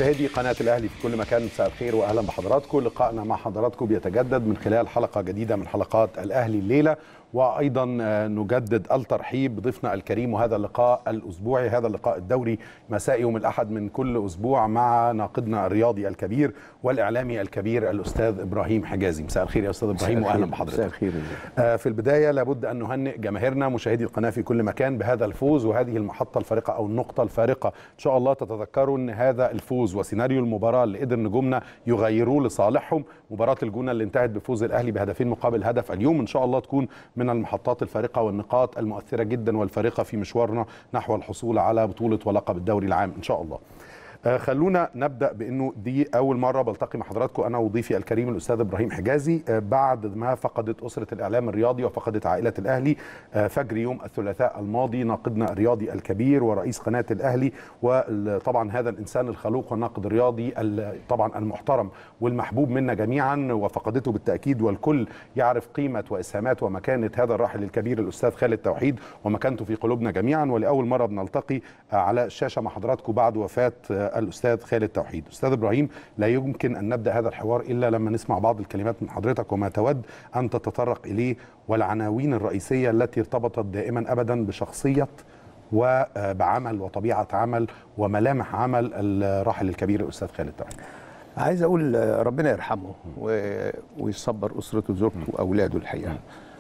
مشاهدي قناة الأهلي في كل مكان مساء الخير وأهلا بحضراتكم لقائنا مع حضراتكم بيتجدد من خلال حلقة جديدة من حلقات الأهلي الليلة وايضا نجدد الترحيب بضيفنا الكريم وهذا اللقاء الاسبوعي هذا اللقاء الدوري مساء يوم الاحد من كل اسبوع مع ناقدنا الرياضي الكبير والاعلامي الكبير الاستاذ ابراهيم حجازي مساء الخير يا استاذ ابراهيم واهلا بحضرتك مساء الخير آه في البدايه لابد ان نهنئ جماهيرنا مشاهدي القناه في كل مكان بهذا الفوز وهذه المحطه الفارقه او النقطه الفارقه ان شاء الله تتذكروا ان هذا الفوز وسيناريو المباراه اللي قدر نجومنا يغيروه لصالحهم مباراه الجونه اللي انتهت بفوز الاهلي بهدفين مقابل هدف اليوم ان شاء الله تكون من المحطات الفارقه والنقاط المؤثره جدا والفارقه في مشوارنا نحو الحصول على بطوله ولقب الدوري العام ان شاء الله خلونا نبدا بانه دي اول مره بلتقي مع حضراتكم انا وضيفي الكريم الاستاذ ابراهيم حجازي بعد ما فقدت اسره الاعلام الرياضي وفقدت عائله الاهلي فجر يوم الثلاثاء الماضي ناقدنا الرياضي الكبير ورئيس قناه الاهلي وطبعا هذا الانسان الخلوق والناقد الرياضي طبعا المحترم والمحبوب منا جميعا وفقدته بالتاكيد والكل يعرف قيمه واسهامات ومكانه هذا الراحل الكبير الاستاذ خالد توحيد ومكانته في قلوبنا جميعا ولاول مره بنلتقي على الشاشه مع حضراتكم بعد وفاه الاستاذ خالد توحيد استاذ ابراهيم لا يمكن ان نبدا هذا الحوار الا لما نسمع بعض الكلمات من حضرتك وما تود ان تتطرق اليه والعناوين الرئيسيه التي ارتبطت دائما ابدا بشخصيه وبعمل وطبيعه عمل وملامح عمل الراحل الكبير الاستاذ خالد توحيد عايز اقول ربنا يرحمه ويصبر اسرته وزوجته واولاده الحقيقه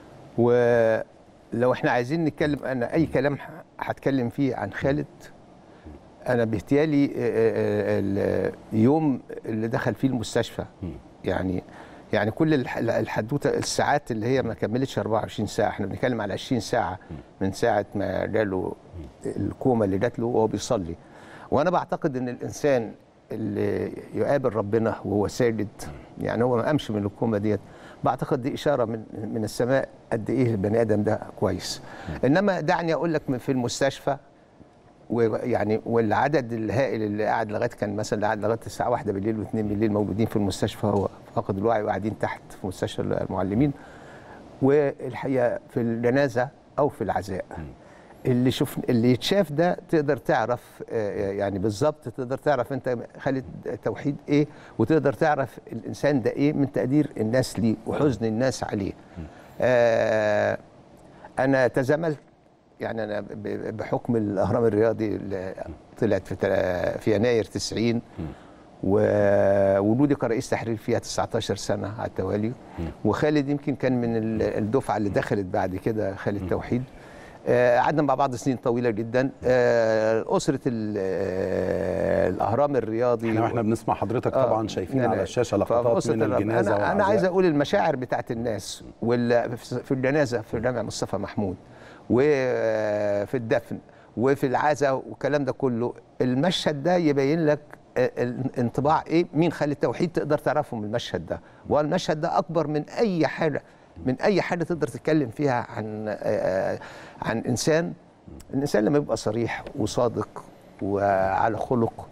ولو احنا عايزين نتكلم انا اي كلام هتكلم فيه عن خالد انا باهتيالي اليوم اللي دخل فيه المستشفى يعني يعني كل الحدوته الساعات اللي هي ما كملتش 24 ساعه احنا بنتكلم على 20 ساعه من ساعه ما جاله الكوما اللي جات له وهو بيصلي وانا بعتقد ان الانسان اللي يقابل ربنا وهو ساجد يعني هو ما قامش من الكوما ديت بعتقد دي اشاره من من السماء قد ايه البني ادم ده كويس انما دعني اقول لك في المستشفى ويعني والعدد الهائل اللي قاعد لغايه كان مثلا قاعد لغايه الساعه 1 بالليل و2 بالليل موجودين في المستشفى هو فاقد الوعي وقاعدين تحت في مستشفى المعلمين والحقيقه في الجنازه او في العزاء اللي شوف اللي يتشاف ده تقدر تعرف يعني بالظبط تقدر تعرف انت خالد توحيد ايه وتقدر تعرف الانسان ده ايه من تقدير الناس ليه وحزن الناس عليه آه انا تزاملت يعني انا بحكم الاهرام الرياضي اللي طلعت في في يناير 90 ووجودي كرئيس تحرير فيها 19 سنه على التوالي وخالد يمكن كان من الدفعه اللي دخلت بعد كده خالد توحيد قعدنا مع بعض سنين طويله جدا اسره الاهرام الرياضي احنا واحنا بنسمع حضرتك طبعا شايفين على الشاشه لقطات من الجنازه انا, أنا عايز اقول المشاعر بتاعت الناس في الجنازه في جامع مصطفى محمود وفي الدفن وفي العزاء والكلام ده كله المشهد ده يبين لك انطباع ايه مين خالد توحيد تقدر تعرفه من المشهد ده والمشهد ده اكبر من اي حاجه من اي حاجه تقدر تتكلم فيها عن عن انسان الانسان لما يبقى صريح وصادق وعلى خلق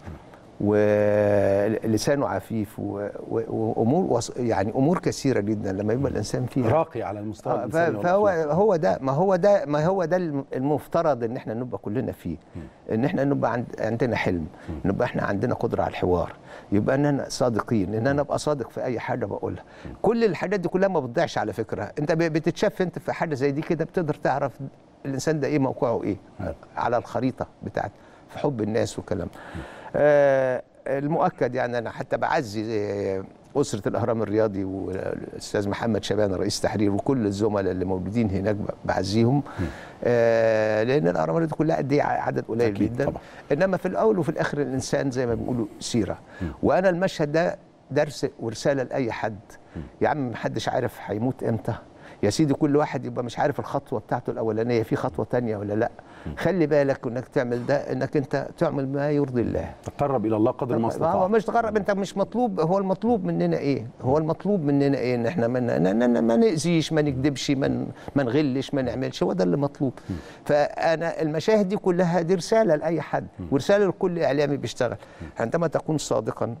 ولسانه عفيف وامور يعني امور كثيره جدا لما يبقى الانسان فيها راقي على المستوى الانساني فهو هو ده ما هو ده ما هو ده المفترض ان احنا نبقى كلنا فيه ان احنا نبقى عند عندنا حلم نبقى احنا عندنا قدره على الحوار يبقى اننا صادقين ان انا ابقى صادق في اي حاجه بقولها كل الحاجات دي كلها ما بتضيعش على فكره انت بتتشاف انت في حاجه زي دي كده بتقدر تعرف الانسان ده ايه موقعه ايه على الخريطه بتاعت في حب الناس والكلام آه المؤكد يعني انا حتى بعزي اسره الاهرام الرياضي والاستاذ محمد شبان رئيس تحرير وكل الزملاء اللي موجودين هناك بعزيهم آه لان الاهرام الرياضي كلها قد ايه عدد قليل جدا طبعا. انما في الاول وفي الاخر الانسان زي ما بيقولوا سيره م. وانا المشهد ده درس ورساله لاي حد يا عم محدش عارف هيموت امتى يا سيدي كل واحد يبقى مش عارف الخطوه بتاعته الاولانيه في خطوه تانية ولا لا خلي بالك انك تعمل ده انك انت تعمل ما يرضي الله تقرب الى الله قدر ما استطاع هو مش تقرب انت مش مطلوب هو المطلوب مننا ايه هو المطلوب مننا ايه ان احنا ما ما ناذيش ما نكذبش ما ما نغلش ما نعملش هو ده اللي مطلوب فانا المشاهد دي كلها دي رساله لاي حد ورساله لكل اعلامي بيشتغل عندما تكون صادقا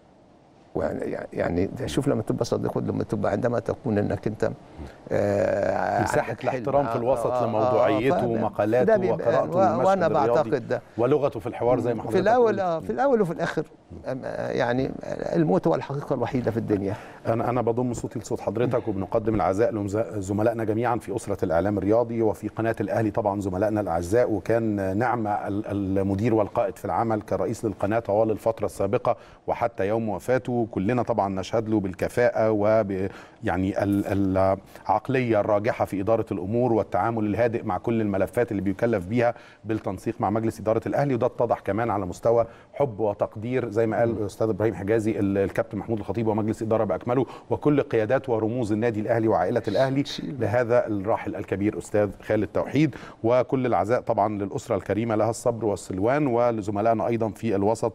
يعني شوف لما تبقى صديق لما تبقى عندما تكون انك انت آه مساحه الاحترام في الوسط آه لموضوعيته آه ومقالاته وقراءته وانا بعتقد ده ولغته في الحوار زي ما في الاول آه في الاول وفي الاخر يعني الموت هو الحقيقه الوحيده في الدنيا انا انا بضم صوتي لصوت حضرتك وبنقدم العزاء لزملائنا جميعا في اسره الاعلام الرياضي وفي قناه الاهلي طبعا زملائنا الاعزاء وكان نعم المدير والقائد في العمل كرئيس للقناه طوال الفتره السابقه وحتى يوم وفاته كلنا طبعا نشهد له بالكفاءه وب يعني العقليه الراجحه في اداره الامور والتعامل الهادئ مع كل الملفات اللي بيكلف بيها بالتنسيق مع مجلس اداره الاهلي وده اتضح كمان على مستوى حب وتقدير زي ما قال الاستاذ ابراهيم حجازي الكابتن محمود الخطيب ومجلس الاداره باكمله وكل قيادات ورموز النادي الاهلي وعائله الاهلي لهذا الراحل الكبير استاذ خالد توحيد وكل العزاء طبعا للاسره الكريمه لها الصبر والسلوان ولزملائنا ايضا في الوسط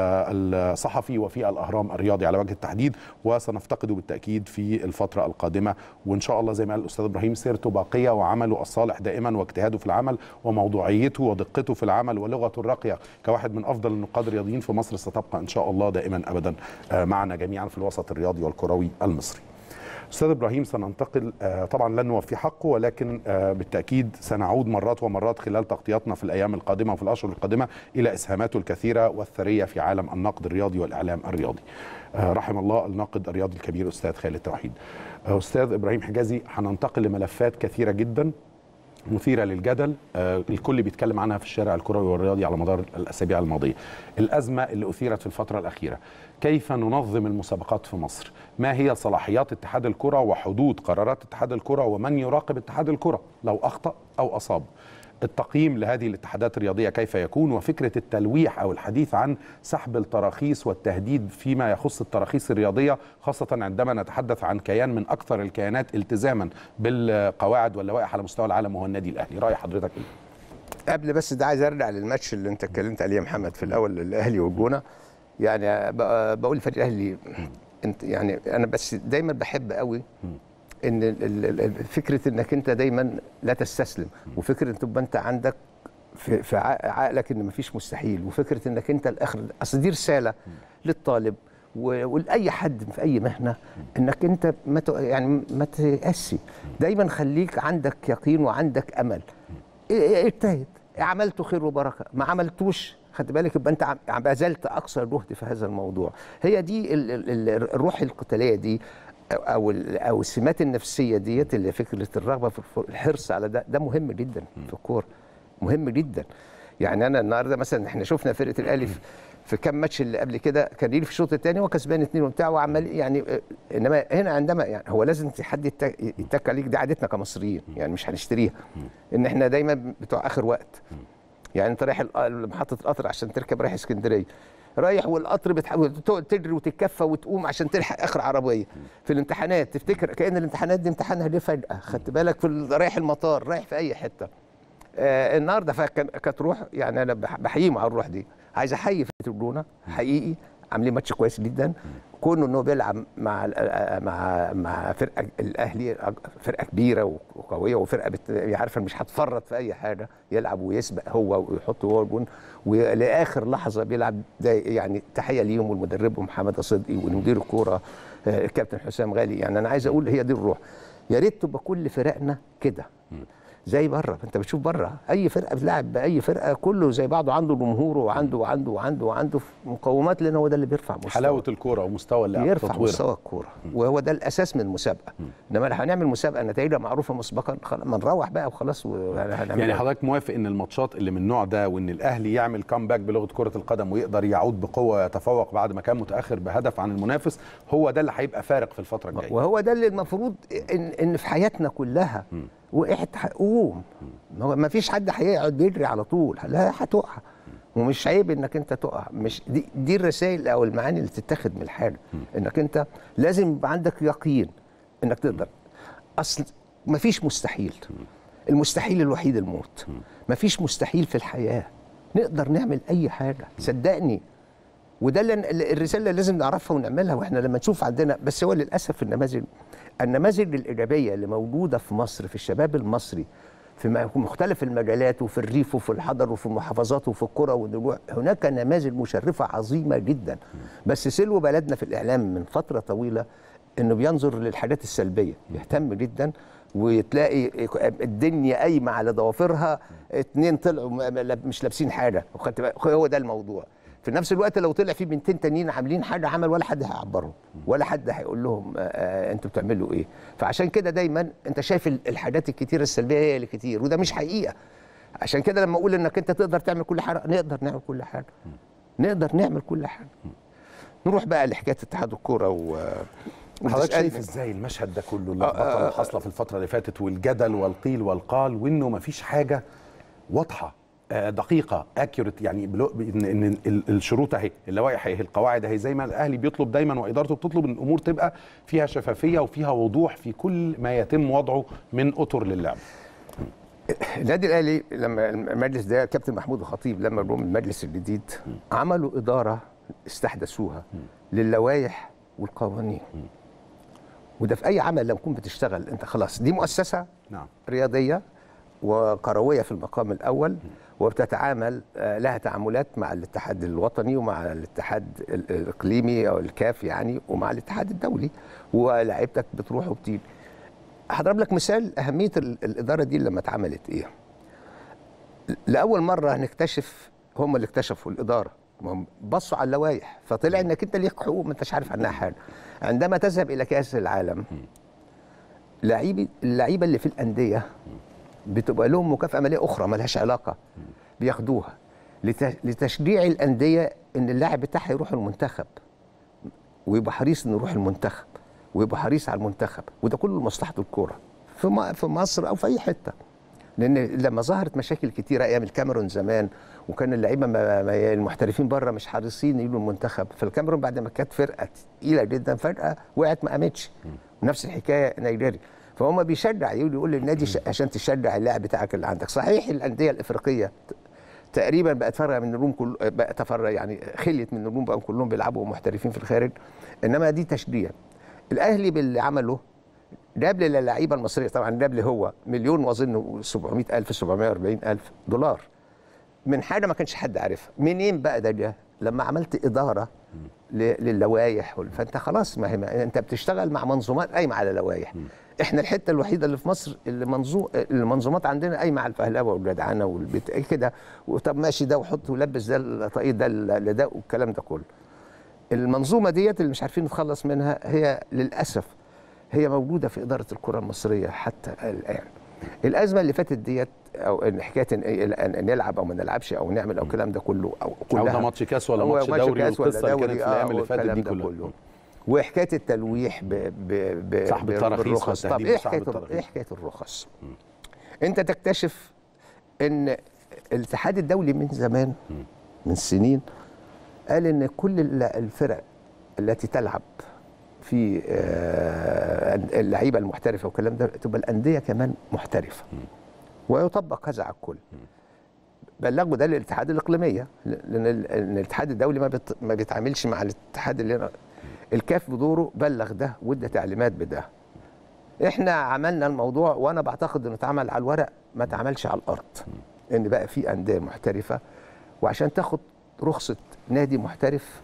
الصحفي وفي الاهرام الرياضي على وجه التحديد وسنفتقده بالتاكيد في الفتره القادمه وان شاء الله زي ما قال الاستاذ ابراهيم سيرته باقيه وعمله الصالح دائما واجتهاده في العمل وموضوعيته ودقته في العمل ولغته الراقيه كواحد من افضل النقاد الرياضيين في مصر ستبقى ان شاء الله دائما ابدا معنا جميعا في الوسط الرياضي والكروي المصري. استاذ ابراهيم سننتقل طبعا لن نوفي حقه ولكن بالتاكيد سنعود مرات ومرات خلال تغطياتنا في الايام القادمه وفي الاشهر القادمه الى اسهاماته الكثيره والثريه في عالم النقد الرياضي والاعلام الرياضي. رحم الله الناقد الرياضي الكبير استاذ خالد توحيد. استاذ ابراهيم حجازي هننتقل لملفات كثيره جدا مثيرة للجدل آه الكل بيتكلم عنها في الشارع الكروي والرياضي على مدار الأسابيع الماضية الأزمة اللي أثيرت في الفترة الأخيرة كيف ننظم المسابقات في مصر ما هي صلاحيات اتحاد الكرة وحدود قرارات اتحاد الكرة ومن يراقب اتحاد الكرة لو أخطأ أو أصاب التقييم لهذه الاتحادات الرياضيه كيف يكون وفكره التلويح او الحديث عن سحب التراخيص والتهديد فيما يخص التراخيص الرياضيه خاصه عندما نتحدث عن كيان من اكثر الكيانات التزاما بالقواعد واللوائح على مستوى العالم وهو النادي الاهلي راي حضرتك ايه قبل بس ده عايز ارجع للماتش اللي انت اتكلمت عليه يا محمد في الاول الاهلي والجونه يعني بقول لفريق الاهلي انت يعني انا بس دايما بحب قوي ان فكره انك انت دايما لا تستسلم وفكره ان تبقى انت عندك في, في عقلك ان مفيش مستحيل وفكره انك انت الاخر اصل دي رساله للطالب ولاي حد في اي مهنه انك انت ما يعني ما تيأسي دايما خليك عندك يقين وعندك امل اجتهد عملته خير وبركه ما عملتوش خد بالك يبقى انت بذلت اقصى جهد في هذا الموضوع هي دي الروح القتاليه دي او او السمات النفسيه ديت اللي فكره الرغبه في الحرص على ده ده مهم جدا في الكوره مهم جدا يعني انا النهارده مثلا احنا شفنا فرقه الاهلي في كام ماتش اللي قبل كده كان يجي في الشوط الثاني هو كسبان اثنين وبتاع وعمال يعني انما هنا عندما يعني هو لازم حد يتك عليك دي عادتنا كمصريين يعني مش هنشتريها ان احنا دايما بتوع اخر وقت يعني انت رايح محطه القطر عشان تركب رايح اسكندريه رايح والقطر بتحاول تجري وتتكفى وتقوم عشان تلحق اخر عربيه في الامتحانات تفتكر كان الامتحانات دي امتحانها ليه فجاه خدت بالك في رايح المطار رايح في اي حته آه النهارده كانت روح يعني انا بحييهم على الروح دي عايز احيي فرقه الجونه حقيقي عاملين ماتش كويس جدا كونه انه بيلعب مع مع مع فرقه الاهلي فرقه كبيره وقويه وفرقه بت... عارفه مش هتفرط في اي حاجه يلعب ويسبق هو ويحط هو الجون ولاخر لحظه بيلعب ده يعني تحيه ليهم والمدرب محمد صدقي ومدير الكوره الكابتن حسام غالي يعني انا عايز اقول هي دي الروح يا ريت تبقى كل فرقنا كده زي بره انت بتشوف بره اي فرقه بتلعب باي فرقه كله زي بعضه عنده جمهوره وعنده وعنده وعنده وعنده مقومات لان هو ده اللي بيرفع مستوى حلاوه الكوره ومستوى اللعب يرفع تطويرها. مستوى الكوره وهو ده الاساس من المسابقه انما لو هنعمل مسابقه نتائجها معروفه مسبقا ما نروح بقى وخلاص يعني حضرتك موافق ان الماتشات اللي من النوع ده وان الاهلي يعمل كامباك بلغه كره القدم ويقدر يعود بقوه ويتفوق بعد ما كان متاخر بهدف عن المنافس هو ده اللي هيبقى فارق في الفتره الجايه وهو ده اللي المفروض ان, إن في حياتنا كلها م. وقعت قوم ما فيش حد هيقعد يجري على طول لا هتقع ومش عيب انك انت تقع مش دي, دي الرسائل او المعاني اللي تتاخد من الحاجه انك انت لازم يبقى عندك يقين انك تقدر اصل ما فيش مستحيل المستحيل الوحيد الموت ما فيش مستحيل في الحياه نقدر نعمل اي حاجه صدقني وده اللي الرساله اللي لازم نعرفها ونعملها واحنا لما نشوف عندنا بس هو للاسف النماذج النماذج الايجابيه اللي موجوده في مصر في الشباب المصري في مختلف المجالات وفي الريف وفي الحضر وفي المحافظات وفي القرى والنجوع هناك نماذج مشرفه عظيمه جدا بس سلو بلدنا في الاعلام من فتره طويله انه بينظر للحاجات السلبيه يهتم جدا وتلاقي الدنيا قايمه على ضوافرها اتنين طلعوا مش لابسين حاجه هو ده الموضوع في نفس الوقت لو طلع في بنتين تانيين عاملين حاجه عمل ولا حد هيعبرهم ولا حد هيقول لهم آه، آه، انتوا بتعملوا ايه فعشان كده دايما انت شايف ال- الحاجات الكتيره السلبيه هي اللي كتير وده مش حقيقه عشان كده لما اقول انك انت تقدر تعمل كل حاجه نقدر نعمل كل حاجه نقدر نعمل كل حاجه نروح بقى لحكايه اتحاد الكوره و حضرتك وتسألني- شايف ازاي المشهد ده كله اللخبطه اللي حاصله في الفتره اللي فاتت والجدل والقيل والقال وانه ما فيش حاجه واضحه آه، دقيقه اكيوريت يعني بلو- ان ان ال- الشروط اهي اللوائح اهي القواعد اهي زي ما الاهلي بيطلب دايما وادارته بتطلب ان الامور تبقى فيها شفافيه وفيها وضوح في كل ما يتم وضعه من اطر للعب النادي الاهلي لما المجلس ده كابتن محمود الخطيب لما جم المجلس الجديد عملوا اداره استحدثوها للوائح والقوانين وده في اي عمل لما تكون بتشتغل انت خلاص دي مؤسسه نعم رياضيه وكرويه في المقام الاول وبتتعامل آه، لها تعاملات مع الاتحاد الوطني ومع الاتحاد ال- الاقليمي او الكاف يعني ومع الاتحاد الدولي ولاعيبتك بتروح وبتيجي هضرب لك مثال اهميه ال- الاداره دي لما اتعملت ايه لاول مره نكتشف هم اللي اكتشفوا الاداره ما هم بصوا على اللوائح فطلع انك انت ليك حقوق ما انتش عارف عنها حاجه عندما تذهب الى كاس العالم لعيبه اللعيبه اللي في الانديه بتبقى لهم مكافاه ماليه اخرى ما لهاش علاقه بياخدوها لت- لتشجيع الانديه ان اللاعب بتاعها يروح المنتخب ويبقى حريص انه يروح المنتخب ويبقى حريص على المنتخب وده كله لمصلحه الكوره في م- في مصر او في اي حته لان لما ظهرت مشاكل كتيره ايام الكاميرون زمان وكان اللعيبه ما ما المحترفين بره مش حريصين يجوا المنتخب فالكاميرون بعد ما كانت فرقه تقيله جدا فجاه وقعت ما قامتش نفس الحكايه نيجيريا فهم بيشجع يقول يقول للنادي ش- عشان تشجع اللاعب بتاعك اللي عندك صحيح الانديه الافريقيه تقريبا بقت فرقه من الروم كل بقى تفرق يعني خليت من الروم بقوا كلهم بيلعبوا محترفين في الخارج انما دي تشجيع الاهلي باللي عمله جاب للعيبه المصريه طبعا جاب لي هو مليون واظن 700 الف 740 الف دولار من حاجه ما كانش حد عارفها منين بقى ده جه لما عملت اداره ل- للوائح وال- فانت خلاص ما هي ما انت بتشتغل مع منظومات قايمه على لوائح احنا الحته الوحيده اللي في مصر اللي منظو المنظومات عندنا قايمه على الفهلوه والجدعنه والبت إيه كده طب ماشي ده وحط ولبس ده الطاقية ده لده والكلام ده كله المنظومه ديت اللي مش عارفين نتخلص منها هي للاسف هي موجوده في اداره الكره المصريه حتى الان الازمه اللي فاتت ديت او ان حكايه ان إن- إن نلعب او ما نلعبش او نعمل او الكلام ده كله او او كلها ده ماتش كاس ولا هو ماتش دوري كاس ولا والقصه اللي كانت دوري، في الايام آه، اللي فاتت والكلام دي ده كلها وحكايه التلويح ب ب ب سحب ب- التراخيص بالرخص طب والتهديد ايه بسحب حكايه التراخيص. ايه حكايه الرخص انت تكتشف ان الاتحاد الدولي من زمان من سنين قال ان كل ال- الفرق التي تلعب في آه، اللعيبه المحترفه والكلام ده تبقى الانديه كمان محترفه ويطبق هذا على الكل بلغوا ده للاتحاد الاقليميه لان ال- إن الاتحاد الدولي ما بت ما بيتعاملش مع الاتحاد اللي الكاف بدوره بلغ ده وادى تعليمات بده احنا عملنا الموضوع وانا بعتقد انه اتعمل على الورق ما اتعملش على الارض ان بقى في انديه محترفه وعشان تاخد رخصه نادي محترف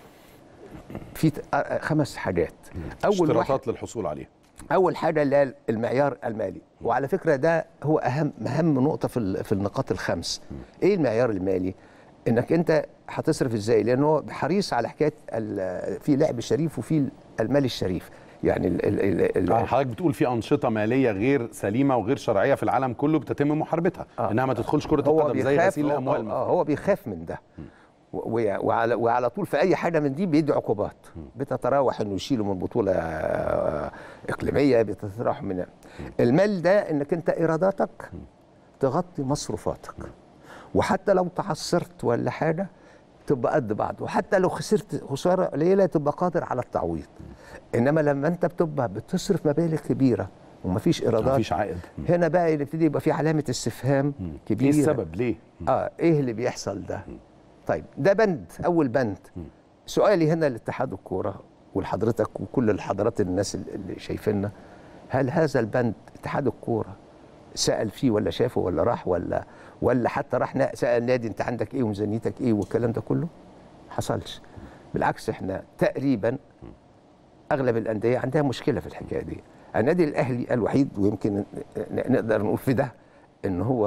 في ت- آه، خمس حاجات اول واحد اشتراطات للحصول عليها اول حاجه اللي هي المعيار المالي وعلى فكره ده هو اهم اهم نقطه في ال- في النقاط الخمس ايه المعيار المالي انك انت هتصرف ازاي لان هو حريص على حكايه ال- في لعب شريف وفي المال الشريف يعني ال ال ال آه، ال حضرتك بتقول في انشطه ماليه غير سليمه وغير شرعيه في العالم كله بتتم محاربتها آه. انها ما تدخلش كره هو القدم زي بيخاف غسيل هو, الاموال آه هو بيخاف من ده و- و- وعلى, وعلى طول في اي حاجه من دي بيدي عقوبات بتتراوح انه يشيله من بطوله آه، اقليميه بتتراوح من المال ده انك انت ايراداتك تغطي مصروفاتك وحتى لو تعثرت ولا حاجه تبقى قد بعض وحتى لو خسرت خساره قليله تبقى قادر على التعويض انما لما انت بتبقى بتصرف مبالغ كبيره ومفيش ايرادات مفيش عائد مم. هنا بقى يبتدي يبقى في علامه استفهام كبيره ايه السبب ليه اه ايه اللي بيحصل ده طيب ده بند اول بند سؤالي هنا لاتحاد الكوره ولحضرتك وكل الحضرات الناس اللي شايفيننا هل هذا البند اتحاد الكوره سال فيه ولا شافه ولا راح ولا ولا حتى راح نا- سال نادي انت عندك ايه وميزانيتك ايه والكلام ده كله حصلش بالعكس احنا تقريبا اغلب الانديه عندها مشكله في الحكايه دي النادي الاهلي الوحيد ويمكن ن- نقدر نقول في ده ان هو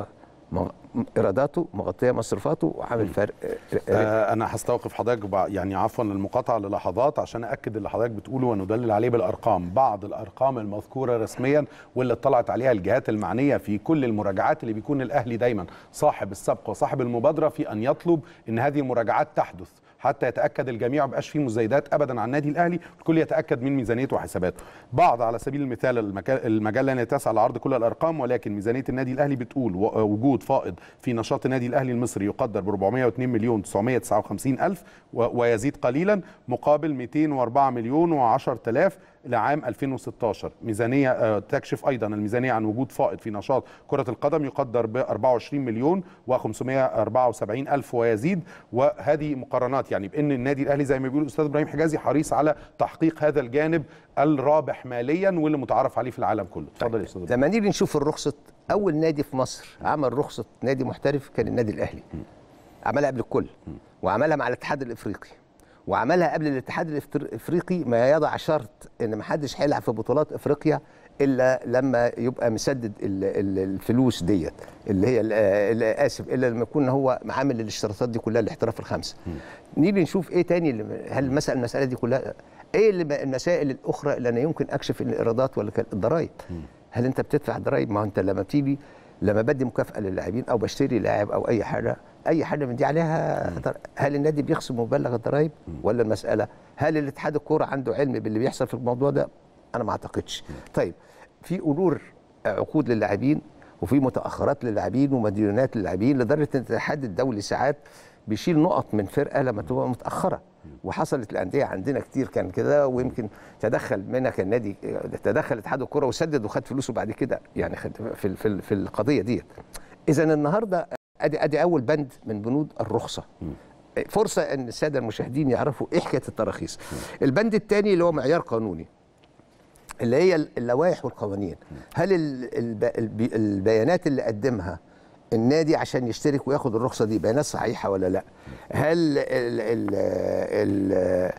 مغ- ايراداته مغطيه مصروفاته وعامل فرق آه، آه انا هستوقف حضرتك بع- يعني عفوا المقاطعه للحظات عشان اكد اللي حضرتك بتقوله وندلل عليه بالارقام بعض الارقام المذكوره رسميا واللي اطلعت عليها الجهات المعنيه في كل المراجعات اللي بيكون الاهلي دايما صاحب السبق وصاحب المبادره في ان يطلب ان هذه المراجعات تحدث حتى يتاكد الجميع ما يبقاش فيه مزايدات ابدا عن النادي الاهلي الكل يتاكد من ميزانيته وحساباته بعض على سبيل المثال المكا- المجله لا يتسع لعرض كل الارقام ولكن ميزانيه النادي الاهلي بتقول و- وجود فائض في نشاط النادي الاهلي المصري يقدر ب 402 مليون 959 الف و- ويزيد قليلا مقابل 204 مليون و10 الاف لعام 2016 ميزانيه آه، تكشف ايضا الميزانيه عن وجود فائض في نشاط كره القدم يقدر ب 24 مليون و574 الف ويزيد وهذه مقارنات يعني بان النادي الاهلي زي ما بيقول الاستاذ ابراهيم حجازي حريص على تحقيق هذا الجانب الرابح ماليا واللي متعارف عليه في العالم كله اتفضل يا استاذ إبراهيم. لما نيجي نشوف الرخصة أول نادي في مصر عمل رخصة نادي محترف كان النادي الأهلي عملها قبل الكل وعملها مع الاتحاد الإفريقي وعملها قبل الاتحاد الإفت- الإفريقي ما يضع شرط إن ما حدش هيلعب في بطولات إفريقيا إلا لما يبقى مسدد ال- ال- الفلوس ديت اللي هي ال- ال- آسف إلا لما يكون هو عامل الاشتراطات دي كلها الاحتراف الخمسة نيجي نشوف إيه تاني اللي- هل مثلا المسألة دي كلها إيه اللي- المسائل الأخرى اللي أنا يمكن أكشف الإيرادات ولا كان- الضرايب هل انت بتدفع ضرايب ما هو انت لما بتيجي لما بدي مكافاه للاعبين او بشتري لاعب او اي حاجه اي حاجه من دي عليها ضر- هل النادي بيخصم مبلغ الضرايب ولا المساله هل الاتحاد الكوره عنده علم باللي بيحصل في الموضوع ده انا ما اعتقدش طيب في اجور عقود للاعبين وفي متاخرات للاعبين ومديونات للاعبين لدرجه ان الاتحاد الدولي ساعات بيشيل نقط من فرقه لما تبقى متاخره وحصلت الانديه عندنا كتير كان كده ويمكن تدخل منها كان نادي تدخل اتحاد الكره وسدد وخد فلوسه بعد كده يعني خد في في, في القضيه ديت اذا النهارده ادي ادي اول بند من بنود الرخصه فرصه ان الساده المشاهدين يعرفوا ايه حكايه التراخيص البند الثاني اللي هو معيار قانوني اللي هي اللوائح والقوانين هل ال- الب- الب- البيانات اللي قدمها النادي عشان يشترك وياخد الرخصه دي بيانات صحيحه ولا لا هل ال ال ال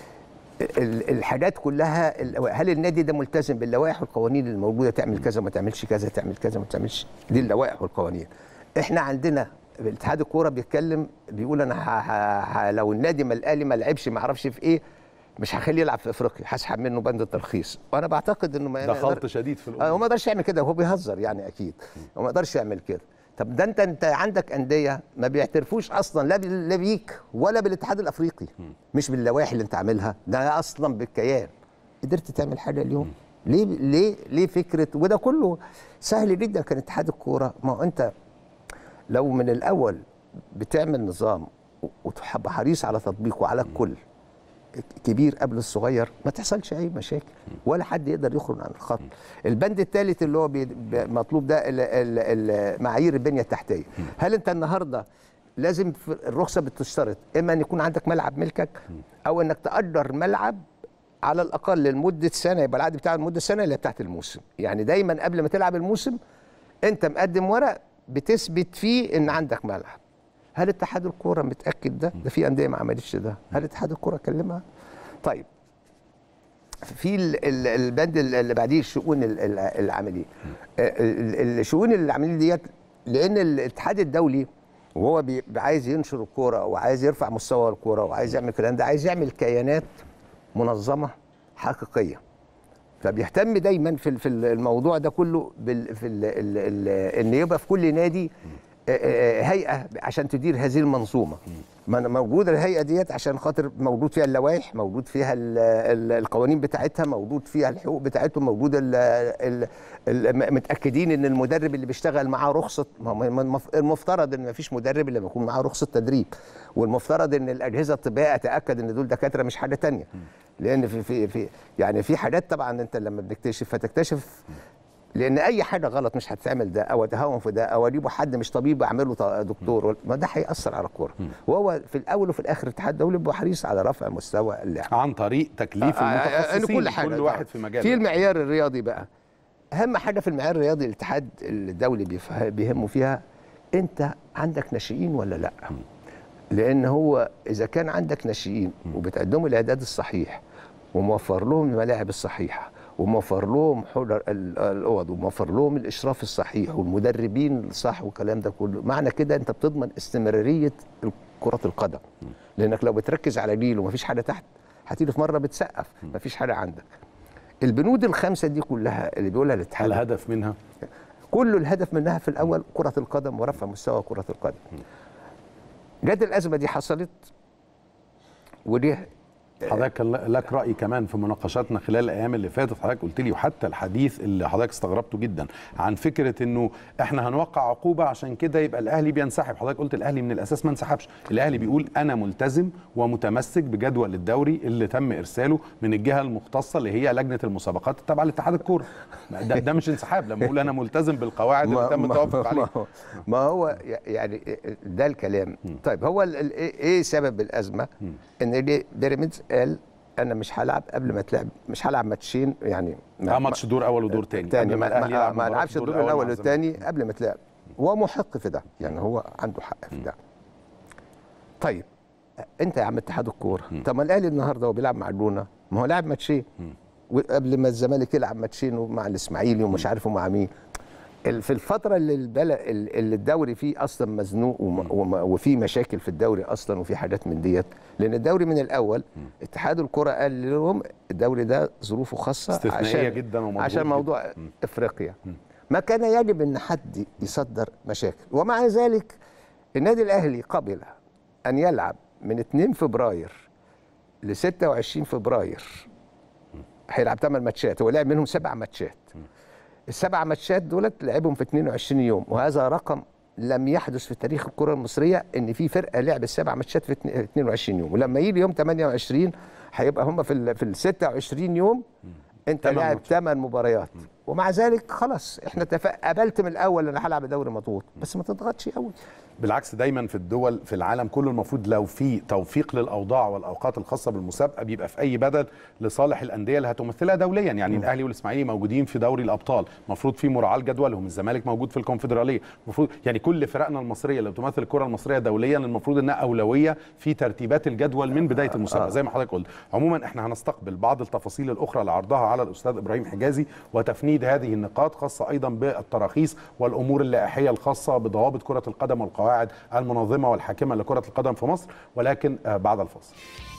ال- الحاجات كلها ال- هل النادي ده ملتزم باللوائح والقوانين الموجوده تعمل كذا ما تعملش كذا تعمل كذا ما تعملش دي اللوائح والقوانين احنا عندنا اتحاد الكوره بيتكلم بيقول انا ه- ه- ه- لو النادي ما الاهلي ما لعبش ما اعرفش في ايه مش هخليه يلعب في افريقيا هسحب منه بند الترخيص وانا بعتقد انه ما ده يقدر- خلط شديد في آه، هو الامور ما يقدرش يعمل كده هو بيهزر يعني اكيد هو ما يقدرش يعمل كده طب ده انت انت عندك انديه ما بيعترفوش اصلا لا بال- لا بيك ولا بالاتحاد الافريقي مش باللوائح اللي انت عاملها ده اصلا بالكيان قدرت تعمل حاجه اليوم ليه ليه ليه فكره وده كله سهل جدا كان اتحاد الكوره ما هو انت لو من الاول بتعمل نظام وتبقى حريص على تطبيقه على الكل كبير قبل الصغير ما تحصلش اي مشاكل ولا حد يقدر يخرج عن الخط البند الثالث اللي هو بي- ب- مطلوب ده ال- ال- ال- معايير البنيه التحتيه هل انت النهارده لازم في الرخصه بتشترط اما ان يكون عندك ملعب ملكك او انك تاجر ملعب على الاقل لمده سنه يبقى العقد بتاع لمده سنه اللي هي بتاعت الموسم يعني دايما قبل ما تلعب الموسم انت مقدم ورق بتثبت فيه ان عندك ملعب هل اتحاد الكوره متاكد ده ده في انديه ما عملتش ده هل اتحاد الكوره كلمها طيب في ال- ال- البند اللي بعديه الشؤون ال- ال- العمليه ال- ال- الشؤون العمليه ديت لان الاتحاد الدولي وهو بي- عايز ينشر الكوره وعايز يرفع مستوى الكوره وعايز يعمل الكلام ده عايز يعمل كيانات منظمه حقيقيه فبيهتم دايما في في الموضوع ده كله بال في ال ال ال ان يبقى في كل نادي آه، آه، هيئه عشان تدير هذه المنظومه ما أنا موجوده الهيئه ديت عشان خاطر موجود فيها اللوائح موجود فيها ال ال القوانين بتاعتها موجود فيها الحقوق بتاعتهم موجود ال ال ال متاكدين ان المدرب اللي بيشتغل معاه رخصه ما هو من- المف- المفترض ان ما فيش مدرب الا لما يكون معاه رخصه تدريب والمفترض ان الاجهزه الطبيه اتاكد ان دول دكاتره مش حاجه تانية لان في في في يعني في حاجات طبعا انت لما بنكتشف فتكتشف لان اي حاجه غلط مش هتعمل ده او اتهاون في ده او اجيبه حد مش طبيب اعمله ط- دكتور ما ده هياثر على الكوره وهو في الاول وفي الاخر الاتحاد الدولي بيبقى حريص على رفع مستوى اللعب عن طريق تكليف آه، آه، آه، المتخصصين كل حاجه كل طبعاً. واحد في مجاله في المعيار الرياضي بقى اهم حاجه في المعيار الرياضي الاتحاد الدولي بيفه- بيهمه فيها انت عندك ناشئين ولا لا لان هو اذا كان عندك ناشئين وبتقدموا الاعداد الصحيح وموفر لهم الملاعب الصحيحه وموفر لهم حول ال- الاوض وموفر لهم الاشراف الصحيح والمدربين الصح والكلام ده كله معنى كده انت بتضمن استمراريه كره القدم لانك لو بتركز على نيل ومفيش حاجه تحت هتيجي في مره بتسقف مفيش حاجه عندك البنود الخمسه دي كلها اللي بيقولها الاتحاد الهدف منها كل الهدف منها في الاول كره القدم ورفع مستوى كره القدم جت الازمه دي حصلت ودي حضرتك كان لك راي كمان في مناقشاتنا خلال الايام اللي فاتت حضرتك قلت لي وحتى الحديث اللي حضرتك استغربته جدا عن فكره انه احنا هنوقع عقوبه عشان كده يبقى الاهلي بينسحب حضرتك قلت الاهلي من الاساس ما انسحبش الاهلي بيقول انا ملتزم ومتمسك بجدول الدوري اللي تم ارساله من الجهه المختصه اللي هي لجنه المسابقات التابعه لاتحاد الكوره ده, ده مش انسحاب لما اقول انا ملتزم بالقواعد اللي تم التوافق عليها ما هو, ما هو يعني ده الكلام طيب هو ال- ال- ايه إيه سبب الازمه ان ليه بيراميدز قال انا مش هلعب قبل ما تلعب مش هلعب ماتشين يعني ده ماتش دور اول ودور تاني تاني قبل ما, الأهلي ما, يلعب ما مباراة لعبش الدور مع الاول الزمالك. والثاني قبل ما تلعب هو محق في ده يعني هو عنده حق في ده طيب انت يا عم اتحاد الكوره طب ما الاهلي النهارده هو بيلعب مع الجونه ما هو لعب ماتشين وقبل ما الزمالك يلعب ماتشين مع الاسماعيلي ومش عارف مع مين ال- في الفتره اللي البلد اللي الدوري فيه اصلا مزنوق وم- وم- وفي مشاكل في الدوري اصلا وفي حاجات من ديت لان الدوري من الاول اتحاد الكره قال لهم الدوري ده ظروفه خاصه استثنائية عشان جدا ومضغوط عشان جدا. موضوع افريقيا ما كان يجب ان حد يصدر مشاكل ومع ذلك النادي الاهلي قبل ان يلعب من 2 فبراير ل 26 فبراير هيلعب 8 ماتشات هو لعب منهم سبع ماتشات السبع ماتشات دولت لعبهم في 22 يوم وهذا رقم لم يحدث في تاريخ الكره المصريه ان في فرقه لعبت سبع ماتشات في 22 يوم ولما يجي يوم 28 هيبقى هم في ال في ال 26 يوم انت تمن لاعب ماتشات. 8 مباريات ومع ذلك خلاص احنا اتفق قبلت من الاول انا هلعب دوري مضغوط بس ما تضغطش قوي بالعكس دايما في الدول في العالم كله المفروض لو في توفيق للاوضاع والاوقات الخاصه بالمسابقه بيبقى في اي بدل لصالح الانديه اللي هتمثلها دوليا يعني الاهلي والاسماعيلي موجودين في دوري الابطال المفروض في مراعاه لجدولهم الزمالك موجود في الكونفدراليه المفروض يعني كل فرقنا المصريه اللي بتمثل الكره المصريه دوليا المفروض انها اولويه في ترتيبات الجدول من بدايه المسابقه زي ما حضرتك قلت عموما احنا هنستقبل بعض التفاصيل الاخرى لعرضها على الاستاذ ابراهيم حجازي وتفنيد هذه النقاط خاصه ايضا بالتراخيص والامور اللائحيه الخاصه بضوابط كره القدم والقواعد المنظمه والحاكمه لكره القدم في مصر ولكن آه، بعد الفاصل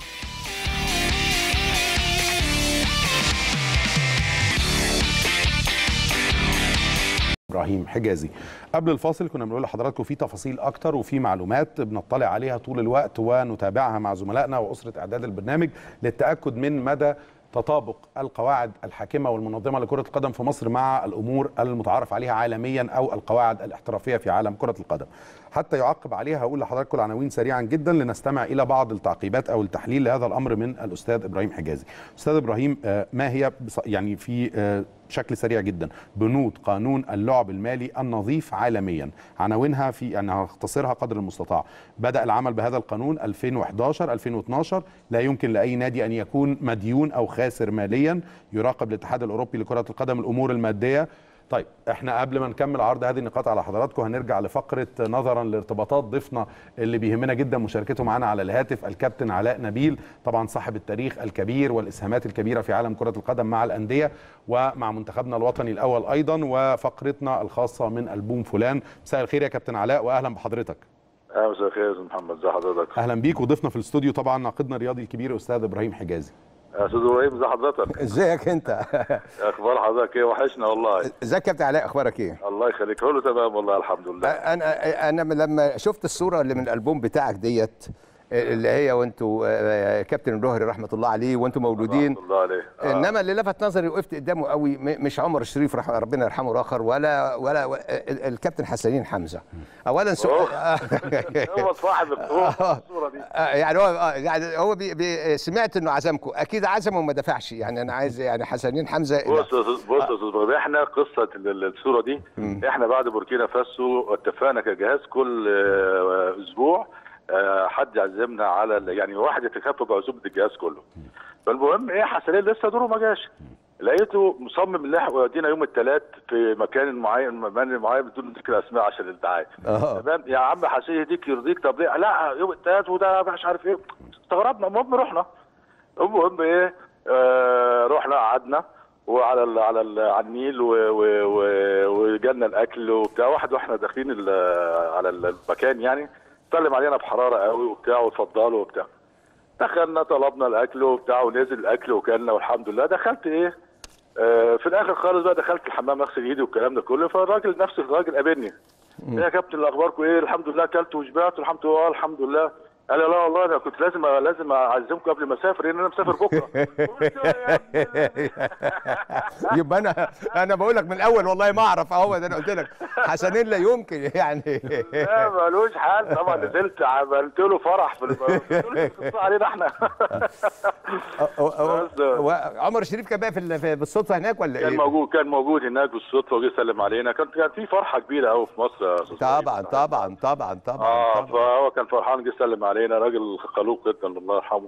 ابراهيم حجازي قبل الفاصل كنا بنقول لحضراتكم في تفاصيل اكتر وفي معلومات بنطلع عليها طول الوقت ونتابعها مع زملائنا واسره اعداد البرنامج للتاكد من مدى تطابق القواعد الحاكمه والمنظمه لكره القدم في مصر مع الامور المتعارف عليها عالميا او القواعد الاحترافيه في عالم كره القدم. حتى يعقب عليها هقول لحضراتكم العناوين سريعا جدا لنستمع الى بعض التعقيبات او التحليل لهذا الامر من الاستاذ ابراهيم حجازي. استاذ ابراهيم آه، ما هي بص- يعني في آه، بشكل سريع جدا بنود قانون اللعب المالي النظيف عالميا عناوينها في انا هختصرها قدر المستطاع بدا العمل بهذا القانون 2011 2012 لا يمكن لاي نادي ان يكون مديون او خاسر ماليا يراقب الاتحاد الاوروبي لكره القدم الامور الماديه طيب احنا قبل ما نكمل عرض هذه النقاط على حضراتكم هنرجع لفقره نظرا لارتباطات ضيفنا اللي بيهمنا جدا مشاركته معنا على الهاتف الكابتن علاء نبيل طبعا صاحب التاريخ الكبير والاسهامات الكبيره في عالم كره القدم مع الانديه ومع منتخبنا الوطني الاول ايضا وفقرتنا الخاصه من البوم فلان مساء الخير يا كابتن علاء واهلا بحضرتك اهلا مساء الخير يا استاذ محمد ازي حضرتك اهلا بيك وضيفنا في الاستوديو طبعا ناقدنا الرياضي الكبير استاذ ابراهيم حجازي يا استاذ ابراهيم ازي حضرتك ازيك انت اخبار حضرتك ايه وحشنا والله ازيك يا كابتن علاء اخبارك ايه الله يخليك كله تمام والله الحمد لله انا انا لما شفت الصوره اللي من الالبوم بتاعك ديت اللي هي وانتوا آه، كابتن الجوهري رحمه الله عليه وانتوا مولودين رحمة الله عليه آه. انما اللي لفت نظري وقفت قدامه قوي م- مش عمر الشريف رح ربنا يرحمه الاخر ولا ولا و- ال- الكابتن حسنين حمزه اولا سؤال هو صاحب الصورة- الصوره دي آه، يعني هو آه، يعني هو بي بي سمعت انه عزمكم اكيد عزمه وما دفعش يعني انا عايز يعني حسنين حمزه بص يا أستاذ- بص يا استاذ ابراهيم احنا قصه ال- ال- الصوره دي احنا بعد بوركينا فاسو اتفقنا كجهاز كل آه، اسبوع آه، حد يعزمنا على ال- يعني واحد يتكفل بعزومه الجهاز كله فالمهم ايه حسنين لسه دوره ما جاش لقيته مصمم ان احنا يودينا يوم الثلاث في مكان معين مكان معين بدون ذكر اسماء عشان الدعايه آه. تمام يا عم حسين يهديك يرضيك طب ليه لا يوم الثلاث وده مش عارف ايه استغربنا المهم رحنا المهم ايه آه رحنا قعدنا وعلى ال على ال على النيل و- و- و- وجالنا الاكل وبتاع واحد واحنا داخلين ال- على المكان يعني سلم علينا بحراره قوي وبتاع واتفضلوا وبتاع دخلنا طلبنا الاكل وبتاع ونزل الاكل وكلنا والحمد لله دخلت ايه آه في الاخر خالص بقى دخلت الحمام اغسل ايدي والكلام ده كله فالراجل نفس الراجل قابلني ايه يا كابتن الاخباركم ايه الحمد لله اكلت وشبعت الحمد لله الحمد لله قال لي لا والله انا كنت لازم لازم اعزمكم قبل ما اسافر لان انا مسافر بكره قلت له يا ابني. يبقى انا انا بقول لك من الاول والله ما اعرف اهو ده انا قلت لك حسنين لا يمكن يعني لا ملوش حل طبعا نزلت عملت له فرح في الم- قلت له "اتصل علينا احنا بس. عمر شريف كان بقى في ال- في- بالصدفه هناك ولا كان ايه؟ موجود كان موجود هناك بالصدفه وجه سلم علينا كان كان في فرحه كبيره قوي في مصر يا أستاذ طبعا إبراهيم. طبعا طبعا طبعا اه طبعا فهو كان فرحان جه سلم علينا راجل خلوق جدا الله يرحمه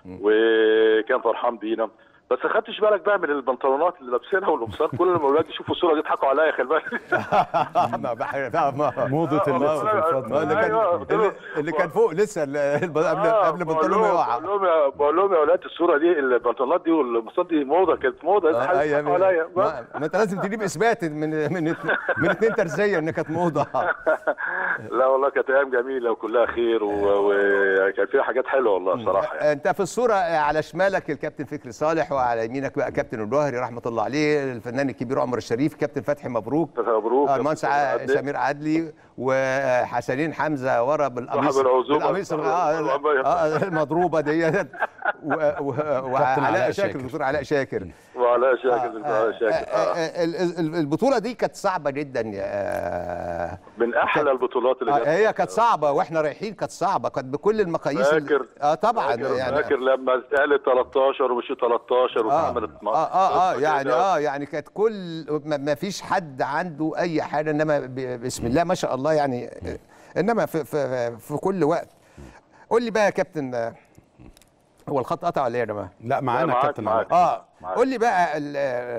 وكان فرحان بينا بس ما خدتش بالك بقى من البنطلونات اللي لابسينها والقمصان كل ما اولاد يشوفوا الصوره دي يضحكوا عليا خلي بالك ما بح- ما- ما- موضه آه، اللبس والله. في آه، الفضل اللي أيوة، كان قلت له- اللي- اللي كان فوق لسه ال- الب- قبل آه، قبل بقول بنطلونه لهم- يقع بقول لهم يا بقول لهم يا اولاد الصوره دي البنطلونات دي والقمصان دي موضه كانت موضه آه، حد أيوة، يضحكوا عليا ما, ما انت لازم تجيب اثبات من من اتنين- من اثنين ترزيه ان كانت موضه لا والله كانت ايام جميله وكلها خير و- وكان فيها حاجات حلوه والله بصراحه يعني. انت في الصوره على شمالك الكابتن فكري صالح وعلى يمينك بقى كابتن الجوهري رحمه الله عليه الفنان الكبير عمر الشريف كابتن فتحي مبروك مبروك آه، المهندس ع- سمير عدلي وحسنين حمزه ورا بالقميص صاحب العزومة. بالقميص ال- آه، آه، المضروبه ديت و- و- وعلاء علاء شاكر شاكر. الدكتور علاء شاكر وعلاء شاكر آه، علاء شاكر آه، آه. آه، ال- ال- البطوله دي كانت صعبه جدا يا آه، من احلى البطولات اللي آه، جت. هي كانت صعبه واحنا رايحين كانت صعبه كانت بكل المقاييس ال- فاكر اه طبعا فاكر, يعني فاكر لما قالت 13 ومشي 13 اه واتعملت اه اه, آه يعني كده. اه يعني كانت كل ما ما فيش حد عنده اي حاجه انما ب- بسم الله ما شاء الله يعني آه، انما في في في كل وقت قول لي بقى يا كابتن آه، هو الخط قطع ولا ايه يا جماعه؟ لا معانا معاك- كابتن معاك. علاء. اه معاك. قول لي بقى ال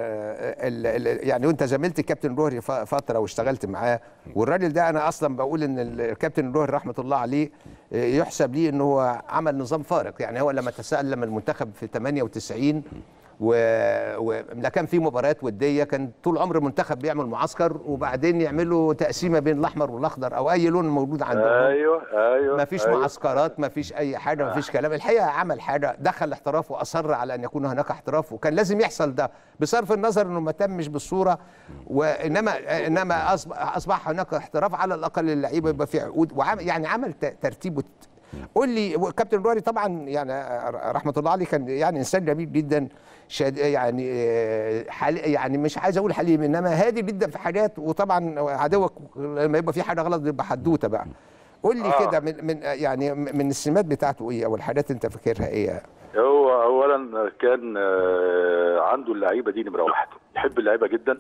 ال ال يعني وانت زميلت الكابتن جوهري ف- فتره واشتغلت معاه والراجل ده انا اصلا بقول ان الكابتن جوهري رحمه الله عليه آه، يحسب ليه ان هو عمل نظام فارق يعني هو لما تسلم المنتخب في 98 و... و... لا كان في مباريات وديه كان طول عمر المنتخب بيعمل معسكر وبعدين يعملوا تقسيمه بين الاحمر والاخضر او اي لون موجود عندهم ايوه ايوه ما فيش أيوة. معسكرات ما فيش اي حاجه ما فيش كلام الحقيقه عمل حاجه دخل الاحتراف واصر على ان يكون هناك احتراف وكان لازم يحصل ده بصرف النظر انه ما تمش بالصوره وانما انما اصبح اصبح هناك احتراف على الاقل اللعيبه يبقى في عقود وعمل يعني عمل ت- ترتيب وت- قول لي كابتن رواري طبعا يعني رحمه الله عليه كان يعني انسان جميل جدا شاد يعني آه، حل يعني مش عايز اقول حليم انما هادي جدا في حاجات وطبعا عدوك لما يبقى في حاجه غلط بيبقى حدوته بقى قول لي آه. كده من من يعني من السمات بتاعته ايه او الحاجات انت فاكرها ايه هو اولا كان آه، عنده اللعيبه دي نمره واحد يحب اللعيبه جدا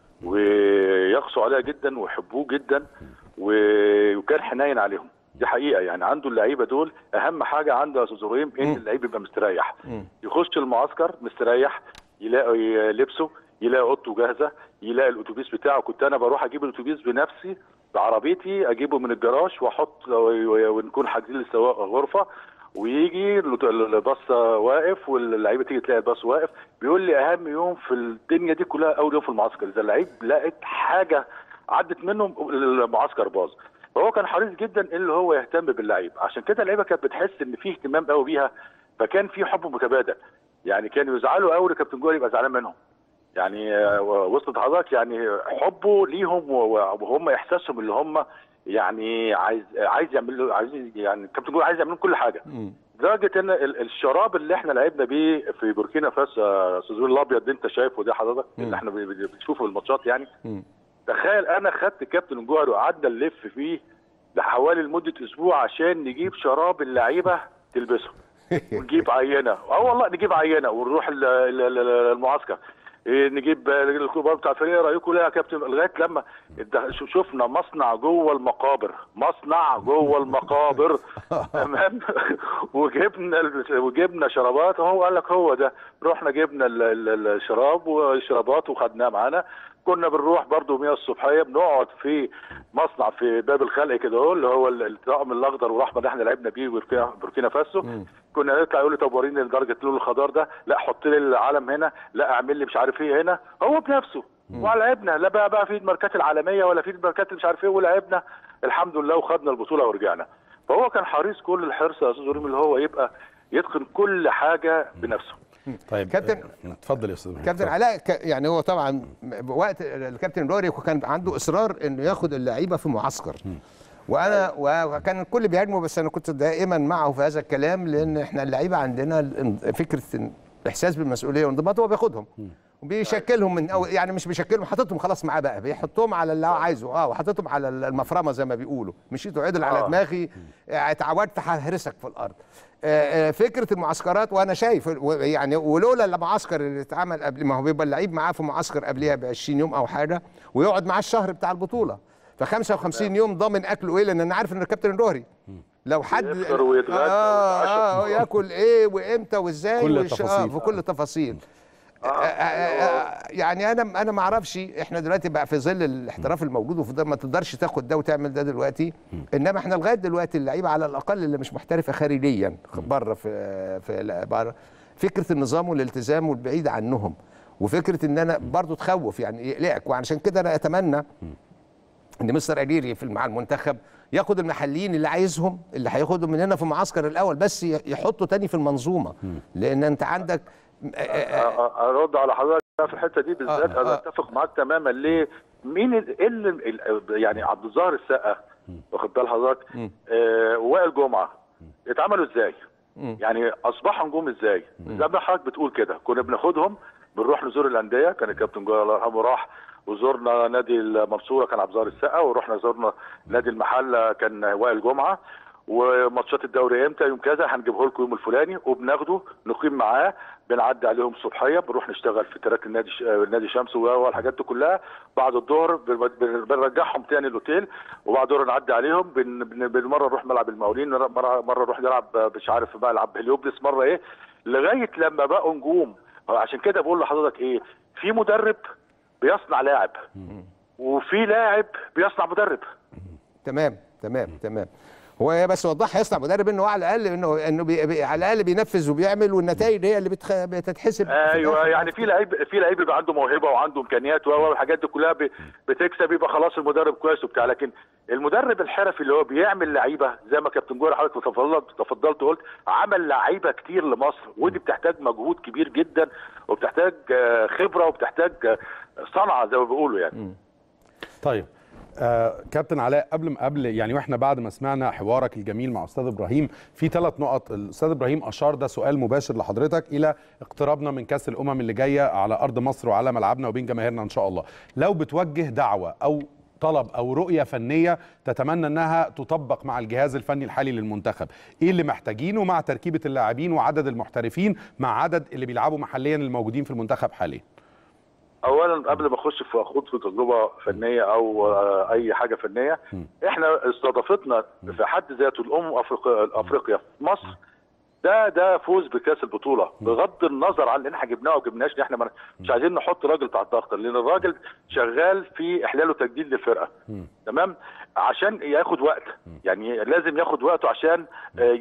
ويقسو عليها جدا ويحبوه جدا و- وكان حنين عليهم دي حقيقه يعني عنده اللعيبه دول اهم حاجه عنده يا استاذ ابراهيم ان اللعيب يبقى مستريح يخش المعسكر مستريح يلاقي لبسه يلاقي اوضته جاهزه يلاقي الاتوبيس بتاعه كنت انا بروح اجيب الاتوبيس بنفسي بعربيتي اجيبه من الجراج واحط ونكون حاجزين للسواق غرفه ويجي الباص واقف واللعيبه تيجي تلاقي الباص واقف بيقول لي اهم يوم في الدنيا دي كلها اول يوم في المعسكر اذا اللعيب لقيت حاجه عدت منهم المعسكر باظ فهو كان حريص جدا اللي هو يهتم باللعيب عشان كده اللعيبه كانت بتحس ان في اهتمام قوي بيها فكان في حب متبادل يعني كانوا يزعلوا قوي كابتن جوهري يبقى زعلان منهم يعني آه، وصلت حضرتك يعني حبه ليهم و- وهم احساسهم اللي هم يعني عايز عايز يعمل عايز يعني كابتن جوهري عايز يعمل لهم كل حاجه لدرجه ان ال- الشراب اللي احنا لعبنا بيه في بوركينا فاسو يا استاذ وائل الابيض اللي انت شايفه ده حضرتك اللي احنا ب- ب- بنشوفه في الماتشات يعني تخيل انا خدت كابتن جوهري وقعدنا نلف فيه لحوالي لمده اسبوع عشان نجيب شراب اللعيبه تلبسه ونجيب عينه اه والله نجيب عينه ونروح ال- ال- ال- المعسكر إيه، نجيب الكبار بتاع الفريق إيه رايكم لا يا كابتن لغايه لما الد- شو- شفنا مصنع جوه المقابر مصنع جوه المقابر تمام وجبنا ال- وجبنا شرابات هو قال لك هو ده رحنا جبنا ال- ال- الشراب والشرابات وخدناها معانا كنا بنروح برضو 100 الصبحيه بنقعد في مصنع في باب الخلق كده اهو اللي هو ال- الطقم الاخضر والاحمر اللي احنا لعبنا بيه بوركينا بوركينا فاسو كنا نطلع يقول لي طب وريني درجه لون الخضار ده لا حط لي العلم هنا لا اعمل لي مش عارف ايه هنا هو بنفسه ولعبنا لا بقى بقى في الماركات العالميه ولا في الماركات اللي مش عارف ايه ولعبنا الحمد لله وخدنا البطوله ورجعنا فهو كان حريص كل الحرص يا استاذ ريم اللي هو يبقى يتقن كل حاجه بنفسه طيب كابتن- آه، اتفضل يا استاذ محمد. كابتن علاء ك- يعني هو طبعا وقت الكابتن روري كان عنده اصرار انه ياخد اللعيبه في معسكر وانا وكان الكل بيهاجمه بس انا كنت دائما معه في هذا الكلام لان احنا اللعيبه عندنا الان- فكره إن الاحساس بالمسؤوليه والانضباط هو بياخدهم وبيشكلهم من أو يعني مش بيشكلهم حاططهم خلاص معاه بقى بيحطهم على اللي هو عايزه اه وحاططهم على المفرمه زي ما بيقولوا مشيت عدل على آه. دماغي آه، اتعودت ههرسك في الارض آه، آه، فكره المعسكرات وانا شايف و- يعني ولولا المعسكر اللي اتعمل قبل ما هو بيبقى اللعيب معاه في معسكر قبلها ب 20 يوم او حاجه ويقعد معاه الشهر بتاع البطوله ف 55 يوم ضامن اكله ايه لان انا عارف ان الكابتن الروهري لو حد يفطر ويتغدى اه, ويتعشى. آه ياكل ايه وامتى وازاي كل وش- التفاصيل. آه في كل التفاصيل آه، آه، آه، يعني انا انا ما اعرفش احنا دلوقتي بقى في ظل الاحتراف الموجود وفي ده ما تقدرش تاخد ده وتعمل ده دلوقتي انما احنا لغايه دلوقتي اللعيبه على الاقل اللي مش محترفه خارجيا بره في في لا، بره فكره النظام والالتزام والبعيد عنهم وفكره ان انا برضو تخوف يعني يقلقك وعشان كده انا اتمنى ان مستر اجيري في مع المنتخب ياخد المحليين اللي عايزهم اللي هياخدهم من هنا في المعسكر الاول بس يحطه تاني في المنظومه لان انت عندك آه، آه، أ- أ- ارد على حضرتك بقى في الحته دي بالذات آه، انا آه. اتفق معاك تماما ليه مين ال- إيه اللي ال- يعني عبد الظاهر السقا واخد بال حضرتك آه وائل جمعه اتعملوا ازاي يعني اصبحوا نجوم ازاي زي ما حضرتك بتقول كده كنا بناخدهم بنروح نزور الانديه كان الكابتن جوه الله يرحمه راح وزورنا نادي المنصوره كان عبد الظاهر السقا ورحنا زورنا نادي المحله كان وائل جمعه وماتشات الدوري امتى يوم كذا هنجيبه لكم يوم الفلاني وبناخده نقيم معاه بنعدي عليهم الصبحيه بنروح نشتغل في تراك النادي ش... آه، نادي شمس والحاجات دي كلها بعد الظهر بن- بن- بنرجعهم تاني الاوتيل وبعد الظهر نعدي عليهم بن... بن... بن- مره نروح ملعب المقاولين مره مره نروح نلعب آه، مش عارف ملعب هليوبلس مره ايه لغايه لما بقوا نجوم عشان كده بقول لحضرتك ايه في مدرب بيصنع لاعب وفي لاعب بيصنع مدرب تمام تمام تمام هو هي بس وضح يصنع مدرب انه على الاقل انه انه بي بي على الاقل بينفذ وبيعمل والنتائج هي اللي بتخ... بتتحسب في ايوه الآخر. يعني في لعيب في لعيب بيبقى عنده موهبه وعنده امكانيات و- والحاجات دي كلها ب- بتكسب يبقى خلاص المدرب كويس وبتاع لكن المدرب الحرفي اللي هو بيعمل لعيبه زي ما كابتن جوهر حضرتك تفضلت تفضلت وقلت عمل لعيبه كتير لمصر ودي بتحتاج مجهود كبير جدا وبتحتاج آه، خبره وبتحتاج آه، صنعه زي ما بيقولوا يعني طيب آه كابتن علاء قبل ما قبل يعني واحنا بعد ما سمعنا حوارك الجميل مع استاذ ابراهيم في ثلاث نقط الاستاذ ابراهيم اشار ده سؤال مباشر لحضرتك الى اقترابنا من كاس الامم اللي جايه على ارض مصر وعلى ملعبنا وبين جماهيرنا ان شاء الله لو بتوجه دعوه او طلب او رؤيه فنيه تتمنى انها تطبق مع الجهاز الفني الحالي للمنتخب ايه اللي محتاجينه مع تركيبه اللاعبين وعدد المحترفين مع عدد اللي بيلعبوا محليا الموجودين في المنتخب حاليا اولا قبل ما اخش في اخوض في تجربه فنيه او آه، اي حاجه فنيه احنا استضافتنا في حد ذاته الامم افريقيا افريقيا في مصر ده ده فوز بكاس البطوله بغض النظر عن ان احنا جبناه او جبناش احنا ما- مش عايزين نحط راجل تحت ضغط لان الراجل شغال في احلال وتجديد للفرقه تمام عشان ياخد وقت يعني لازم ياخد وقته عشان آه،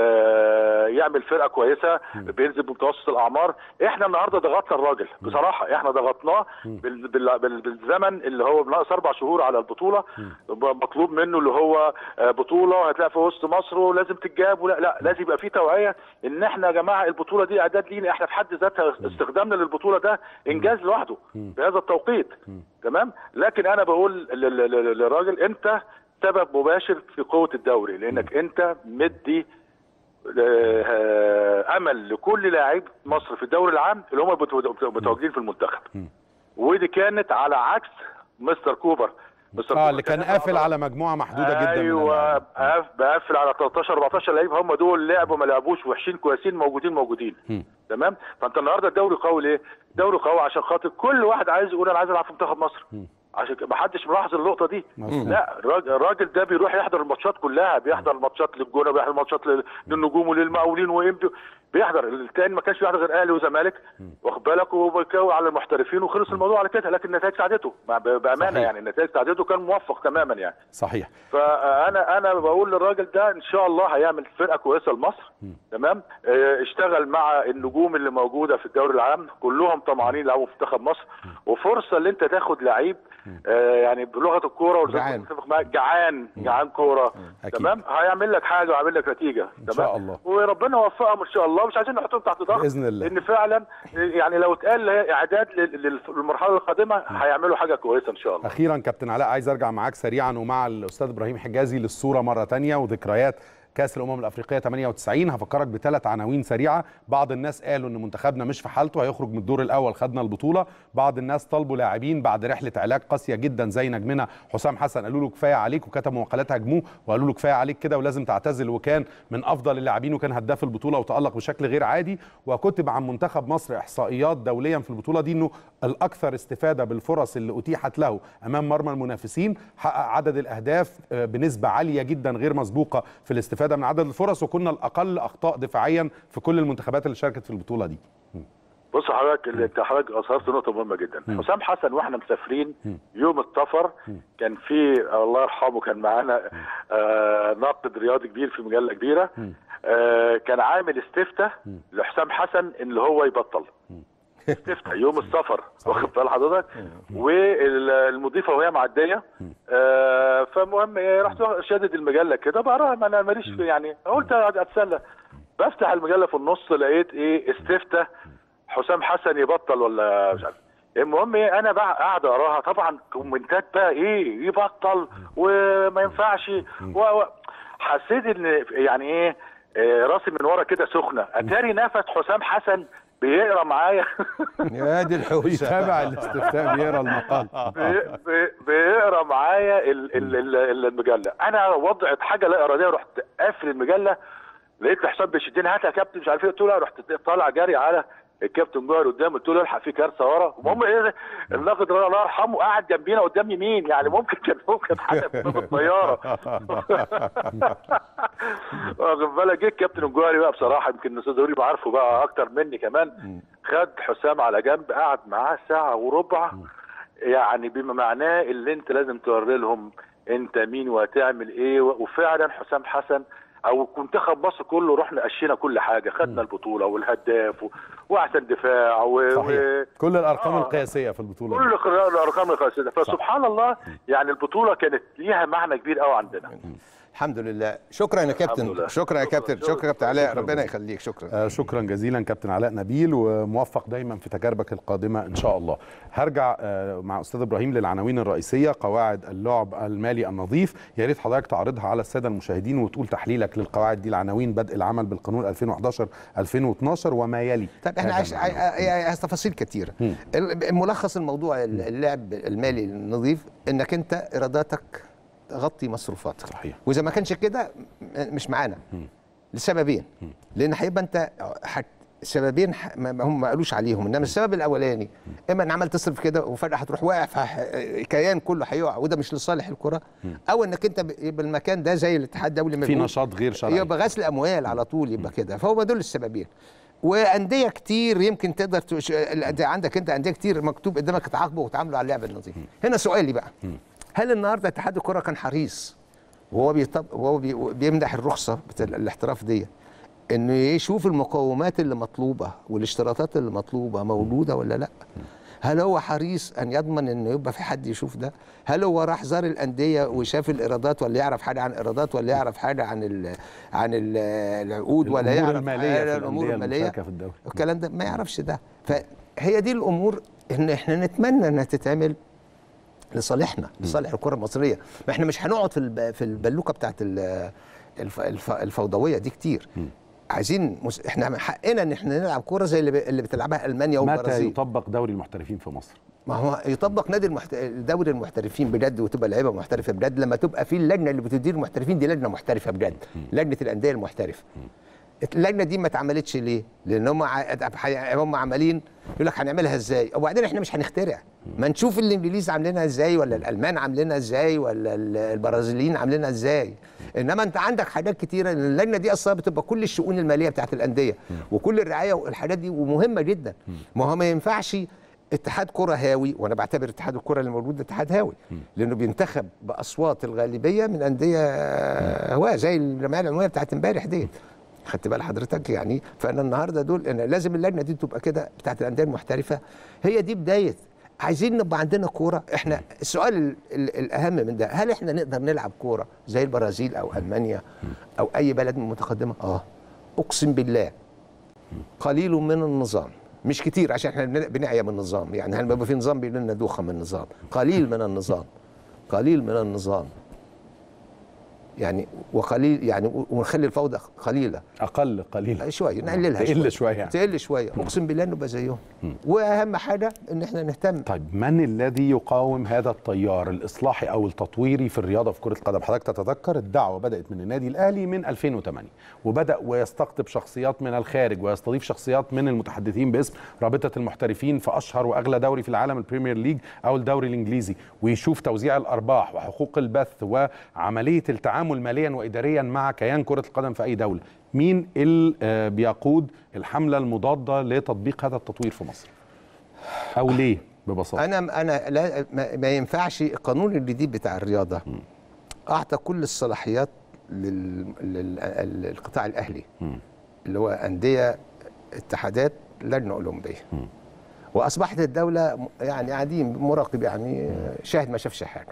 ي- يعمل فرقه كويسه بينزل بمتوسط الاعمار احنا النهارده ضغطنا الراجل بصراحه احنا ضغطناه بال- بال- بال- بالزمن اللي هو ناقص اربع شهور على البطوله مطلوب منه اللي هو آه، بطوله هتلاقي في وسط مصر ولازم تتجاب ولا لا لازم يبقى في توعيه ان احنا يا جماعه البطوله دي اعداد لينا احنا في حد ذاتها استخدامنا للبطوله ده انجاز لوحده في هذا التوقيت تمام لكن انا بقول لل- لل- للراجل انت سبب مباشر في قوه الدوري لانك انت مدي آه، امل لكل لاعب مصر في الدوري العام اللي هم بتو- متواجدين في المنتخب ودي كانت على عكس مستر كوبر مستر اه كوبر اللي كان قافل على مجموعه محدوده جدا من ايوه اللاعبين. بقف- بقفل على 13 14 لعيب هم دول لعبوا ما لعبوش وحشين كويسين موجودين موجودين تمام فانت النهارده الدوري قوي ليه؟ دوري قوي عشان خاطر كل واحد عايز يقول انا عايز العب في منتخب مصر عشان كده ما حدش ملاحظ النقطه دي مظبوط. لا الراجل, الراجل ده بيروح يحضر الماتشات كلها بيحضر الماتشات للجونه بيحضر الماتشات لل- للنجوم وللمقاولين وامتى بيحضر التاني ما كانش بيحضر غير اهلي وزمالك واخد بالك وبيكوي على المحترفين وخلص الموضوع على كده لكن النتائج ساعدته مع- بامانه صحيح. يعني النتائج ساعدته كان موفق تماما يعني صحيح فانا انا بقول للراجل ده ان شاء الله هيعمل فرقه كويسه لمصر تمام آه، اشتغل مع النجوم اللي موجوده في الدوري العام كلهم طمعانين يلعبوا في منتخب مصر وفرصه اللي انت تاخد لعيب آه، يعني بلغه الكوره والزمالك جعان. متفق معاك جعان جعان كوره أكيد. تمام هيعمل لك حاجه ويعمل لك نتيجه إن تمام شاء الله. وربنا يوفقهم ان شاء الله مش عايزين نحطهم تحت ضغط بإذن الله. لان فعلا يعني لو اتقال اعداد لل- للمرحله القادمه هيعملوا حاجه كويسه ان شاء الله اخيرا كابتن علاء عايز ارجع معاك سريعا ومع الاستاذ ابراهيم حجازي للصوره مره تانية وذكريات كاس الامم الافريقيه 98 هفكرك بثلاث عناوين سريعه بعض الناس قالوا ان منتخبنا مش في حالته هيخرج من الدور الاول خدنا البطوله بعض الناس طلبوا لاعبين بعد رحله علاج قاسيه جدا زي نجمنا حسام حسن قالوا له كفايه عليك وكتبوا مقالات هاجموه وقالوا له كفايه عليك كده ولازم تعتزل وكان من افضل اللاعبين وكان هداف البطوله وتالق بشكل غير عادي وكتب عن منتخب مصر احصائيات دوليا في البطوله دي انه الاكثر استفاده بالفرص اللي اتيحت له امام مرمى المنافسين حقق عدد الاهداف آه، بنسبه عاليه جدا غير مسبوقه في الاستفاده من عدد الفرص وكنا الاقل اخطاء دفاعيا في كل المنتخبات اللي شاركت في البطوله دي بص حضرتك اللي انت حضرتك اثرت نقطه مهمه جدا حسام حسن واحنا مسافرين يوم السفر كان في الله يرحمه كان معانا آه ناقد رياضي كبير في مجله كبيره آه كان عامل استفتاء لحسام حسن اللي هو يبطل استفتاء يوم السفر واخد بال حضرتك والمضيفه وهي معديه آه فالمهم ايه رحت شادد المجله كده بقراها ما انا ماليش في- يعني قلت اتسلى بفتح المجله في النص لقيت ايه استفتاء حسام حسن يبطل ولا مش عارف المهم ايه انا بقى قاعد اقراها طبعا كومنتات بقى ايه يبطل وما ينفعش و... و... حسيت ان يعني ايه آه، راسي من ورا كده سخنه اتاري نفس حسام حسن بيقرا معايا يا دي الحوسه بيتابع الاستفتاء بيقرا المقال بي- بي- بيقرا معايا ال- ال- ال- المجله انا وضعت حاجه لا اراديه رحت قافل المجله لقيت حسام بيشدني هات يا كابتن مش عارف ايه قلت له لا رحت طالع جري على الكابتن جوهر قدام قلت له الحق في كارثه ورا المهم ايه الناقد الله يرحمه قاعد جنبينا قدام يمين يعني ممكن كان ممكن حاجه في الطياره واخد بالك جه الكابتن الجوهري بقى بصراحه يمكن الاستاذ دوري عارفه بقى اكتر مني كمان خد حسام على جنب قعد معاه ساعه وربع يعني بما معناه اللي انت لازم توري لهم انت مين وهتعمل ايه وفعلا حسام حسن او منتخب مصر كله رحنا قشينا كل حاجه خدنا البطوله والهداف و... واحسن دفاع و... صحيح و... كل الارقام آه. القياسيه في البطوله كل دي. القرا- الارقام القياسيه فسبحان الله يعني البطوله كانت ليها معنى كبير قوي عندنا الحمد لله شكرا يا كابتن لله. شكرا يا شكرا، كابتن شكرا. شكرا يا كابتن علاء شكرا ربنا جزيلا. يخليك شكرا آه، شكرا جزيلا كابتن علاء نبيل وموفق دايما في تجاربك القادمه ان شاء الله هرجع آه، مع استاذ ابراهيم للعناوين الرئيسيه قواعد اللعب المالي النظيف يا ريت حضرتك تعرضها على الساده المشاهدين وتقول تحليلك للقواعد دي العناوين بدء العمل بالقانون 2011 2012 وما يلي طيب احنا هذا عايش العنوان. عاي- عاي- عايز تفاصيل كتيره ال- ملخص الموضوع ال- اللعب المالي النظيف انك انت ايراداتك تغطي مصروفاتك صحيح. واذا ما كانش كده م- مش معانا لسببين لان هيبقى انت حت سببين ح- ما ما هم ما قالوش عليهم انما السبب الاولاني اما ان عمال تصرف كده وفجاه هتروح واقع فالكيان كله هيقع وده مش لصالح الكره او انك انت ب- يبقى المكان ده زي الاتحاد الدولي ما في بيقول نشاط غير شرعي يبقى غسل اموال على طول يبقى كده فهو دول السببين وانديه كتير يمكن تقدر تش... الأندية- عندك انت انديه كتير مكتوب قدامك تعاقبوا وتعاملوا على اللعب النظيف هنا سؤالي بقى هل النهارده اتحاد الكره كان حريص وهو بيطب... وهو بي... بيمنح الرخصه بتاع الاحتراف دي انه يشوف المقومات اللي مطلوبه والاشتراطات اللي مطلوبه موجوده ولا لا هل هو حريص ان يضمن انه يبقى في حد يشوف ده هل هو راح زار الانديه وشاف الايرادات ولا يعرف حاجه عن الايرادات ولا يعرف حاجه عن ال عن ال العقود ولا الأمور يعرف المالية حاجة في عن الامور الأندية الماليه المشاركة في الدوري. الكلام ده ما يعرفش ده فهي دي الامور ان احنا نتمنى انها تتعمل لصالحنا لصالح الكره المصريه ما احنا مش هنقعد في الب- في البلوكه بتاعت ال- الف- الف- الفوضويه دي كتير عايزين مس... احنا من حقنا ان احنا نلعب كوره زي اللي, ب... اللي بتلعبها المانيا متى والبرازيل يطبق دوري المحترفين في مصر ما هو يطبق نادي المحت... دوري المحترفين بجد وتبقى لعيبه محترفه بجد لما تبقى في اللجنه اللي بتدير المحترفين دي لجنه محترفه بجد لجنه الانديه المحترفه اللجنه دي ما اتعملتش ليه؟ لان هم ع- هم عمالين يقول لك هنعملها ازاي؟ وبعدين احنا مش هنخترع ما نشوف الانجليز عاملينها ازاي ولا الالمان عاملينها ازاي ولا ال- البرازيليين عاملينها ازاي انما انت عندك حاجات كتيره إن اللجنه دي اصلا بتبقى كل الشؤون الماليه بتاعت الانديه وكل الرعايه والحاجات دي ومهمه جدا ما هو ما ينفعش اتحاد كره هاوي وانا بعتبر اتحاد الكره اللي موجود ده اتحاد هاوي لانه بينتخب باصوات الغالبيه من انديه هواه زي الجمعيه العموميه بتاعت امبارح ديت خدت بال حضرتك يعني فانا النهارده دول انا لازم اللجنه دي تبقى كده بتاعت الانديه المحترفه هي دي بدايه عايزين نبقى عندنا كوره احنا السؤال ال ال الاهم من ده هل احنا نقدر نلعب كوره زي البرازيل او المانيا او اي بلد متقدمه اه اقسم بالله قليل من النظام مش كتير عشان احنا بن- بنعيا من النظام يعني لما يبقى في نظام بيقول لنا دوخه من النظام قليل من النظام قليل من النظام يعني وقليل يعني ونخلي الفوضى قليله اقل قليلا شويه نقللها تقل شوية يعني. تقل شويه اقسم بالله نبقى زيهم واهم حاجه ان احنا نهتم طيب من الذي يقاوم هذا التيار الاصلاحي او التطويري في الرياضه في كره القدم حضرتك تتذكر الدعوه بدات من النادي الاهلي من 2008 وبدا ويستقطب شخصيات من الخارج ويستضيف شخصيات من المتحدثين باسم رابطه المحترفين في اشهر واغلى دوري في العالم البريمير ليج او الدوري الانجليزي ويشوف توزيع الارباح وحقوق البث وعمليه التعامل ماليا واداريا مع كيان كره القدم في اي دوله مين اللي آه، بيقود الحمله المضاده لتطبيق هذا التطوير في مصر او ليه ببساطه انا انا لا ما, ما ينفعش القانون الجديد بتاع الرياضه اعطى كل الصلاحيات لل- لل- للقطاع الاهلي اللي هو انديه اتحادات لجنه اولمبيه واصبحت الدوله م- يعني قاعدين مراقب يعني شاهد ما شافش حاجه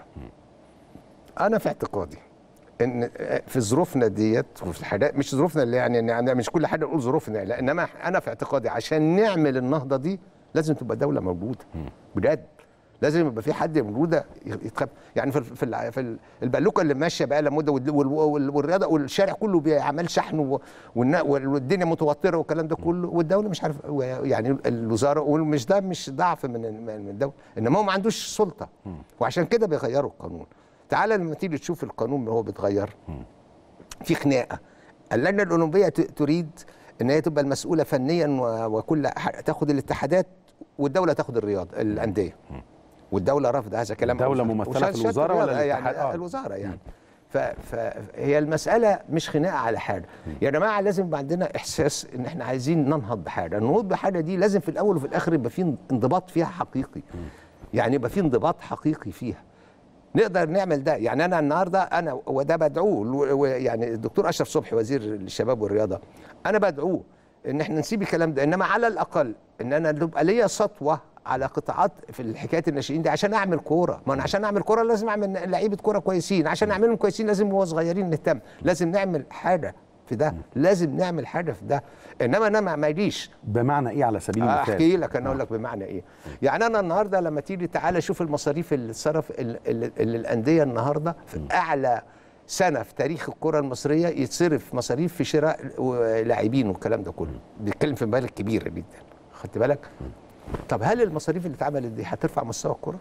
انا في اعتقادي ان في ظروفنا ديت وفي الحاجات مش ظروفنا اللي يعني يعني مش كل حاجه نقول ظروفنا لا انما انا في اعتقادي عشان نعمل النهضه دي لازم تبقى دوله موجوده بجد لازم يبقى في حد موجوده يتخب يعني في ال- في ال- في ال- البلوكه اللي ماشيه بقى لها مده وال- وال- وال- والرياضه والشارع كله بيعمل شحن و- والنا- والدنيا متوتره والكلام ده كله والدوله مش عارف يعني الوزاره ومش ده مش ضعف من من من الدوله انما هو ما عندوش سلطه وعشان كده بيغيروا القانون تعالى لما تيجي تشوف القانون اللي هو بيتغير في خناقه اللجنه الاولمبيه ت- تريد ان هي تبقى المسؤوله فنيا و- وكل ح- تاخد الاتحادات والدوله تاخد الرياض الانديه والدوله رافضه هذا الكلام الدولة وش- ممثلة وشهادة في الوزارة ولا الرياضة الاتحاد؟ يعني آه. الوزاره يعني ف- فهي المساله مش خناقه على حاجه يا جماعه لازم يبقى عندنا احساس ان احنا عايزين ننهض بحاجه النهوض بحاجه دي لازم في الاول وفي الاخر يبقى في انضباط فيها حقيقي يعني يبقى في انضباط حقيقي فيها نقدر نعمل ده يعني انا النهارده انا وده بدعوه و- و- يعني الدكتور اشرف صبحي وزير الشباب والرياضه انا بدعوه ان احنا نسيب الكلام ده انما على الاقل ان انا تبقى ليا سطوه على قطاعات في الحكايه الناشئين دي عشان اعمل كوره ما انا عشان اعمل كوره لازم اعمل لعيبه كوره كويسين عشان اعملهم كويسين لازم وهو صغيرين نهتم لازم نعمل حاجه في ده لازم نعمل حاجه في ده انما انا ما ما يجيش بمعنى ايه على سبيل المثال احكي لك انا اقول لك بمعنى ايه يعني انا النهارده لما تيجي تعالى شوف المصاريف اللي اتصرف ال- ال- اللي الانديه النهارده في اعلى سنه في تاريخ الكره المصريه يتصرف مصاريف في شراء و- لاعبين والكلام ده كله بيتكلم في مبالغ كبيره جدا خدت بالك طب هل المصاريف اللي اتعملت دي هترفع مستوى الكره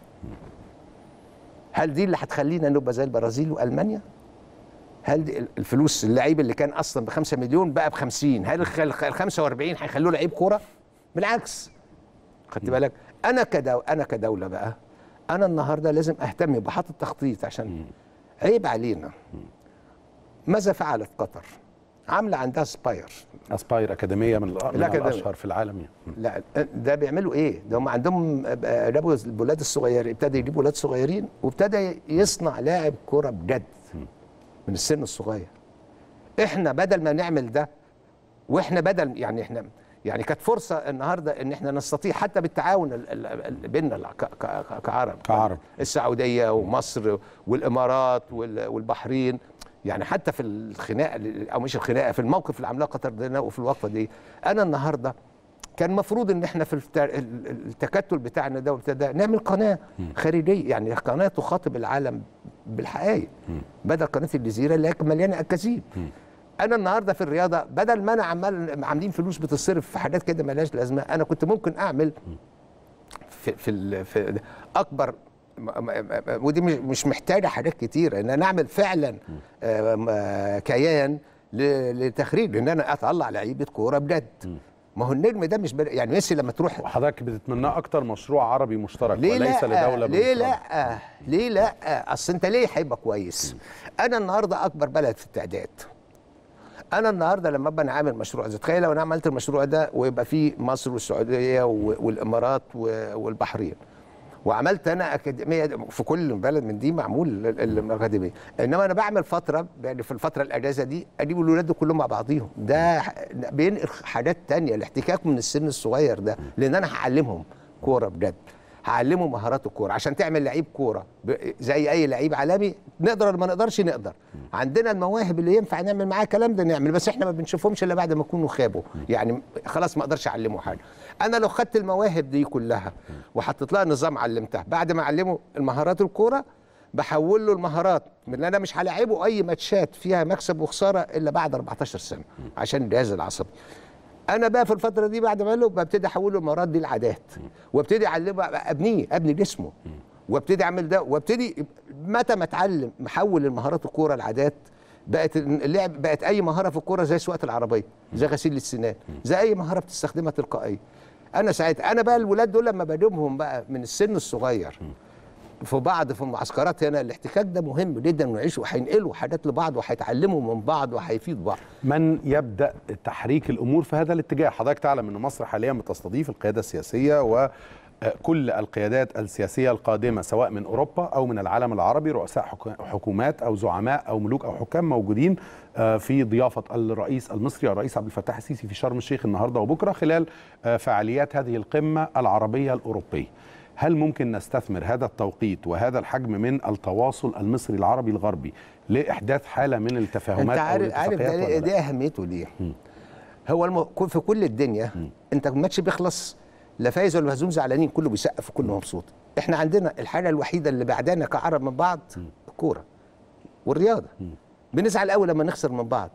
هل دي اللي هتخلينا نبقى زي البرازيل والمانيا هل دي الفلوس اللعيب اللي كان اصلا ب 5 مليون بقى ب 50 هل ال 45 هيخلوه لعيب كوره بالعكس خدت بالك انا كدو انا كدوله بقى انا النهارده لازم اهتم بحط التخطيط عشان عيب علينا ماذا فعلت قطر عامله عندها سباير اسباير اكاديميه من, الأ- من الأكاديمية. الاشهر في العالم يعني. لا ده بيعملوا ايه ده هم عندهم آه، جابوا الولاد الصغيرين ابتدى يجيبوا ولاد صغيرين وابتدى يصنع لاعب كوره بجد من السن الصغير احنا بدل ما نعمل ده واحنا بدل يعني احنا يعني كانت فرصه النهارده ان احنا نستطيع حتى بالتعاون ال- ال- ال- بيننا الع- ك- ك- كعرب كعرب. السعوديه ومصر والامارات وال- والبحرين يعني حتى في الخناقه او مش الخناقه في الموقف اللي عاملاه قطر ده وفي الوقفه دي انا النهارده كان المفروض ان احنا في الت- ال- ال- التكتل بتاعنا ده وابتدى نعمل قناه خارجيه يعني قناه تخاطب العالم بالحقائق بدل قناه الجزيره اللي هي مليانه اكاذيب انا النهارده في الرياضه بدل ما انا عمال عاملين فلوس بتصرف في حاجات كده ملهاش لازمه انا كنت ممكن اعمل في في, ال- في اكبر م- م- م- ودي مش- مش محتاجه حاجات كتيره ان انا اعمل فعلا آه، م- آه، كيان ل- لتخريج ان انا اطلع لعيبه كوره بجد ما هو النجم ده مش بل... يعني ميسي لما تروح وحضرتك بتتمناه اكتر مشروع عربي مشترك ليه وليس لا لدوله ليه بمفردها. لا ليه لا اصل انت ليه هيبقى كويس انا النهارده اكبر بلد في التعداد انا النهارده لما ابقى انا عامل مشروع زي تخيل لو انا عملت المشروع ده ويبقى فيه مصر والسعوديه و- والامارات و- والبحرين وعملت انا اكاديميه في كل بلد من دي معمول ال- ال- الاكاديميه انما انا بعمل فتره يعني في الفتره الاجازه دي اجيب الولاد دول كلهم مع بعضيهم ده ح- بينقل حاجات تانية الاحتكاك من السن الصغير ده لان انا هعلمهم كوره بجد هعلمه مهارات الكوره عشان تعمل لعيب كوره ب- زي اي لعيب عالمي نقدر ولا ما نقدرش نقدر عندنا المواهب اللي ينفع نعمل معاه الكلام ده نعمل بس احنا ما بنشوفهمش الا بعد ما يكونوا خابوا يعني خلاص ما اقدرش اعلمه حاجه انا لو خدت المواهب دي كلها وحطيت لها نظام علمتها بعد ما اعلمه المهارات الكوره بحول له المهارات من ان انا مش هلاعبه اي ماتشات فيها مكسب وخساره الا بعد 14 سنه عشان الجهاز العصبي انا بقى في الفتره دي بعد ما اقول له ببتدي احول له المهارات دي لعادات وابتدي اعلمه ابنيه ابني جسمه وابتدي اعمل ده وابتدي متى ما اتعلم محول المهارات الكوره لعادات بقت اللعب بقت اي مهاره في الكوره زي سواقه العربيه زي غسيل السنان زي اي مهاره بتستخدمها تلقائيا انا ساعتها انا بقى الولاد دول لما بجيبهم بقى من السن الصغير في بعض في المعسكرات هنا الاحتكاك ده مهم جدا ويعيشوا وهينقلوا حاجات لبعض وهيتعلموا من بعض وهيفيد بعض من يبدا تحريك الامور في هذا الاتجاه حضرتك تعلم ان مصر حاليا بتستضيف القياده السياسيه وكل القيادات السياسيه القادمه سواء من اوروبا او من العالم العربي رؤساء حك- حكومات او زعماء او ملوك او حكام موجودين آه، في ضيافه الرئيس المصري الرئيس عبد الفتاح السيسي في شرم الشيخ النهارده وبكره خلال آه، فعاليات هذه القمه العربيه الاوروبيه هل ممكن نستثمر هذا التوقيت وهذا الحجم من التواصل المصري العربي الغربي لاحداث حاله من التفاهمات انت او عارف عارف الاتفاقيات ده ولا ليه- لا؟ ده اهميته ليه هو الم... كل- في كل الدنيا انت الماتش بيخلص لا فايز ولا مهزوم زعلانين كله بيسقف وكله مبسوط احنا عندنا الحاجه الوحيده اللي بعدانا كعرب من بعض الكوره والرياضه بنزعل قوي لما نخسر من بعض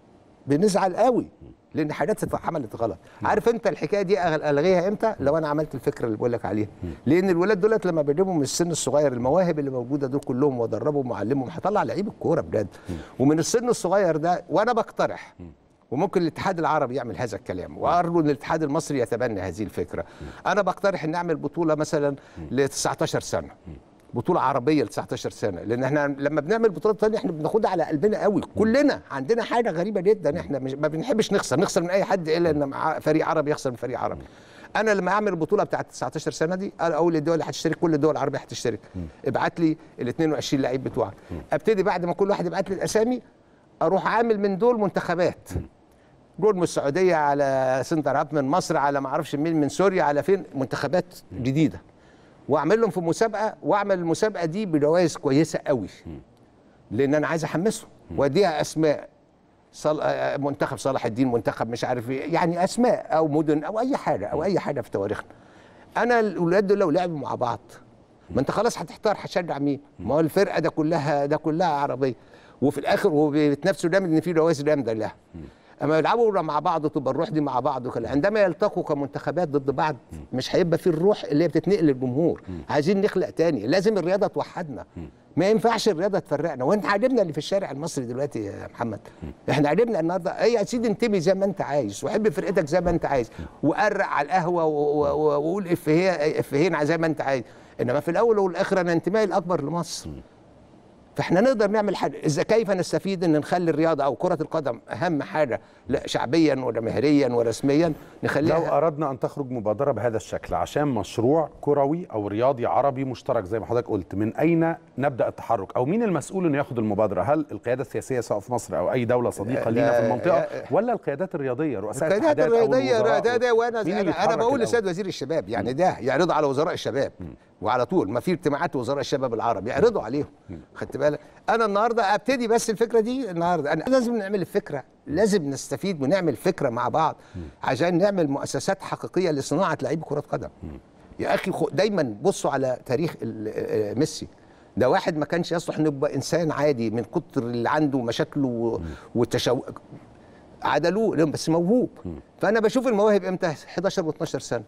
بنزعل قوي لان حاجات اتعملت غلط عارف انت الحكايه دي أغ- الغيها امتى لو انا عملت الفكره اللي بقول لك عليها لان الولاد دولت لما بجيبهم من السن الصغير المواهب اللي موجوده دول كلهم وادربهم واعلمهم هطلع لعيب الكوره بجد ومن السن الصغير ده وانا بقترح وممكن الاتحاد العربي يعمل هذا الكلام وارجو ان الاتحاد المصري يتبنى هذه الفكره انا بقترح ان نعمل بطوله مثلا ل 19 سنه بطولة عربية ل 19 سنة لأن احنا لما بنعمل بطولات تانية احنا بناخدها على قلبنا قوي كلنا عندنا حاجة غريبة جدا احنا مش ما بنحبش نخسر نخسر من أي حد إلا إن مع فريق عربي يخسر من فريق عربي أنا لما أعمل البطولة بتاعت 19 سنة دي أنا أقول للدول اللي هتشترك كل الدول العربية هتشترك ابعت لي ال 22 لعيب بتوعك ابتدي بعد ما كل واحد يبعت لي الأسامي أروح عامل من دول منتخبات جول من السعوديه على سنتر هاب من مصر على ما اعرفش مين من سوريا على فين منتخبات جديده واعمل لهم في مسابقه واعمل المسابقه دي بجوائز كويسه قوي لان انا عايز احمسهم واديها اسماء صل... آه، منتخب صلاح الدين منتخب مش عارف ايه يعني اسماء او مدن او اي حاجه او اي حاجه في تواريخنا انا الاولاد دول لو لعبوا مع بعض ما انت خلاص هتحتار هتشجع مين ما هو الفرقه ده كلها ده كلها عربيه وفي الاخر وبيتنافسوا جامد ان في جوائز جامده لها اما يلعبوا مع بعض تبقى الروح دي مع بعض وكده عندما يلتقوا كمنتخبات ضد بعض مش هيبقى في الروح اللي هي بتتنقل للجمهور عايزين نخلق تاني لازم الرياضه توحدنا ما ينفعش الرياضه تفرقنا وانت عاجبنا اللي في الشارع المصري دلوقتي يا محمد احنا عاجبنا النهارده اي يا سيدي انتمي زي ما انت عايز وحب فرقتك زي ما انت عايز وقرع على القهوه و- و- و- وقول افيه افيهين زي ما انت عايز انما في الاول والاخر انا انتمائي الاكبر لمصر فاحنا نقدر نعمل حاجه اذا كيف نستفيد ان نخلي الرياضه او كره القدم اهم حاجه لا شعبيا وجماهيريا ورسميا لو نخليها اردنا ان تخرج مبادره بهذا الشكل عشان مشروع كروي او رياضي عربي مشترك زي ما حضرتك قلت من اين نبدا التحرك او مين المسؤول انه ياخد المبادره هل القياده السياسيه سواء في مصر او اي دوله صديقه لا، لينا في المنطقه لا. ولا القيادات الرياضيه رؤساء القيادات الاتحادات أو الرياضيه الوزراء؟ ده ده وانا مين اللي انا, أنا يتحرك بقول الأول؟ لسيد وزير الشباب يعني ده يعرضوا على وزراء الشباب وعلى طول ما في اجتماعات وزراء الشباب العرب يعرضوا عليهم خدت بالك انا النهارده ابتدي بس الفكره دي النهارده أنا لازم نعمل الفكره لازم نستفيد ونعمل فكره مع بعض عشان نعمل مؤسسات حقيقيه لصناعه لعيب كره قدم يا اخي خو- دايما بصوا على تاريخ ال- آه، ميسي ده واحد ما كانش يصلح انه يبقى انسان عادي من كتر اللي عنده مشاكله و- والتشو عدلوه لهم بس موهوب فانا بشوف المواهب امتى 11 و12 سنه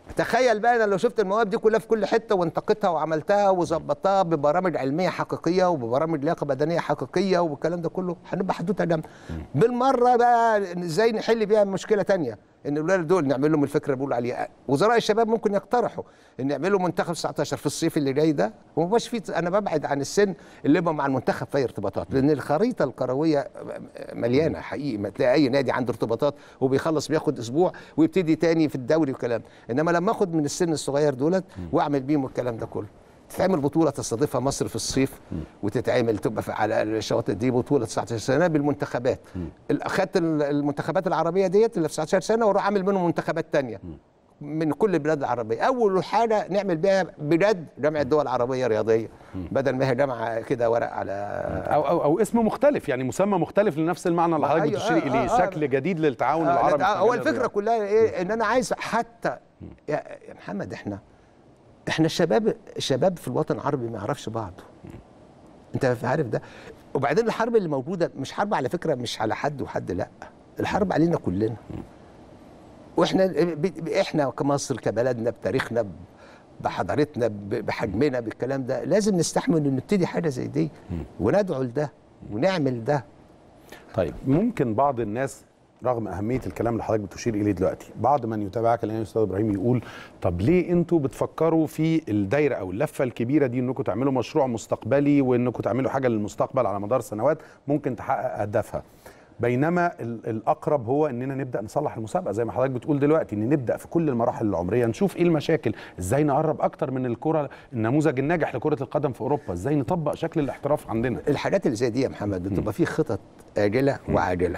تخيل بقى انا لو شفت المواهب دي كلها في كل حته وانتقيتها وعملتها وظبطتها ببرامج علميه حقيقيه وببرامج لياقه بدنيه حقيقيه والكلام ده كله هنبقى حدوته جامده بالمره بقى ازاي نحل بيها مشكله تانية ان الاولاد دول نعمل لهم الفكره اللي بيقولوا عليها وزراء الشباب ممكن يقترحوا ان يعملوا منتخب 19 في الصيف اللي جاي ده وما بقاش في انا ببعد عن السن اللي يبقى مع المنتخب في ارتباطات لان الخريطه الكرويه مليانه حقيقي ما تلاقي اي نادي عنده ارتباطات وبيخلص بياخد اسبوع ويبتدي تاني في الدوري وكلام انما لما اخد من السن الصغير دولت واعمل بيهم الكلام ده كله تتعمل بطوله تستضيفها مصر في الصيف وتتعمل تبقى في على الشواطئ دي بطوله 19 سنه بالمنتخبات اخدت المنتخبات العربيه ديت اللي في 19 سنه واروح اعمل منهم منتخبات تانية من كل البلاد العربيه اول حاجه نعمل بيها بلاد جامعه دول عربيه رياضيه بدل ما هي جامعه كده ورق على او او او اسم مختلف يعني مسمى مختلف لنفس المعنى اللي حضرتك أيوة، بتشير آه، اليه آه، آه. شكل جديد للتعاون آه، العربي لا، في هو مجال الفكره الرياضة. كلها ايه ان انا عايز حتى يا يا محمد احنا احنا الشباب الشباب في الوطن العربي ما يعرفش بعض انت عارف ده وبعدين الحرب اللي موجوده مش حرب على فكره مش على حد وحد لا الحرب علينا كلنا واحنا ب- ب- احنا كمصر كبلدنا بتاريخنا ب- بحضارتنا ب- بحجمنا بالكلام ده لازم نستحمل ان نبتدي حاجه زي دي وندعو لده ونعمل ده طيب ممكن بعض الناس رغم اهميه الكلام اللي حضرتك بتشير اليه دلوقتي بعض من يتابعك الان يا استاذ ابراهيم يقول طب ليه انتوا بتفكروا في الدايره او اللفه الكبيره دي انكم تعملوا مشروع مستقبلي وانكم تعملوا حاجه للمستقبل على مدار سنوات ممكن تحقق اهدافها بينما ال- الاقرب هو اننا نبدا نصلح المسابقه زي ما حضرتك بتقول دلوقتي ان نبدا في كل المراحل العمريه نشوف ايه المشاكل ازاي نقرب اكتر من الكره النموذج الناجح لكره القدم في اوروبا ازاي نطبق شكل الاحتراف عندنا الحاجات اللي زي دي يا محمد بتبقى فيه خطط آجلة وعاجلة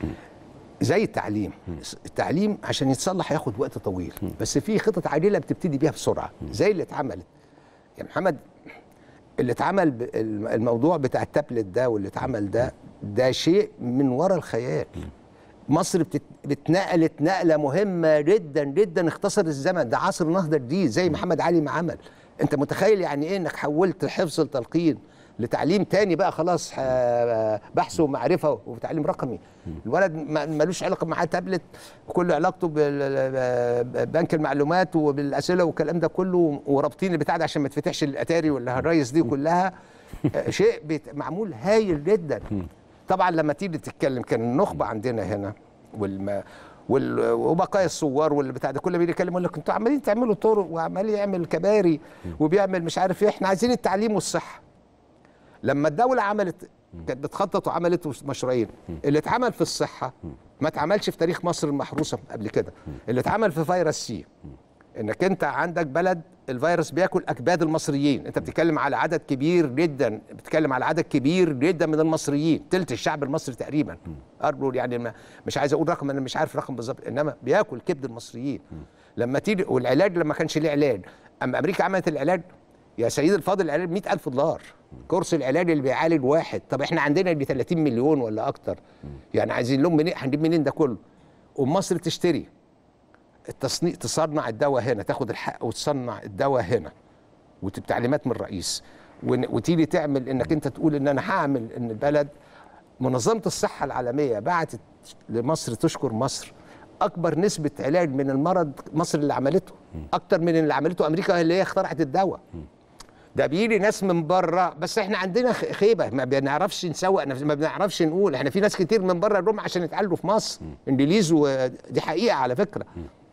زي التعليم التعليم عشان يتصلح هياخد وقت طويل بس في خطط عاجلة بتبتدي بيها بسرعة زي اللي اتعملت يا محمد اللي اتعمل ب- الم- الموضوع بتاع التابلت ده واللي اتعمل ده ده شيء من وراء الخيال مصر بتت- بتنقلت نقله مهمه جدا جدا اختصر الزمن ده عصر نهضه جديد زي محمد علي ما عمل انت متخيل يعني ايه انك حولت الحفظ التلقين لتعليم تاني بقى خلاص آه، بحث ومعرفه وتعليم رقمي الولد ما- ملوش علاقه معاه تابلت كل علاقته ببنك المعلومات وبالاسئله والكلام ده كله ورابطين البتاع ده عشان ما تفتحش الاتاري والهرايس دي كلها آه، شيء بيت- معمول هايل جدا طبعا لما تيجي تتكلم كان النخبه عندنا هنا والما وال- وبقايا الثوار واللي بتاع ده كله بيجي يتكلم يقول لك انتوا عمالين تعملوا طرق وعمال يعمل كباري وبيعمل مش عارف ايه احنا عايزين التعليم والصحه لما الدوله عملت كانت بتخطط وعملت مشروعين اللي اتعمل في الصحه ما اتعملش في تاريخ مصر المحروسه قبل كده اللي اتعمل في فيروس سي انك انت عندك بلد الفيروس بياكل اكباد المصريين انت بتتكلم على عدد كبير جدا بتتكلم على عدد كبير جدا من المصريين تلت الشعب المصري تقريبا ارجو يعني ما مش عايز اقول رقم انا مش عارف رقم بالظبط انما بياكل كبد المصريين لما تيجي والعلاج لما كانش ليه علاج اما امريكا عملت العلاج يا سيدي الفاضل العلاج 100000 دولار كورس العلاج اللي بيعالج واحد طب احنا عندنا اللي 30 مليون ولا اكتر يعني عايزين لهم منين هنجيب منين ده كله ومصر تشتري التصنيع تصنع الدواء هنا تاخد الحق وتصنع الدواء هنا وتعليمات من الرئيس ون- وتيجي تعمل انك انت تقول ان انا هعمل ان البلد منظمه الصحه العالميه بعتت لمصر تشكر مصر اكبر نسبه علاج من المرض مصر اللي عملته اكتر من اللي عملته امريكا اللي هي اخترعت الدواء ده بيجي ناس من بره بس احنا عندنا خ- خيبه ما بنعرفش نسوق نفس- ما بنعرفش نقول احنا في ناس كتير من بره جم عشان يتعالجوا في مصر انجليز ودي حقيقه على فكره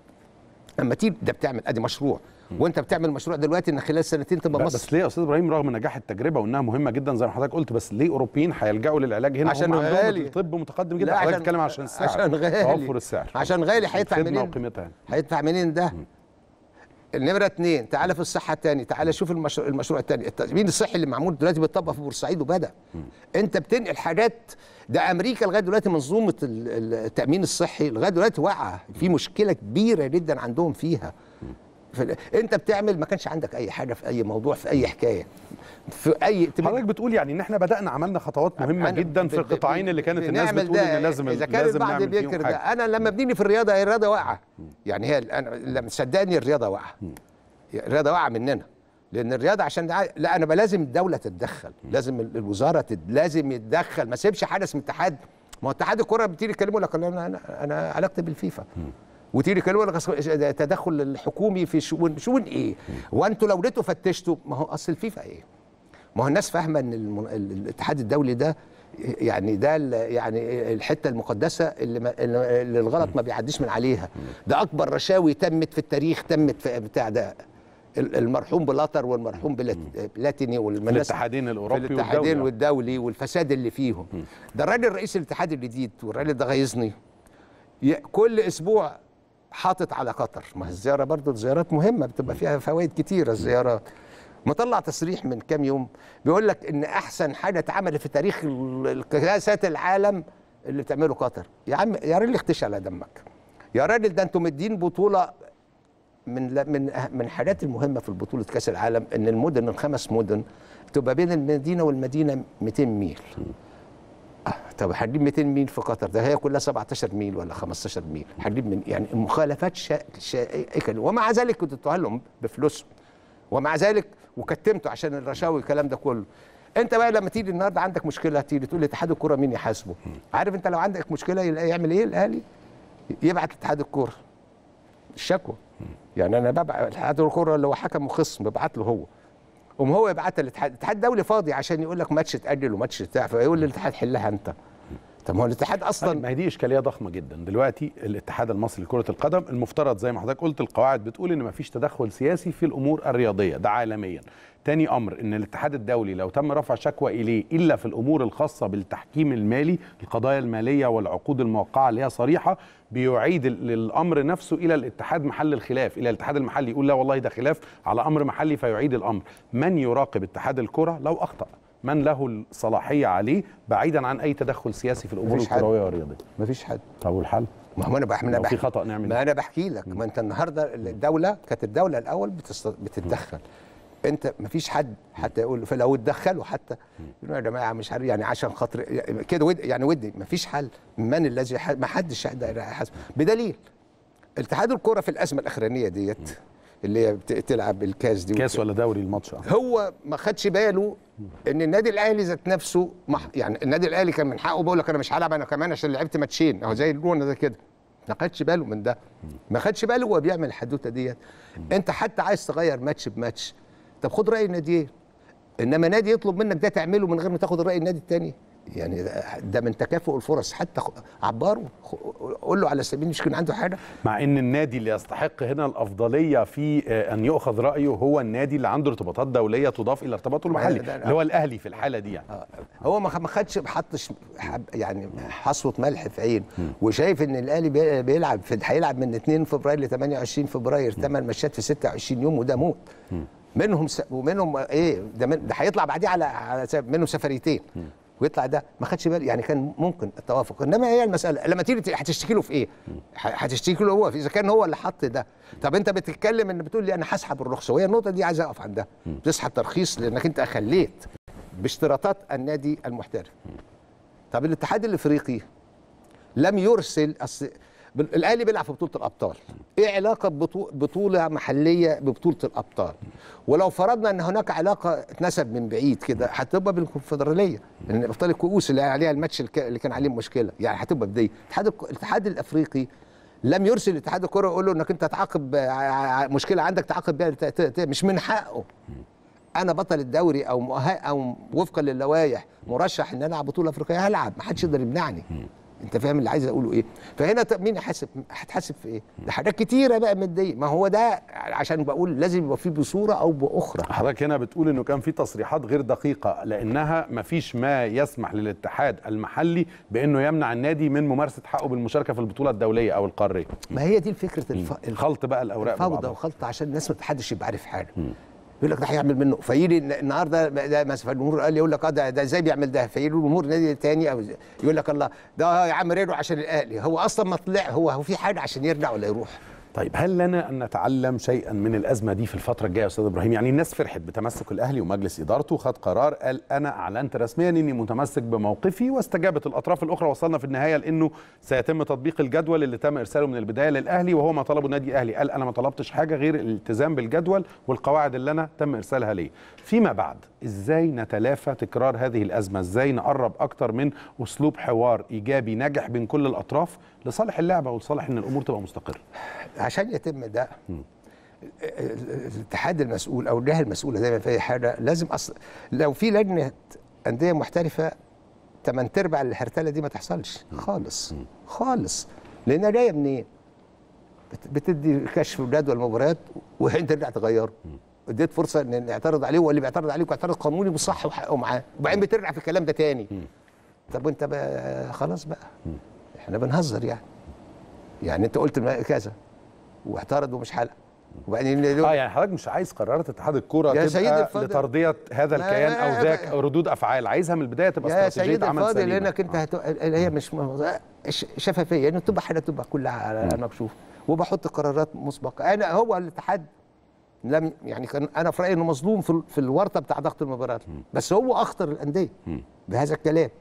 اما تيجي ده بتعمل ادي مشروع وانت بتعمل مشروع دلوقتي ان خلال سنتين تبقى بس, مصر بس ليه يا استاذ ابراهيم رغم نجاح التجربه وانها مهمه جدا زي ما حضرتك قلت بس ليه اوروبيين هيلجأوا للعلاج هنا عشان هم عندهم غالي. الطب متقدم جدا لا، حضرتك عشان- بتتكلم عشان السعر عشان غالي. توفر السعر عشان غالي هيدفع الخدمه منين وقيمتها يعني. هيدفع منين ده النمرة اتنين تعالى في الصحة التاني تعالى شوف المشروع, المشروع التاني التأمين الصحي اللي معمول دلوقتي بيتطبق في بورسعيد وبدأ انت بتنقل حاجات ده امريكا لغايه دلوقتي منظومه ال- ال- التامين الصحي لغايه دلوقتي واقعه في مشكله كبيره جدا عندهم فيها في ال- انت بتعمل ما كانش عندك اي حاجه في اي موضوع في اي حكايه في اي حضرتك بتقول يعني ان احنا بدانا عملنا خطوات مهمه أنا جدا في ب- ب- القطاعين اللي كانت الناس بنعمل بتقول ده. ان لازم اذا كان لازم البعض نعمل فيهم بينكر ده حاجه انا لما بنيجي في الرياضه هي الرياضه واقعه يعني هي انا لما صدقني الرياضه واقعه الرياضه واقعه مننا لان الرياضه عشان دع... لا انا بقى لازم الدوله تتدخل لازم ال- الوزاره تد... لازم يتدخل ما سيبش حاجه اسمه اتحاد ما هو اتحاد الكره بتيجي يكلموا لك انا انا انا علاقتي بالفيفا وتيجي كلمه يقول لك أصل تدخل الحكومي في شؤون شؤون ايه؟ وانتوا لو جيتوا فتشتوا ما هو اصل الفيفا ايه؟ ما هو الناس فاهمه ان الم- ال- الاتحاد الدولي ده يعني ده ال- يعني الحته المقدسه اللي, ما اللي الغلط ما بيعديش من عليها ده اكبر رشاوي تمت في التاريخ تمت في بتاع ده ال- المرحوم بلاتر والمرحوم بلات- بلاتيني والناس الاتحادين في الاوروبي الاتحادين والدولي والدولي والفساد اللي فيهم ده الراجل رئيس الاتحاد الجديد والراجل ده غيظني ي- كل اسبوع حاطط على قطر ما هي الزياره برضو الزيارات مهمه بتبقى فيها فوائد كتيره الزيارات مطلع تصريح من كام يوم بيقول لك ان احسن حاجه اتعملت في تاريخ ال- كاسات العالم اللي بتعمله قطر يا عم يا راجل اختش على دمك يا راجل ده انتم مدين بطوله من لا- من أه- من الحاجات المهمه في بطوله كاس العالم ان المدن الخمس مدن تبقى بين المدينه والمدينه 200 ميل آه، طب هنجيب 200 ميل في قطر ده هي كلها 17 ميل ولا 15 ميل هنجيب من يعني المخالفات شا- شائكه ومع ذلك كنت تدوها لهم بفلوسهم ومع ذلك وكتمته عشان الرشاوي والكلام ده كله انت بقى لما تيجي النهارده عندك مشكله تيجي تقول لاتحاد الكوره مين يحاسبه عارف انت لو عندك مشكله يلاقي يعمل ايه الاهلي يبعت لاتحاد الكوره الشكوى يعني انا ببعت اتحاد الكوره اللي هو حكم وخصم ببعت له هو قوم هو يبعتها للاتحاد الاتحاد الدولي فاضي عشان يقول لك ماتش اتاجل وماتش بتاع فيقول للاتحاد حلها انت طب ما هو الاتحاد طيب اصلا ما هي دي اشكاليه ضخمه جدا دلوقتي الاتحاد المصري لكره القدم المفترض زي ما حضرتك قلت القواعد بتقول ان مفيش تدخل سياسي في الامور الرياضيه ده عالميا تاني امر ان الاتحاد الدولي لو تم رفع شكوى اليه الا في الامور الخاصه بالتحكيم المالي القضايا الماليه والعقود الموقعه اللي هي صريحه بيعيد ال- الامر نفسه الى الاتحاد محل الخلاف الى الاتحاد المحلي يقول لا والله ده خلاف على امر محلي فيعيد الامر من يراقب اتحاد الكره لو اخطا من له الصلاحيه عليه بعيدا عن اي تدخل سياسي في الامور مفيش حد. الكرويه والرياضيه مفيش حد طب والحل ما هو انا بح... أنا لو في بحكي خطأ نعمل ما إيه؟ انا بحكي لك ما انت النهارده الدوله كانت الدوله الاول بتست... بتتدخل انت مفيش حد حتى يقول فلو اتدخلوا حتى يقولوا يا جماعه مش عارف يعني عشان خاطر كده ود... يعني ودي مفيش حل من الذي ح... ما حدش يقدر يحاسب بدليل اتحاد الكره في الازمه الاخرانيه ديت اللي هي بت- تلعب الكاس دي كاس ولا دوري الماتش آه. هو ما خدش باله ان النادي الاهلي ذات نفسه مح يعني النادي الاهلي كان من حقه بيقول لك انا مش هلعب انا كمان عشان لعبت ماتشين اهو زي الجونه ده كده ما خدش باله من ده ما خدش باله وهو بيعمل الحدوته ديت انت حتى عايز تغير ماتش بماتش طب خد راي الناديين انما نادي يطلب منك ده تعمله من غير ما تاخد راي النادي التاني يعني ده- ده من تكافؤ الفرص حتى خ- عبره خ- قول له على سبيل مش كان عنده حاجه مع ان النادي اللي يستحق هنا الافضليه في آه، ان يؤخذ رايه هو النادي اللي عنده ارتباطات دوليه تضاف الى ارتباطه المحلي ده- ده- اللي هو الاهلي في الحاله دي يعني آه، هو ما خ- ما خدش ما حطش حب- يعني حصوه ملح في عين وشايف ان الاهلي بي- بيلعب في هيلعب من 2 فبراير ل 28 فبراير ثمان ماتشات في 26 يوم وده موت منهم س... ومنهم ايه ده, من... ده هيطلع بعديه على على س- منهم سفريتين ويطلع ده ما خدش باله يعني كان ممكن التوافق انما هي المساله لما تيجي ت- هتشتكي له في ايه؟ ه- هتشتكي له هو اذا كان هو اللي حط ده طب انت بتتكلم ان بتقول لي انا هسحب الرخصه وهي النقطه دي عايز اقف عندها بتسحب ترخيص لانك انت خليت باشتراطات النادي المحترف طب الاتحاد الافريقي لم يرسل أصل بال- الاهلي بيلعب في بطوله الابطال ايه علاقه بطو- بطوله محليه ببطوله الابطال ولو فرضنا ان هناك علاقه اتنسب من بعيد كده هتبقى بالكونفدراليه لان ابطال الكؤوس اللي عليها الماتش الك- اللي كان عليه مشكله يعني هتبقى بدي الاتحاد الك- الاتحاد الافريقي لم يرسل اتحاد الكره يقول له انك انت تعاقب ع- ع- مشكله عندك تعاقب بيها ت- ت- ت- مش من حقه انا بطل الدوري او مؤه- او وفقا للوائح مرشح ان العب بطوله افريقيه هلعب ما حدش يقدر يمنعني انت فاهم اللي عايز اقوله ايه فهنا ط- مين يحاسب هتحاسب في ايه ده حاجات كتيره بقى ماديه ما هو ده عشان بقول لازم يبقى فيه بصوره او باخرى حضرتك هنا بتقول انه كان في تصريحات غير دقيقه لانها ما فيش ما يسمح للاتحاد المحلي بانه يمنع النادي من ممارسه حقه بالمشاركه في البطوله الدوليه او القاريه ما هي دي الفكره الف... الف... خلط بقى الاوراق فوضى ببعضها. وخلط عشان الناس ما حدش يبقى عارف حاجه يقول لك ده هيعمل منه فيجي النهارده ده مثلا الجمهور قال يقول لك اه ده ده ازاي بيعمل ده فيجي الجمهور نادي تاني او زي- يقول لك الله ده يا عم رينو عشان الاهلي هو اصلا ما طلع هو هو في حاجه عشان يرجع ولا يروح طيب هل لنا ان نتعلم شيئا من الازمه دي في الفتره الجايه يا استاذ ابراهيم يعني الناس فرحت بتمسك الاهلي ومجلس ادارته خد قرار قال انا اعلنت رسميا اني متمسك بموقفي واستجابت الاطراف الاخرى وصلنا في النهايه لانه سيتم تطبيق الجدول اللي تم ارساله من البدايه للاهلي وهو ما طلبه النادي الاهلي قال انا ما طلبتش حاجه غير الالتزام بالجدول والقواعد اللي انا تم ارسالها لي فيما بعد ازاي نتلافى تكرار هذه الازمه ازاي نقرب اكتر من اسلوب حوار ايجابي ناجح بين كل الاطراف لصالح اللعبه ولصالح ان الامور تبقى مستقره عشان يتم ده الاتحاد المسؤول او الجهه المسؤوله دايما في اي حاجه لازم أصل لو في لجنه انديه محترفه تمن تربع الهرتله دي ما تحصلش خالص خالص لانها جايه منين؟ بت- بتدي كشف جدول المباريات وانت ترجع تغيره اديت فرصه ان يعترض عليه واللي بيعترض عليك واعترض قانوني بالصح وحقه معاه وبعدين بترجع في الكلام ده تاني طب وانت بقى خلاص بقى احنا بنهزر يعني يعني انت قلت الم- كذا واعترض ومش حلقه وبعدين اه يعني حضرتك مش عايز قرارات اتحاد الكوره يا سيدي تبقى الفاضل. لترضيه هذا لا، الكيان لا، او ذاك لا. ردود افعال عايزها من البدايه تبقى يا استراتيجيه سيدي عمل الفاضل سليمه لانك انت هت... هي مش م- ش- شفافيه يعني تبقى حاجه تبقى كلها على المكشوف وبحط قرارات مسبقه انا هو الاتحاد لم يعني كان انا في رايي انه مظلوم في, ال- في الورطه بتاع ضغط المباراه بس هو اخطر الانديه بهذا الكلام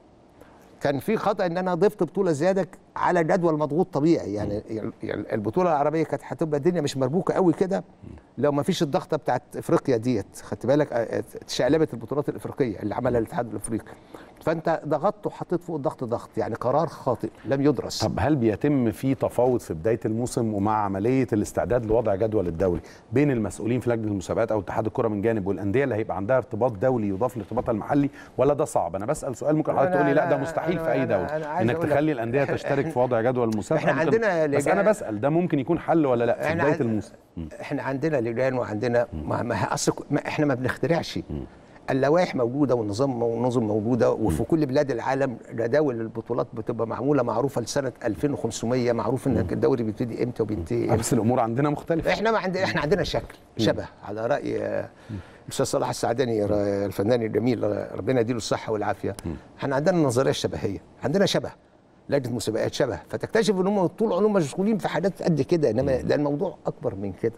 كان في خطا ان انا ضفت بطوله زياده على جدول مضغوط طبيعي يعني يعني البطوله العربيه كانت هتبقى الدنيا مش مربوكه قوي كده لو ما فيش الضغطه بتاعت افريقيا ديت خدت بالك آه، اتشقلبت البطولات الافريقيه اللي عملها الاتحاد الافريقي فانت ضغطت وحطيت فوق الضغط ضغط يعني قرار خاطئ لم يدرس طب هل بيتم في تفاوض في بدايه الموسم ومع عمليه الاستعداد لوضع جدول الدوري بين المسؤولين في لجنه المسابقات او اتحاد الكره من جانب والانديه اللي هيبقى عندها ارتباط دولي يضاف لارتباطها المحلي ولا ده صعب انا بسال سؤال ممكن حضرتك أنا- تقول لي لا ده أنا- مستحيل أنا- في اي أنا- دوله أنا عايز انك أقول لك تخلي الانديه إحنا- تشترك في وضع جدول المسابقه إحنا ممكن- عندنا بس انا لجان- بسال ده ممكن يكون حل ولا لا في إحنا بدايه عن- الموسم احنا عندنا لجان وعندنا ما ما اصل ما احنا ما بنخترعش اللوائح موجوده والنظام والنظم موجوده وفي كل بلاد العالم جداول البطولات بتبقى معموله معروفه لسنه 2500 معروف ان الدوري بيبتدي امتى وبينتهي آه، امتى بس الامور عندنا مختلفه احنا ما عندنا احنا عندنا شكل شبه على راي آه، الاستاذ صلاح السعداني ر- الفنان الجميل ر- ربنا يديله الصحه والعافيه احنا عندنا النظريه الشبهيه عندنا شبه لجنه مسابقات شبه فتكتشف ان هم طول عمرهم مشغولين في حاجات قد كده انما ده الموضوع اكبر من كده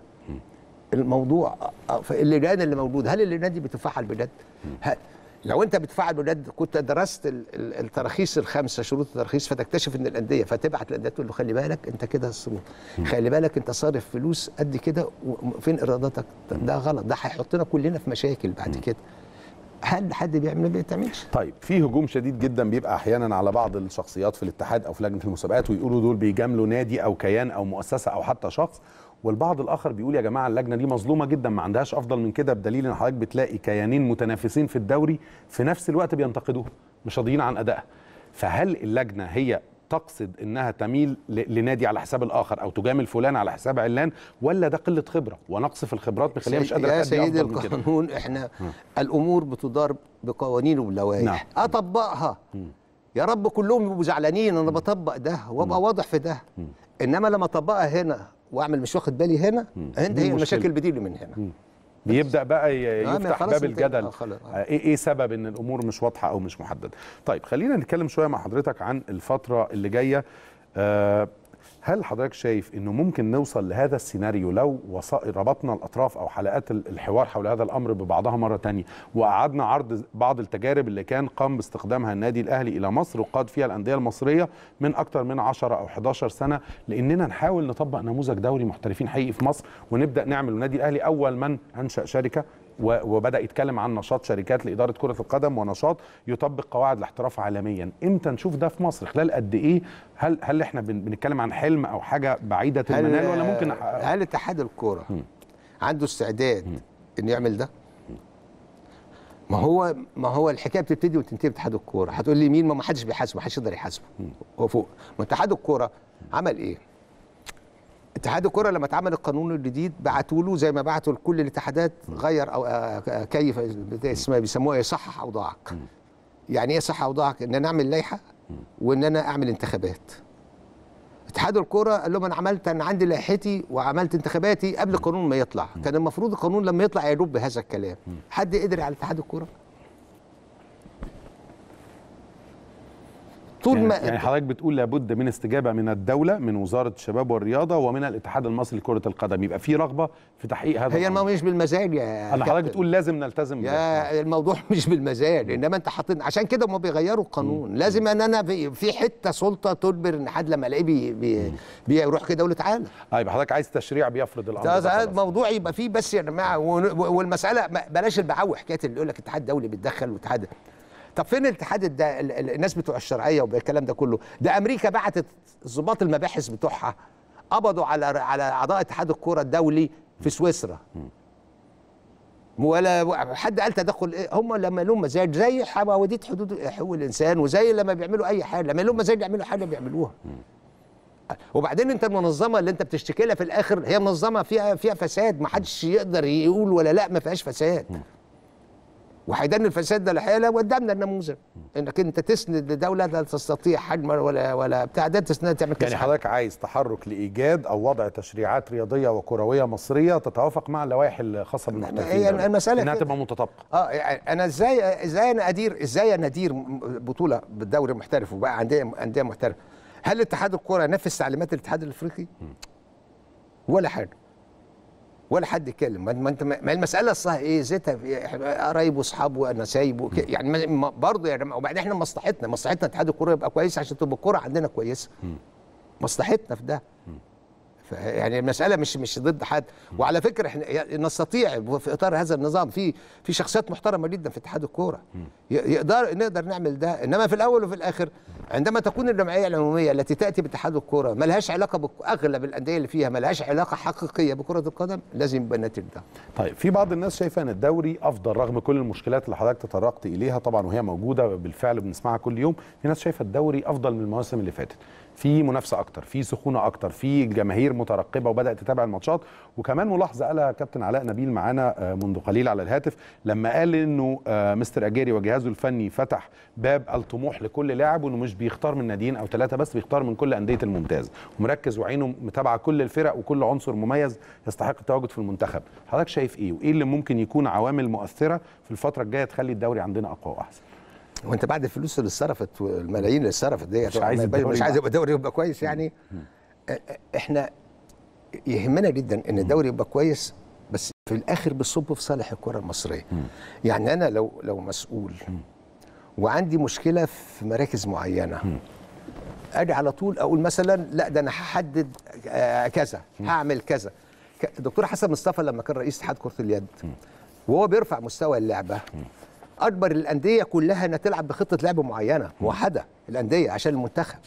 الموضوع آه، في اللجان اللي موجوده هل اللجان دي بتفعل بجد؟ ه- لو انت بتفعل بجد كنت درست ال- ال- التراخيص الخمسه شروط التراخيص فتكتشف ان الانديه فتبعت الانديه تقول له خلي بالك انت كده الصروف خلي بالك انت صارف فلوس قد كده وفين ايراداتك ده غلط ده هيحطنا كلنا في مشاكل بعد كده هل حد بيعمل ما بيتعملش طيب في هجوم شديد جدا بيبقى احيانا على بعض الشخصيات في الاتحاد او في لجنه المسابقات ويقولوا دول بيجاملوا نادي او كيان او مؤسسه او حتى شخص والبعض الاخر بيقول يا جماعه اللجنه دي مظلومه جدا ما عندهاش افضل من كده بدليل ان حضرتك بتلاقي كيانين متنافسين في الدوري في نفس الوقت بينتقدوها مش راضيين عن ادائها فهل اللجنه هي تقصد انها تميل ل- لنادي على حساب الاخر او تجامل فلان على حساب علان ولا ده قله خبره ونقص في الخبرات مخليها مش قادره يا تأدي سيدي افضل من كده القانون احنا الامور بتدار بقوانين وبلوائح نعم. اطبقها يا رب كلهم يبقوا زعلانين انا بطبق ده وابقى واضح في ده انما لما اطبقها هنا واعمل مش واخد بالي هنا هنا دي هي المشكلة. المشاكل بتيجي من هنا بيبدا بقى ي- آه، ما يفتح خلاص باب انت- الجدل آه، خلاص. آه، ايه ايه سبب ان الامور مش واضحه او مش محدده طيب خلينا نتكلم شويه مع حضرتك عن الفتره اللي جايه آه، هل حضرتك شايف انه ممكن نوصل لهذا السيناريو لو وص- ربطنا الاطراف او حلقات ال- الحوار حول هذا الامر ببعضها مره تانية وقعدنا عرض بعض التجارب اللي كان قام باستخدامها النادي الاهلي الى مصر وقاد فيها الانديه المصريه من اكثر من 10 او 11 سنه لاننا نحاول نطبق نموذج دوري محترفين حقيقي في مصر ونبدا نعمل النادي الاهلي اول من انشا شركه و- وبدا يتكلم عن نشاط شركات لاداره كره القدم ونشاط يطبق قواعد الاحتراف عالميا امتى نشوف ده في مصر خلال قد ايه هل هل احنا بن- بنتكلم عن حلم او حاجه بعيده المنال ولا ممكن نحققها؟ هل اتحاد الكوره عنده استعداد انه يعمل ده؟ ما هو ما هو الحكايه بتبتدي وتنتهي باتحاد الكوره هتقول لي مين ما ما حدش بيحاسبه ما حدش يقدر يحاسبه هو فوق ما اتحاد الكوره عمل ايه اتحاد الكره لما اتعمل القانون الجديد بعتوا له زي ما بعتوا لكل الاتحادات غير او آه، كيف اسمها بيسموها يصحح اوضاعك يعني ايه يصحح اوضاعك ان انا اعمل لائحه وان انا اعمل انتخابات اتحاد الكوره قال لهم انا عملت انا عندي لائحتي وعملت انتخاباتي قبل القانون ما يطلع كان المفروض القانون لما يطلع يجوب بهذا الكلام حد قدر على اتحاد الكوره طول يعني, ما يعني حضرتك بتقول لابد من استجابه من الدوله من وزاره الشباب والرياضه ومن الاتحاد المصري لكره القدم يبقى في رغبه في تحقيق هذا هي الأمر. الموضوع مش بالمزاج يا انا حضرتك كابتن. بتقول لازم نلتزم بده. يا الموضوع مش بالمزاج انما انت حاطين عشان كده هم بيغيروا القانون لازم ان انا في, في حته سلطه تجبر ان حد لما الاقيه بي بي بيروح كده يقول له تعالى اه يبقى حضرتك عايز تشريع بيفرض الامر ده ده ده خلاص. الموضوع يبقى فيه بس يا جماعه ون- والمساله ما- بلاش البعوه حكايه اللي يقول لك اتحاد دولي بيتدخل واتحاد طب فين الاتحاد الد... ال- ال- الناس بتوع الشرعيه والكلام ده كله ده امريكا بعتت ضباط المباحث بتوعها قبضوا على على اعضاء اتحاد الكوره الدولي في سويسرا ولا حد قال تدخل ايه هم لما لهم مزاج زي حواديت حدود حقوق الانسان وزي لما بيعملوا اي حاجه لما لهم مزاج يعملوا حاجه بيعملوها وبعدين انت المنظمه اللي انت بتشتكي لها في الاخر هي منظمه فيها فيها فساد ما حدش يقدر يقول ولا لا ما فيهاش فساد وهيدان الفساد ده الحقيقه قدامنا النموذج انك انت تسند لدوله لا تستطيع حجم ولا ولا بتاع ده تسند تعمل كاس يعني عالم. حضرتك عايز تحرك لايجاد او وضع تشريعات رياضيه وكرويه مصريه تتوافق مع اللوائح الخاصه بالمحترفين هي دول. المسألة انها كده. تبقى متطابقه اه يعني انا ازاي ازاي انا ادير ازاي انا ادير م- بطوله بالدوري المحترف وبقى عندي انديه محترفه هل اتحاد الكوره نفذ تعليمات الاتحاد الافريقي ولا حاجه ولا حد يتكلم ما ما انت ما المساله اصلها ايه زيتها في- إحنا قرايب واصحاب ونسايب وك- يعني ما- ما- برضه يا جماعه وبعدين احنا مصلحتنا مصلحتنا اتحاد الكوره يبقى كويس عشان تبقى الكوره عندنا كويسه مصلحتنا في ده ف- يعني المساله مش مش ضد حد وعلى فكره احنا يعني نستطيع في اطار هذا النظام في في شخصيات محترمه جدا في اتحاد الكوره ي- يقدر نقدر نعمل ده انما في الاول وفي الاخر عندما تكون الجمعيه العموميه التي تاتي باتحاد الكوره ما لهاش علاقه باغلب الانديه اللي فيها ما لهاش علاقه حقيقيه بكره القدم لازم يبقى الناتج ده طيب في بعض الناس شايفه ان الدوري افضل رغم كل المشكلات اللي حضرتك تطرقت اليها طبعا وهي موجوده بالفعل بنسمعها كل يوم في ناس شايفه الدوري افضل من المواسم اللي فاتت في منافسه اكتر في سخونه اكتر في الجماهير مترقبه وبدات تتابع الماتشات وكمان ملاحظه قالها كابتن علاء نبيل معانا آه، منذ قليل على الهاتف لما قال انه آه، مستر اجيري وجهازه الفني فتح باب الطموح لكل لاعب وانه مش بيختار من ناديين او ثلاثه بس بيختار من كل انديه الممتاز ومركز وعينه متابعه كل الفرق وكل عنصر مميز يستحق التواجد في المنتخب حضرتك شايف ايه وايه اللي ممكن يكون عوامل مؤثره في الفتره الجايه تخلي الدوري عندنا اقوى واحسن وانت بعد الفلوس اللي اتصرفت والملايين اللي اتصرفت دي مش عايز الدوري مش عايز يبقى- يبقى الدوري يبقى كويس يعني اه- احنا يهمنا جدا ان الدوري يبقى كويس بس في الاخر بيصب في صالح الكره المصريه يعني انا لو لو مسؤول وعندي مشكله في مراكز معينه اجي على طول اقول مثلا لا ده انا هحدد آه، كذا هعمل كذا ك- الدكتور حسن مصطفى لما كان رئيس اتحاد كره اليد وهو بيرفع مستوى اللعبه اجبر الانديه كلها انها تلعب بخطه لعب معينه موحده الانديه عشان المنتخب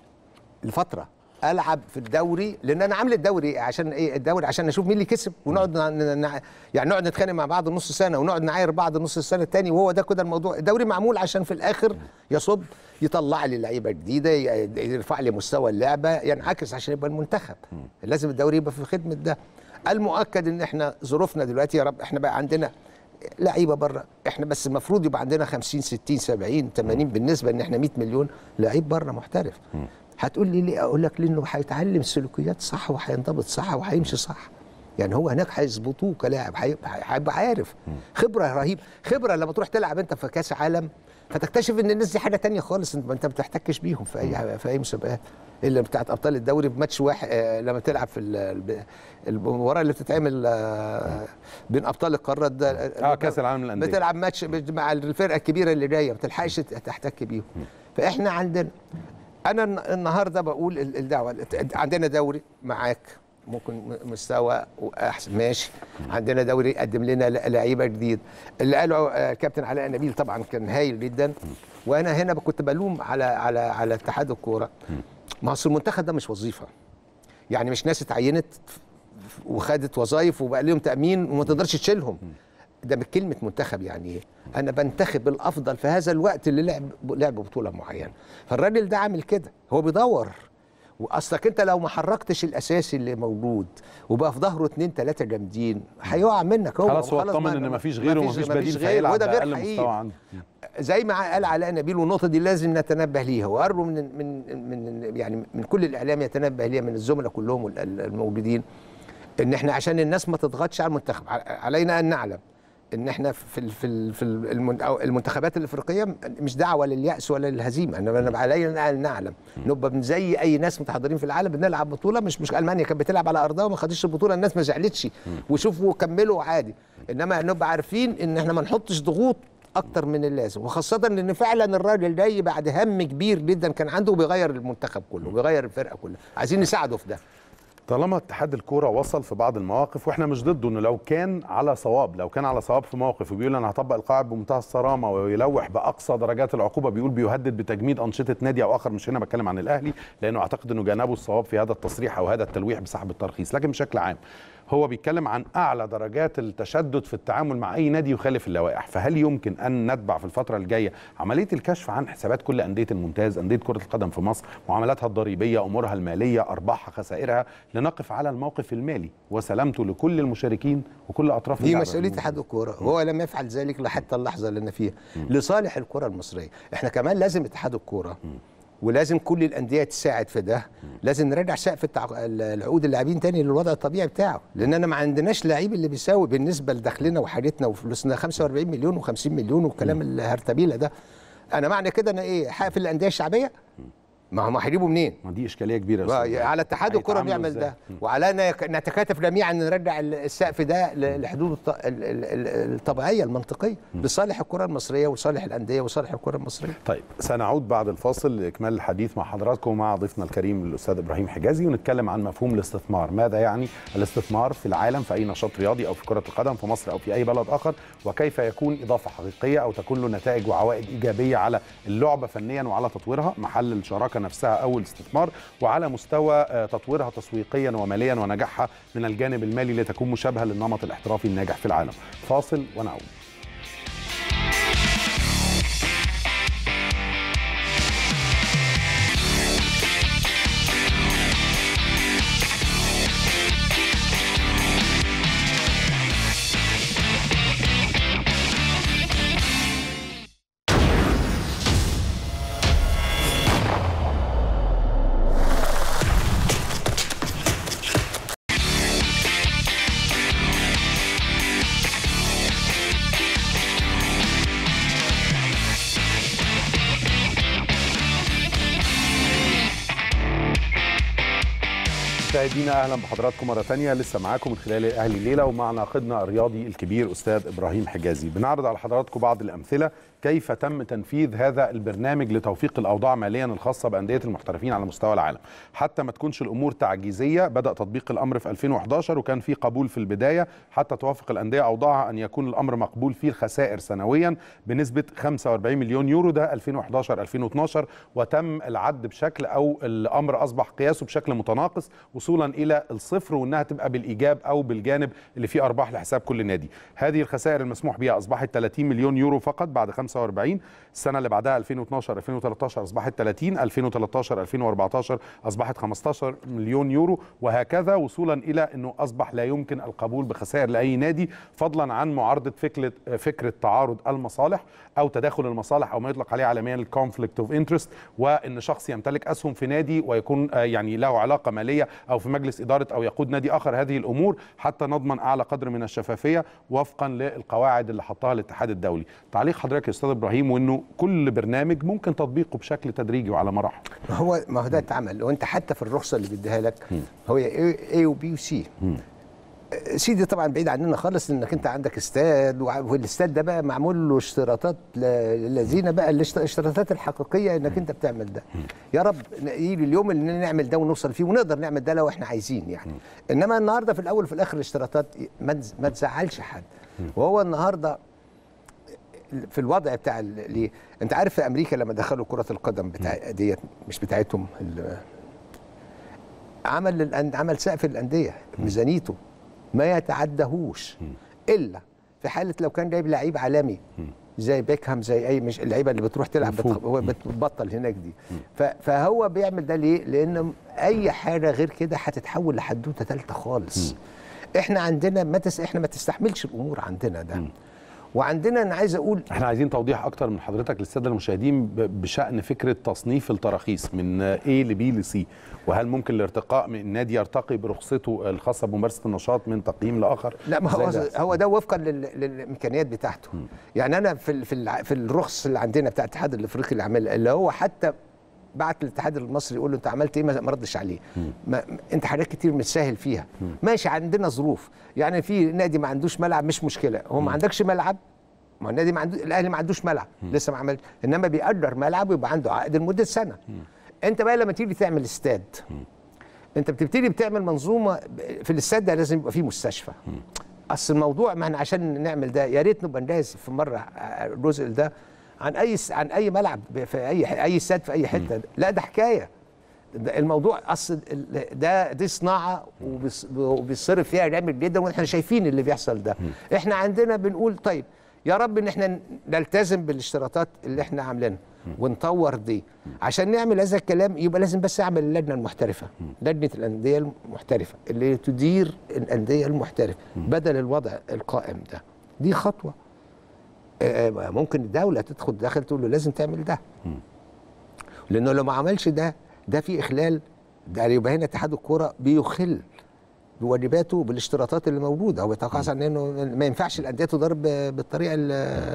لفتره العب في الدوري لان انا عامل الدوري عشان ايه الدوري عشان نشوف مين اللي كسب ونقعد ن- ن- يعني نقعد نتخانق مع بعض نص سنه ونقعد نعاير بعض نص السنه الثاني وهو ده كده الموضوع الدوري معمول عشان في الاخر يصب يطلع لي لعيبه جديده ي- يرفع لي مستوى اللعبه ينعكس عشان يبقى المنتخب لازم الدوري يبقى في خدمه ده المؤكد ان احنا ظروفنا دلوقتي يا رب احنا بقى عندنا لعيبه بره احنا بس المفروض يبقى عندنا 50 60 70 80 بالنسبه ان احنا 100 مليون لعيب بره محترف هتقول لي ليه اقول لك لانه هيتعلم سلوكيات صح وهينضبط صح وهيمشي صح يعني هو هناك هيظبطوه كلاعب هيبقى هيبقى عارف خبره رهيب خبره لما تروح تلعب انت في كاس عالم فتكتشف ان الناس دي حاجه تانية خالص انت انت ما بتحتكش بيهم في اي في اي مسابقات الا بتاعت ابطال الدوري بماتش واحد آه، لما تلعب في ال- ال- المباراه اللي بتتعمل آه، بين ابطال القارات ده اه كاس العالم للانديه بتلعب ماتش مع الفرقه الكبيره اللي جايه ما بتلحقش تحتك بيهم فاحنا عندنا انا الن- النهارده بقول ال- الدعوه عندنا دوري معاك ممكن م- مستوى احسن ماشي عندنا دوري يقدم لنا ل- لعيبه جديد اللي قاله آه، كابتن علاء نبيل طبعا كان هايل جدا وانا هنا كنت بلوم على على على اتحاد الكوره ما اصل المنتخب ده مش وظيفه يعني مش ناس اتعينت وخدت وظائف وبقى لهم تامين وما تقدرش تشيلهم ده من كلمه منتخب يعني ايه انا بنتخب الافضل في هذا الوقت اللي لعب لعب بطوله معينه فالراجل ده عامل كده هو بيدور واصلك انت لو ما حركتش الاساسي اللي موجود وبقى في ظهره اتنين تلاته جامدين هيقع منك هو خلاص هو خلاص اطمن ما- ان مفيش غيره ومفيش بديل غيره فيلعب وده غير باقل حقيقي مستوى عنده زي ما قال علاء نبيل والنقطه دي لازم نتنبه ليها وارجو من من من يعني من كل الاعلام يتنبه ليها من الزملاء كلهم وال- ال- الموجودين ان احنا عشان الناس ما تضغطش على المنتخب ع- علينا ان نعلم ان احنا في ال- في ال- في المن- أو المنتخبات الافريقيه مش دعوه للياس ولا للهزيمه انما علينا ان نعلم نبقى من زي اي ناس متحضرين في العالم بنلعب بطوله مش مش المانيا كانت بتلعب على ارضها وما خدتش البطوله الناس ما زعلتش وشوفوا كملوا عادي انما نبقى عارفين ان احنا ما نحطش ضغوط اكتر من اللازم وخاصه ان فعلا الراجل جاي بعد هم كبير جدا كان عنده وبيغير المنتخب كله وبيغير الفرقه كلها عايزين نساعده في ده طالما اتحاد الكوره وصل في بعض المواقف واحنا مش ضده انه لو كان على صواب لو كان على صواب في موقف وبيقول انا هطبق القواعد بمنتهى الصرامه ويلوح باقصى درجات العقوبه بيقول بيهدد بتجميد انشطه نادي او اخر مش هنا بتكلم عن الاهلي لانه اعتقد انه جانبه الصواب في هذا التصريح او هذا التلويح بسحب الترخيص لكن بشكل عام هو بيتكلم عن اعلى درجات التشدد في التعامل مع اي نادي يخالف اللوائح فهل يمكن ان نتبع في الفتره الجايه عمليه الكشف عن حسابات كل انديه الممتاز انديه كره القدم في مصر معاملاتها الضريبيه امورها الماليه ارباحها خسائرها لنقف على الموقف المالي وسلامته لكل المشاركين وكل اطراف دي اللعبة مسؤوليه بالمناسبة. اتحاد الكوره وهو لم يفعل ذلك لحتى اللحظه اللي انا فيها لصالح الكره المصريه احنا كمان لازم اتحاد الكوره ولازم كل الانديه تساعد في ده لازم نرجع سقف التع... العقود اللاعبين تاني للوضع الطبيعي بتاعه لان انا ما عندناش لعيب اللي بيساوي بالنسبه لدخلنا وحاجتنا وفلوسنا 45 مليون و50 مليون والكلام الهرتبيله ده انا معنى كده انا ايه حقف الانديه الشعبيه ما هم هيجيبوا منين ما دي اشكاليه كبيره يا بقى أستاذ على اتحاد الكره هيتعاملوا نعمل إزاي؟ ده وعلينا يك- نتكاتف جميعا نرجع السقف ده ل- لحدود الط- ال- ال- ال- الطبيعيه المنطقيه لصالح الكره المصريه وصالح الانديه وصالح الكره المصريه طيب سنعود بعد الفاصل لاكمال الحديث مع حضراتكم مع ضيفنا الكريم الاستاذ ابراهيم حجازي ونتكلم عن مفهوم الاستثمار، ماذا يعني الاستثمار في العالم في اي نشاط رياضي او في كره القدم في مصر او في اي بلد اخر وكيف يكون اضافه حقيقيه او تكون له نتائج وعوائد ايجابيه على اللعبه فنيا وعلى تطويرها محل الشراكه نفسها او الاستثمار وعلى مستوى آه، تطويرها تسويقيا وماليا ونجاحها من الجانب المالي لتكون مشابهه للنمط الاحترافي الناجح في العالم. فاصل ونعود. مشاهدينا اهلا بحضراتكم مره ثانيه لسه معاكم من خلال اهلي الليله ومع ناقدنا الرياضي الكبير استاذ ابراهيم حجازي بنعرض على حضراتكم بعض الامثله كيف تم تنفيذ هذا البرنامج لتوفيق الاوضاع ماليا الخاصه بانديه المحترفين على مستوى العالم حتى ما تكونش الامور تعجيزيه بدا تطبيق الامر في 2011 وكان في قبول في البدايه حتى توافق الانديه اوضاعها ان يكون الامر مقبول فيه الخسائر سنويا بنسبه 45 مليون يورو ده 2011 2012 وتم العد بشكل او الامر اصبح قياسه بشكل متناقص وصولا الى الصفر وانها تبقى بالايجاب او بالجانب اللي فيه ارباح لحساب كل نادي هذه الخسائر المسموح بها اصبحت 30 مليون يورو فقط بعد 45 السنه اللي بعدها 2012 2013 اصبحت 30 2013 2014 اصبحت 15 مليون يورو وهكذا وصولا الى انه اصبح لا يمكن القبول بخسائر لاي نادي فضلا عن معارضه فكره فكره تعارض المصالح او تداخل المصالح او ما يطلق عليه عالميا الكونفليكت اوف انترست وان شخص يمتلك اسهم في نادي ويكون آه، يعني له علاقه ماليه او في مجلس اداره او يقود نادي اخر هذه الامور حتى نضمن اعلى قدر من الشفافيه وفقا للقواعد اللي حطها الاتحاد الدولي تعليق حضرتك يا استاذ ابراهيم وانه كل برنامج ممكن تطبيقه بشكل تدريجي وعلى مراحل ما هو ما هو ده اتعمل وانت حتى في الرخصه اللي بيديها لك هو اي وبي وسي سي دي طبعا بعيد عننا خالص انك انت عندك استاد وع- والاستاد ده بقى معمول له اشتراطات ل- للذين بقى الاشت- الاشتراطات الحقيقيه انك انت بتعمل ده يا رب ن- يجي اليوم اللي نعمل ده ونوصل فيه ونقدر نعمل ده لو احنا عايزين يعني انما النهارده في الاول وفي الاخر الاشتراطات ما تز- ما تزعلش حد وهو النهارده في الوضع بتاع ال- ليه انت عارف في امريكا لما دخلوا كره القدم بتاع ديت مش بتاعتهم ال- عمل الأن- عمل سقف الانديه ميزانيته ما يتعدهوش الا في حاله لو كان جايب لعيب عالمي زي بيكهام زي اي مش اللعيبه اللي بتروح تلعب مفهوم. بتخ... هو بتبطل هناك دي ف... فهو بيعمل ده ليه؟ لان اي حاجه غير كده هتتحول لحدوته ثالثه خالص احنا عندنا ما تس... احنا ما تستحملش الامور عندنا ده وعندنا انا عايز اقول احنا عايزين توضيح اكتر من حضرتك للساده المشاهدين ب- بشان فكره تصنيف التراخيص من A ل B ل C وهل ممكن الارتقاء من النادي يرتقي برخصته الخاصه بممارسه النشاط من تقييم لاخر لا ما هو إزاي ده؟ هو ده وفقا لل- للامكانيات بتاعته يعني انا في ال- في الع- في الرخص اللي عندنا بتاع الاتحاد الافريقي اللي عمل اللي هو حتى بعت الاتحاد المصري يقول له انت عملت ايه ما ما ردش عليه ما انت حاجات كتير متساهل فيها ماشي عندنا ظروف يعني في نادي ما عندوش ملعب مش مشكله هو ما عندكش ملعب ما هو النادي ما عنده الاهلي ما عندوش ملعب لسه ما عملش انما بيأجر ملعب ويبقى عنده عقد لمده سنه انت بقى لما تيجي تعمل استاد انت بتبتدي بتعمل منظومه ب- في الاستاد ده لازم يبقى فيه مستشفى اصل الموضوع ما احنا عشان نعمل ده يا ريت نبقى ندرس في مره الجزء ده عن اي س- عن اي ملعب في اي ح- اي استاد في اي حته لا ده حكايه ده الموضوع اصل ال- ده دي صناعه وبيص- وبيصرف فيها جامد جدا واحنا شايفين اللي بيحصل ده احنا عندنا بنقول طيب يا رب ان احنا نلتزم بالاشتراطات اللي احنا عاملينها ونطور دي عشان نعمل هذا الكلام يبقى لازم بس اعمل اللجنه المحترفه لجنه الانديه المحترفه اللي تدير الانديه المحترفه بدل الوضع القائم ده دي خطوه آه، آه، ممكن الدوله تدخل داخل تقول له لازم تعمل ده لانه لو ما عملش ده ده في اخلال ده يبقى هنا اتحاد الكوره بيخل بواجباته بالاشتراطات اللي موجوده هو يتوقع عن انه ما ينفعش الانديه تضرب بالطريقه ال-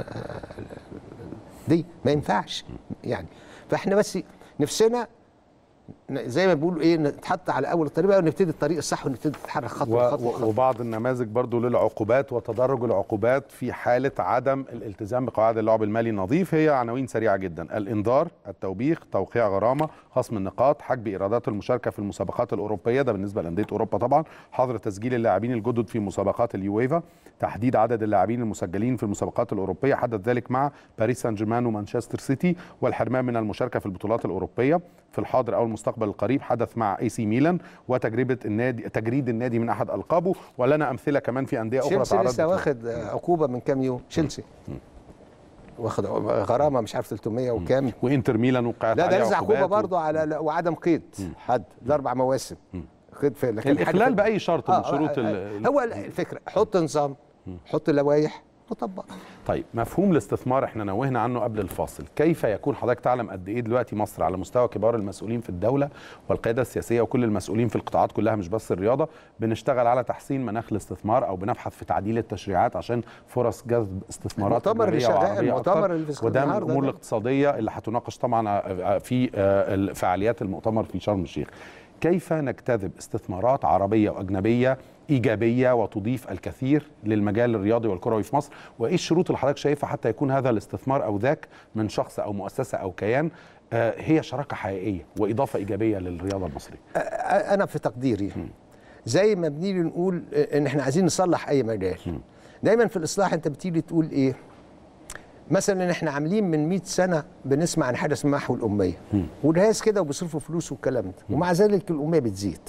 دي ما ينفعش يعني فاحنا بس نفسنا ن- زي ما بيقولوا ايه نتحط على اول الطريق بقى ونبتدي الطريق الصح ونبتدي نتحرك خطوه و- خطوه و- خطوه وبعض النماذج برضو للعقوبات وتدرج العقوبات في حالة عدم الالتزام بقواعد اللعب المالي النظيف هي عناوين سريعة جدا الإنذار التوبيخ توقيع غرامة خصم النقاط حجب إيرادات المشاركة في المسابقات الأوروبية ده بالنسبة لأندية أوروبا طبعا حظر تسجيل اللاعبين الجدد في مسابقات اليويفا تحديد عدد اللاعبين المسجلين في المسابقات الأوروبية حدث ذلك مع باريس سان جيرمان ومانشستر سيتي والحرمان من المشاركة في البطولات الأوروبية في الحاضر أو المستقبل القريب حدث مع اي سي ميلان وتجربة النادي تجريد النادي من أحد ألقابه ولنا أمثلة كمان في أندية أخرى تشيلسي تعرضت لسه واخد عقوبه من كام يوم تشيلسي واخد غرامه مش عارف 300 وكام وانتر ميلان وقعت لا ده عليه نزل عقوبه عقوبات و- برضه على لا- وعدم قيد حد ده اربع مواسم قيد في لكن الإخلال حاجة- بأي شرط من آه، شروط آه، ال- آه، هو الفكره حط نظام حط لوائح وطبق طيب مفهوم الاستثمار احنا نوهنا عنه قبل الفاصل كيف يكون حضرتك تعلم قد ايه دلوقتي مصر على مستوى كبار المسؤولين في الدوله والقياده السياسيه وكل المسؤولين في القطاعات كلها مش بس الرياضه بنشتغل على تحسين مناخ الاستثمار او بنبحث في تعديل التشريعات عشان فرص جذب استثمارات المؤتمر اللي أجنبية شغال، وعربية المؤتمر أكتر. اللي في وده من النهاردة الامور ده. الاقتصاديه اللي هتناقش طبعا في آه، فعاليات المؤتمر في شرم الشيخ كيف نجتذب استثمارات عربيه واجنبيه ايجابيه وتضيف الكثير للمجال الرياضي والكروي في مصر وايه الشروط اللي حضرتك شايفها حتى يكون هذا الاستثمار او ذاك من شخص او مؤسسه او كيان آه، هي شراكه حقيقيه واضافه ايجابيه للرياضه المصريه أ- انا في تقديري زي ما بنيجي نقول ان احنا عايزين نصلح اي مجال دايما في الاصلاح انت بتيجي تقول ايه مثلا احنا عاملين من 100 سنه بنسمع عن حاجه اسمها محو الاميه وجهاز كده وبيصرفوا فلوس والكلام ده ومع ذلك الاميه بتزيد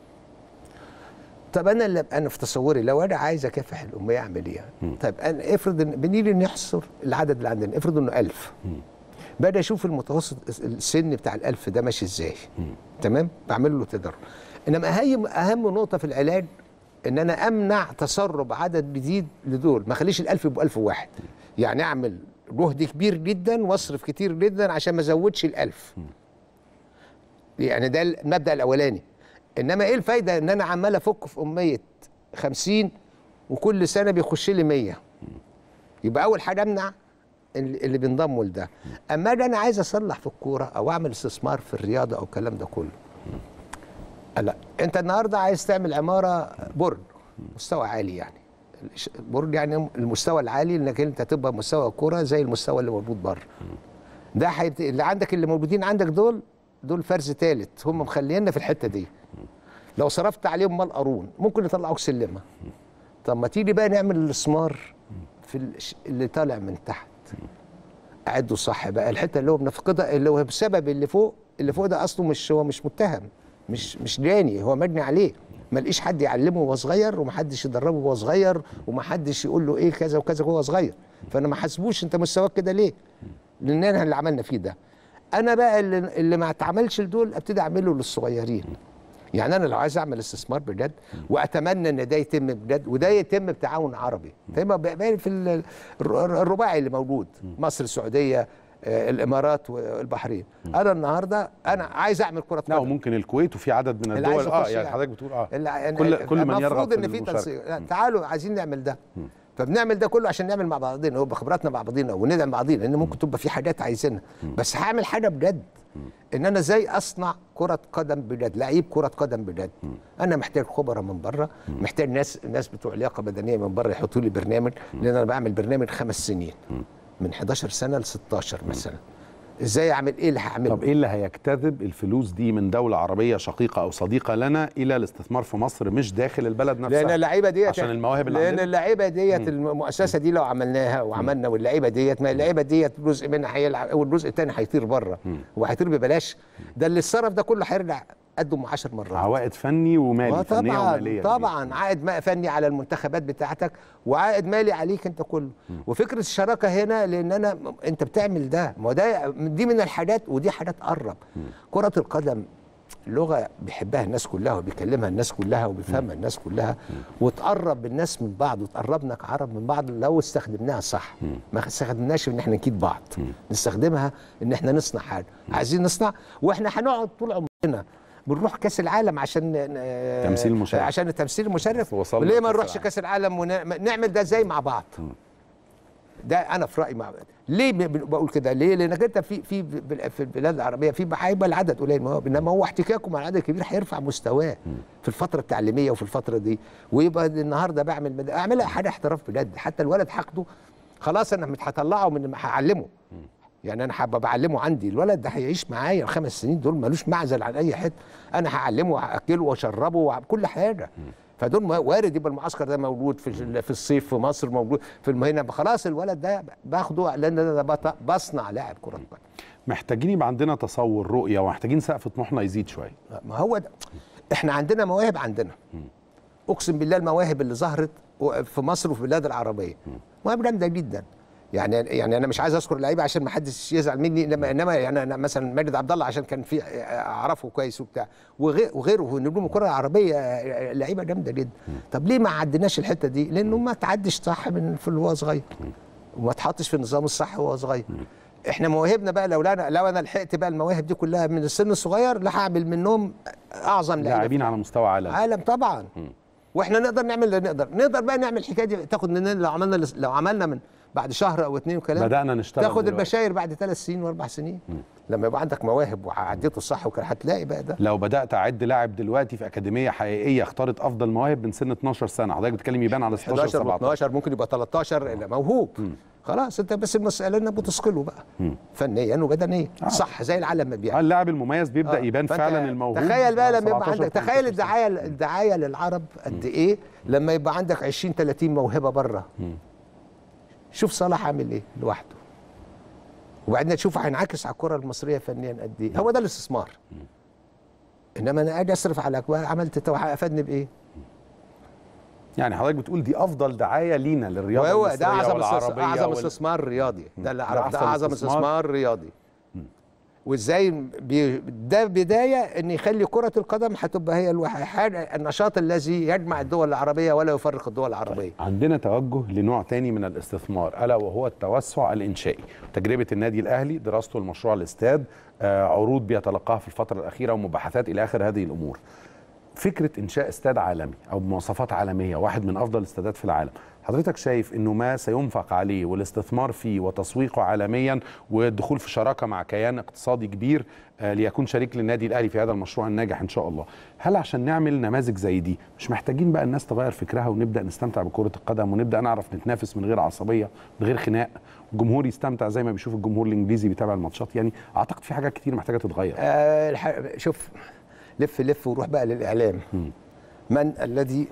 طب انا اللي انا في تصوري لو انا عايز اكافح الاميه اعمل ايه؟ طيب انا افرض ان بنيجي نحصر العدد اللي عندنا افرض انه 1000 بدا اشوف المتوسط السن بتاع الألف ده ماشي ازاي تمام بعمل له تدرج انما هي اهم نقطه في العلاج ان انا امنع تسرب عدد جديد لدول ما اخليش الألف يبقوا ألف واحد يعني اعمل جهد كبير جدا واصرف كتير جدا عشان ما ازودش الألف يعني ده المبدا الاولاني انما ايه الفايده ان انا عمال افك في اميه 50 وكل سنه بيخش لي 100 يبقى اول حاجه امنع اللي اللي بينضموا لده اما اجي انا عايز اصلح في الكوره او اعمل استثمار في الرياضه او الكلام ده كله لا انت النهارده عايز تعمل عماره برج مستوى عالي يعني الش- برج يعني المستوى العالي انك انت تبقى مستوى الكوره زي المستوى اللي موجود بره ده حيت... اللي عندك اللي موجودين عندك دول دول فرز ثالث هم مخلينا في الحته دي لو صرفت عليهم مال قارون ممكن يطلعوك سلمه طب ما تيجي بقى نعمل الاستثمار في الش- اللي طالع من تحت اعدوا صح بقى الحته اللي هو بنفقدها اللي هو بسبب اللي فوق اللي فوق ده اصله مش هو مش متهم مش مش جاني هو مجني عليه ما لقيش حد يعلمه وهو صغير ومحدش يدربه وهو صغير ومحدش يقول له ايه كذا وكذا وهو صغير فانا ما حاسبوش انت مستواك كده ليه لان احنا اللي عملنا فيه ده انا بقى اللي, اللي ما اتعملش لدول ابتدي اعمله للصغيرين يعني انا لو عايز اعمل استثمار بجد واتمنى ان ده يتم بجد وده يتم بتعاون عربي فيما بقى في ال- الر- الرباعي اللي موجود مصر السعوديه آه، الامارات والبحرين انا النهارده انا عايز اعمل كره لا قدم وممكن الكويت وفي عدد من اللي عايز الدول اه يخش يعني يعني. حضرتك بتقول اه اللي- كل كل من يرغب المفروض في ان في المشاركة. تنسيق لا، تعالوا عايزين نعمل ده فبنعمل ده كله عشان نعمل مع بعضنا هو بخبراتنا مع بعضنا وندعم بعضينا لان ممكن تبقى في حاجات عايزينها بس هعمل حاجه بجد ان انا ازاي اصنع كره قدم بجد لعيب كره قدم بجد انا محتاج خبراء من بره محتاج ناس ناس بتوع لياقه بدنيه من بره يحطوا لي برنامج لان انا بعمل برنامج خمس سنين من 11 سنه ل 16 مثلا ازاي اعمل ايه اللي هعمله طب ايه اللي هيجتذب الفلوس دي من دوله عربيه شقيقه او صديقه لنا الى الاستثمار في مصر مش داخل البلد نفسها لان اللعيبه ديت عشان المواهب اللي لان عندنا؟ اللعيبه ديت المؤسسه دي لو عملناها وعملنا واللعيبه ديت ما اللعيبه ديت جزء منها هيلعب والجزء الثاني هيطير بره وهيطير ببلاش ده اللي الصرف ده كله هيرجع قدم 10 مرات عوائد فني ومالي آه فنيه طبعا وماليه طبعا عائد ما- فني على المنتخبات بتاعتك وعائد مالي عليك انت كله وفكره الشراكه هنا لان انا انت بتعمل ده ما هو ده دي من الحاجات ودي حاجات قرب كره القدم لغه بيحبها الناس كلها وبيكلمها الناس كلها وبيفهمها الناس كلها وتقرب الناس من بعض وتقربنا كعرب من بعض لو استخدمناها صح ما استخدمناش ان احنا نكيد بعض نستخدمها ان احنا نصنع حاجه عايزين نصنع واحنا هنقعد طول عمرنا بنروح كاس العالم عشان ن- تمثيل مشرف. عشان التمثيل المشرف وصلنا ليه ما لكأس نروحش العالم. كاس العالم ونعمل ده ازاي مع بعض ده انا في رايي مع ليه ب- ب- بقول كده ليه لانك انت في في ب- في البلاد العربيه في هيبقى العدد قليل مواهب انما هو احتكاكه مع العدد الكبير هيرفع مستواه في الفتره التعليميه وفي الفتره دي ويبقى النهارده بعمل مد- اعملها حاجه احتراف بجد حتى الولد حقده خلاص انا مش هطلعه من هعلمه يعني انا هبقى بعلمه عندي الولد ده هيعيش معايا الخمس سنين دول ملوش معزل عن اي حته انا هعلمه وهاكله واشربه وكل حاجه فدول ما- وارد يبقى المعسكر ده موجود في ال- في الصيف في مصر موجود في المهنه خلاص الولد ده باخده لان انا بط- بصنع لاعب كره قدم محتاجين يبقى عندنا تصور رؤيه ومحتاجين سقف طموحنا يزيد شويه ما هو ده احنا عندنا مواهب عندنا اقسم بالله المواهب اللي ظهرت في مصر وفي البلاد العربيه مواهب جامده جدا يعني يعني انا مش عايز اذكر لعيبه عشان ما حدش يزعل مني انما انما يعني انا مثلا ماجد عبد الله عشان كان في اعرفه كويس وبتاع وغير وغيره نجوم الكره العربيه لعيبه جامده جدا طب ليه ما عدناش الحته دي لانه ما تعدش صح من في وهو صغير وما تحطش في النظام الصح وهو صغير احنا مواهبنا بقى لو انا لو انا لحقت بقى المواهب دي كلها من السن الصغير لا هعمل منهم اعظم لعيبه لاعبين على مستوى عالمي عالم طبعا واحنا نقدر نعمل اللي نقدر نقدر بقى نعمل الحكايه دي تاخد مننا لو عملنا لو عملنا من بعد شهر او اتنين وكلام بدأنا نشتغل تاخد دلوقتي. البشاير بعد ثلاث سنين واربع سنين لما يبقى عندك مواهب وعديته الصح وكده هتلاقي بقى ده لو بدات اعد لاعب دلوقتي في اكاديميه حقيقيه اختارت افضل مواهب من سن 12 سنه حضرتك بتتكلم يبان على 16 11 17 و12 ممكن يبقى 13 إلا موهوب خلاص انت بس المساله انك بتثقله بقى فنيا وبدنيا صح زي العالم ما آه، بيعمل اللاعب المميز بيبدا آه. يبان فأنت فعلا الموهوب تخيل بقى بعد لما يبقى 17 عندك 18 تخيل سنة. الدعايه الدعايه للعرب قد ايه لما يبقى عندك 20 30 موهبه بره شوف صلاح عامل ايه لوحده وبعدين تشوف هينعكس على الكره المصريه فنيا قد ايه هو ده الاستثمار انما انا اجي اصرف على عملت تو- افادني بايه يعني حضرتك بتقول دي افضل دعايه لينا للرياضه وهو المصريه ده اعظم استثمار والعربيه اعظم وال- استثمار رياضي ده اللي ده اعرف ده أحسن اعظم استثمار. استثمار رياضي وازاي بي ده بدايه ان يخلي كره القدم هتبقى هي الوح- حاجه النشاط الذي يجمع الدول العربيه ولا يفرق الدول العربيه عندنا توجه لنوع تاني من الاستثمار الا وهو التوسع الانشائي تجربه النادي الاهلي دراسته المشروع الاستاد آه، عروض بيتلقاها في الفتره الاخيره ومباحثات الى اخر هذه الامور فكره انشاء استاد عالمي او بمواصفات عالميه واحد من افضل الاستادات في العالم حضرتك شايف انه ما سينفق عليه والاستثمار فيه وتسويقه عالميا والدخول في شراكه مع كيان اقتصادي كبير آه، ليكون شريك للنادي الاهلي في هذا المشروع الناجح ان شاء الله هل عشان نعمل نماذج زي دي مش محتاجين بقى الناس تغير فكرها ونبدا نستمتع بكره القدم ونبدا نعرف نتنافس من غير عصبيه من غير خناق الجمهور يستمتع زي ما بيشوف الجمهور الانجليزي بيتابع الماتشات يعني اعتقد في حاجات كتير محتاجه تتغير آه الح- شوف لف لف وروح بقى للاعلام من الذي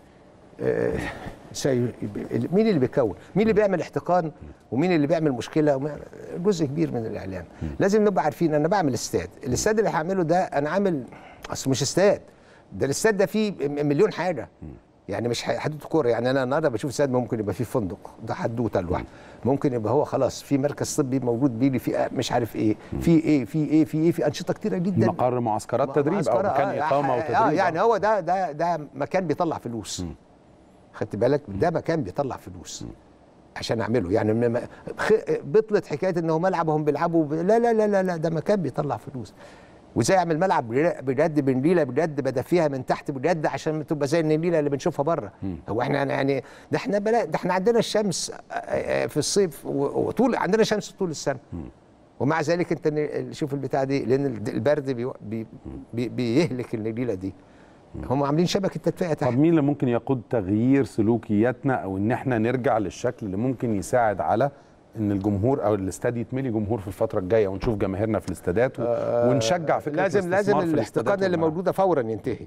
آه سي... مين اللي بيكون مين اللي بيعمل احتقان ومين اللي بيعمل مشكله وما... جزء كبير من الاعلام لازم نبقى عارفين انا بعمل استاد الاستاد اللي هعمله ده انا عامل اصل مش استاد ده الاستاد ده فيه م- مليون حاجه يعني مش ح- حدوته كوره يعني انا النهارده بشوف استاد ممكن يبقى فيه فندق ده حدوته لوحده ممكن يبقى هو خلاص في مركز طبي موجود بيلي في مش عارف ايه في ايه في ايه في ايه في انشطه كتيره جدا مقر معسكرات تدريب او معسكرة، مكان آه، اقامه آه، وتدريب آه يعني هو ده ده ده مكان بيطلع فلوس خدت بالك ده مكان بيطلع فلوس عشان اعمله يعني م- م- خ- بطلت حكايه ان هو ملعبهم بيلعبوا ب... لا لا لا لا لا ده مكان بيطلع فلوس وازاي اعمل ملعب بجد- بجد بنجيله بجد بدفيها من تحت بجد عشان تبقى زي النجيله اللي بنشوفها بره هو احنا يعني ده احنا بلا ده احنا عندنا الشمس آه، آه، في الصيف و- وطول عندنا شمس طول السنه ومع ذلك انت ن- شوف البتاع دي لان البرد بي بي بي بيهلك النجيله دي هم عاملين شبكه تدفئه تحت طب مين اللي ممكن يقود تغيير سلوكياتنا او ان احنا نرجع للشكل اللي ممكن يساعد على ان الجمهور او الاستاد يتملي جمهور في الفتره الجايه ونشوف جماهيرنا في الاستادات و... ونشجع فكره لازم لازم الاستثمار في الاحتقان الاستادات اللي والملاعب. موجوده فورا ينتهي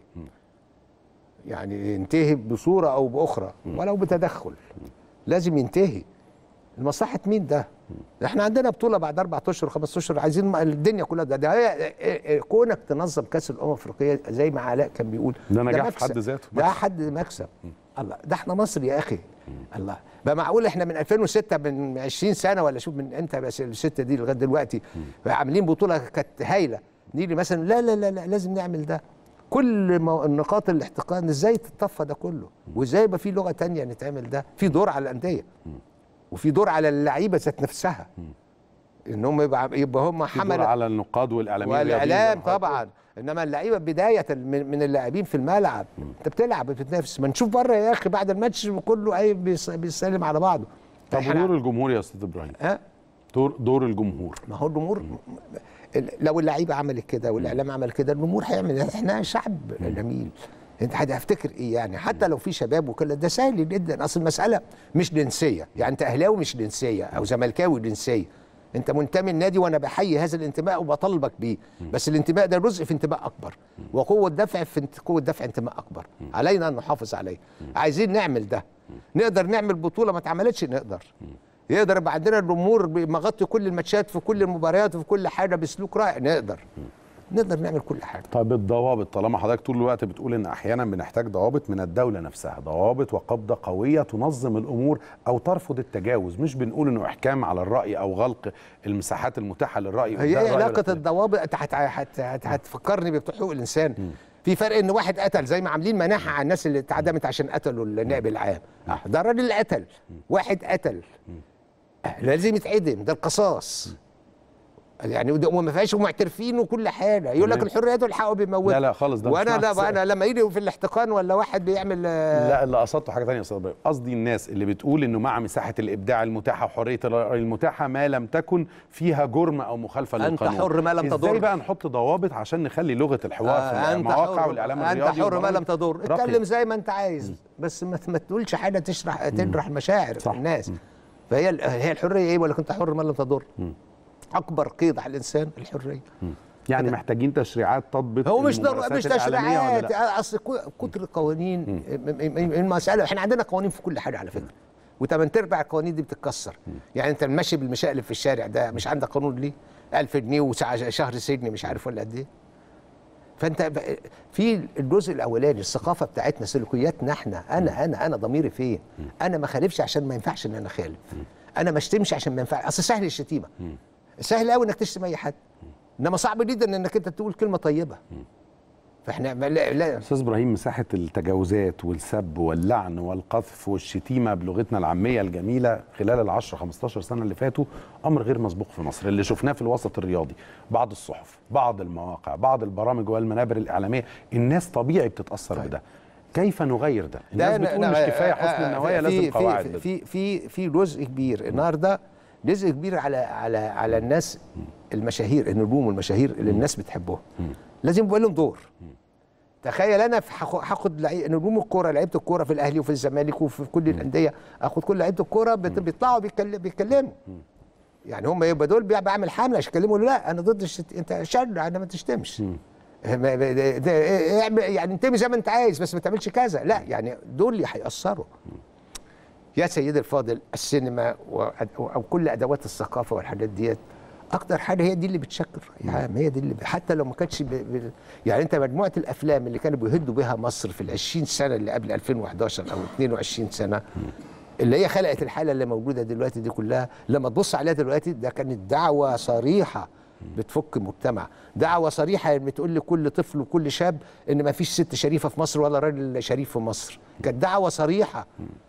يعني ينتهي بصوره او باخرى ولو بتدخل لازم ينتهي لمصلحه مين ده؟ احنا عندنا بطوله بعد اربع اشهر خمس اشهر عايزين م- الدنيا كلها ده, ده هي كونك تنظم كاس الامم الافريقيه زي ما علاء كان بيقول ده نجاح في مكسب. حد ذاته، ده مكسب. حد مكسب الله ده احنا مصر يا اخي الله بقى معقول احنا من 2006 من 20 سنه ولا شوف من امتى بس السته دي لغايه دلوقتي بقى عاملين بطوله كانت هايله نيجي مثلا لا لا لا, لا لازم نعمل ده كل مو- النقاط الاحتقان ازاي تتصفى ده كله وازاي يبقى في لغه تانية نتعمل ده في دور على الانديه وفي دور على اللعيبه ذات نفسها ان هم يبقى يبقى هم في دور حمله على النقاد والاعلاميين والاعلام الرياضيين زي ما حضرتك طبعا انما اللعيبه بدايه من من اللاعبين في الملعب انت بتلعب بتتنافس ما نشوف بره يا اخي بعد الماتش كله اي بيس- بيسلم على بعضه طب إحنا- ودور الجمهور يا استاذ ابراهيم ها دور دور الجمهور ما هو الجمهور ال- لو اللعيبه عملت كده والاعلام عمل كده الجمهور هيعمل احنا شعب جميل انت هتفتكر ايه يعني حتى لو في شباب وكده ده سهل جدا اصل المساله مش جنسيه يعني انت اهلاوي مش جنسيه او زملكاوي جنسيه انت منتمي النادي وانا بحيي هذا الانتماء وبطالبك بيه بس الانتماء ده جزء في انتماء اكبر وقوه دفع في انت- قوه دفع انتماء اكبر علينا ان نحافظ عليه عايزين نعمل ده نقدر نعمل بطوله ما اتعملتش نقدر يقدر يبقى عندنا الجمهور مغطي كل الماتشات في كل المباريات وفي كل حاجه بسلوك رائع نقدر نقدر نعمل كل حاجه طب الضوابط طالما حضرتك طول الوقت بتقول ان احيانا بنحتاج ضوابط من الدوله نفسها ضوابط وقبضه قويه تنظم الامور او ترفض التجاوز مش بنقول انه احكام على الراي او غلق المساحات المتاحه للراي هي ده ايه الرأي علاقه الاختلاف. الضوابط انت هت- هت- هت- هتفكرني بتوع حقوق الانسان في فرق ان واحد قتل زي ما عاملين مناحه على الناس اللي اتعدمت عشان قتلوا النائب العام آه، ده الراجل اللي قتل واحد قتل آه، لازم يتعدم ده القصاص يعني وده- وما فيهاش معترفين وكل حاجه يقول لك تمام. الحريات والحق بيموت لا لا خالص ده مش وانا معنى لا السؤال. انا لما يجي في الاحتقان ولا واحد بيعمل آه، لا اللي قصدته حاجه ثانيه يا استاذ ابراهيم قصدي الناس اللي بتقول انه مع مساحه الابداع المتاحه وحريه الراي المتاحه ما لم تكن فيها جرم او مخالفه أنت للقانون حر ما لم تضر. ازاي بقى نحط ضوابط عشان نخلي لغه الحوار في آه، أنت المواقع حر- والاعلام انت الرياضي حر ما والبرامج لم تضر راقية. اتكلم زي ما انت عايز بس ما ما تقولش حاجه تشرح تجرح مشاعر صح. الناس فهي ال- هي الحريه ايه ولا كنت حر ما لم تضر اكبر قيد على الانسان الحريه يعني محتاجين تشريعات تضبط هو مش ضر... الممارسات مش الإعلامية ولا تشريعات لا؟ اصل كو- كتر قوانين م- م- المساله احنا عندنا قوانين في كل حاجه على فكره وثمان ارباع القوانين دي بتتكسر يعني انت المشي بالمشاقلب في الشارع ده مش عندك قانون ليه 1000 جنيه وشهر سجن مش عارف ولا قد ايه فانت ب- في الجزء الاولاني الثقافه بتاعتنا سلوكياتنا احنا انا انا انا ضميري فين انا ما خالفش عشان ما ينفعش ان انا خالف انا ما اشتمش عشان ما ينفعش اصل سهل الشتيمه سهل قوي انك تشتم اي حد انما صعب جدا انك انت تقول كلمه طيبه فاحنا ما- لا, لا استاذ ابراهيم مساحه التجاوزات والسب واللعن والقذف والشتيمه بلغتنا العاميه الجميله خلال ال 10 15 سنه اللي فاتوا امر غير مسبوق في مصر اللي شفناه في الوسط الرياضي بعض الصحف بعض المواقع بعض البرامج والمنابر الاعلاميه الناس طبيعي بتتاثر طيب. بده كيف نغير ده الناس ده أنا- بتقول أنا- مش كفايه حسن آه، النوايا في- لازم في قواعد في بدل. في في, في جزء كبير النهارده جزء كبير على على على الناس المشاهير النجوم والمشاهير اللي الناس بتحبهم لازم يبقى لهم دور تخيل انا في هاخ- هاخد لعي- نجوم الكوره لعيبه الكوره في الاهلي وفي الزمالك وفي كل الانديه اخد كل لعيبه الكوره بت- بيطلعوا بيتكلم- بيتكلموا يعني هم يبقى دول بيع- بعمل حمله عشان يكلموا يقولوا لا انا ضد الشت... انت شر انا ما تشتمش ما- ما- ده- ده- اعمل- يعني انتمي زي ما انت عايز بس ما تعملش كذا لا يعني دول اللي هيأثروا يا سيدي الفاضل السينما و- او كل ادوات الثقافه والحاجات ديت اكتر حاجه هي دي اللي بتشكل رأي عام هي دي اللي ب- حتى لو ما كانتش ب... ب... يعني انت مجموعه الافلام اللي كانوا بيهدوا بها مصر في ال 20 سنه اللي قبل 2011 او 22 سنه اللي هي خلقت الحاله اللي موجوده دلوقتي دي كلها لما تبص عليها دلوقتي ده كانت دعوه صريحه بتفك مجتمع دعوه صريحه بتقول لكل طفل وكل شاب ان ما فيش ست شريفه في مصر ولا راجل شريف في مصر كانت دعوه صريحه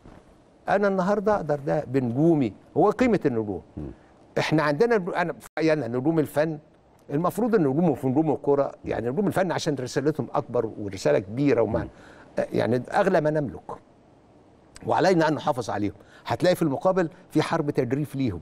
انا النهارده اقدر ده بنجومي هو قيمه النجوم احنا عندنا انا في رأيي أنا نجوم الفن المفروض ان نجوم في نجوم الكوره يعني نجوم الفن عشان رسالتهم اكبر ورساله كبيره ومعنى يعني اغلى ما نملك وعلينا ان نحافظ عليهم هتلاقي في المقابل في حرب تجريف ليهم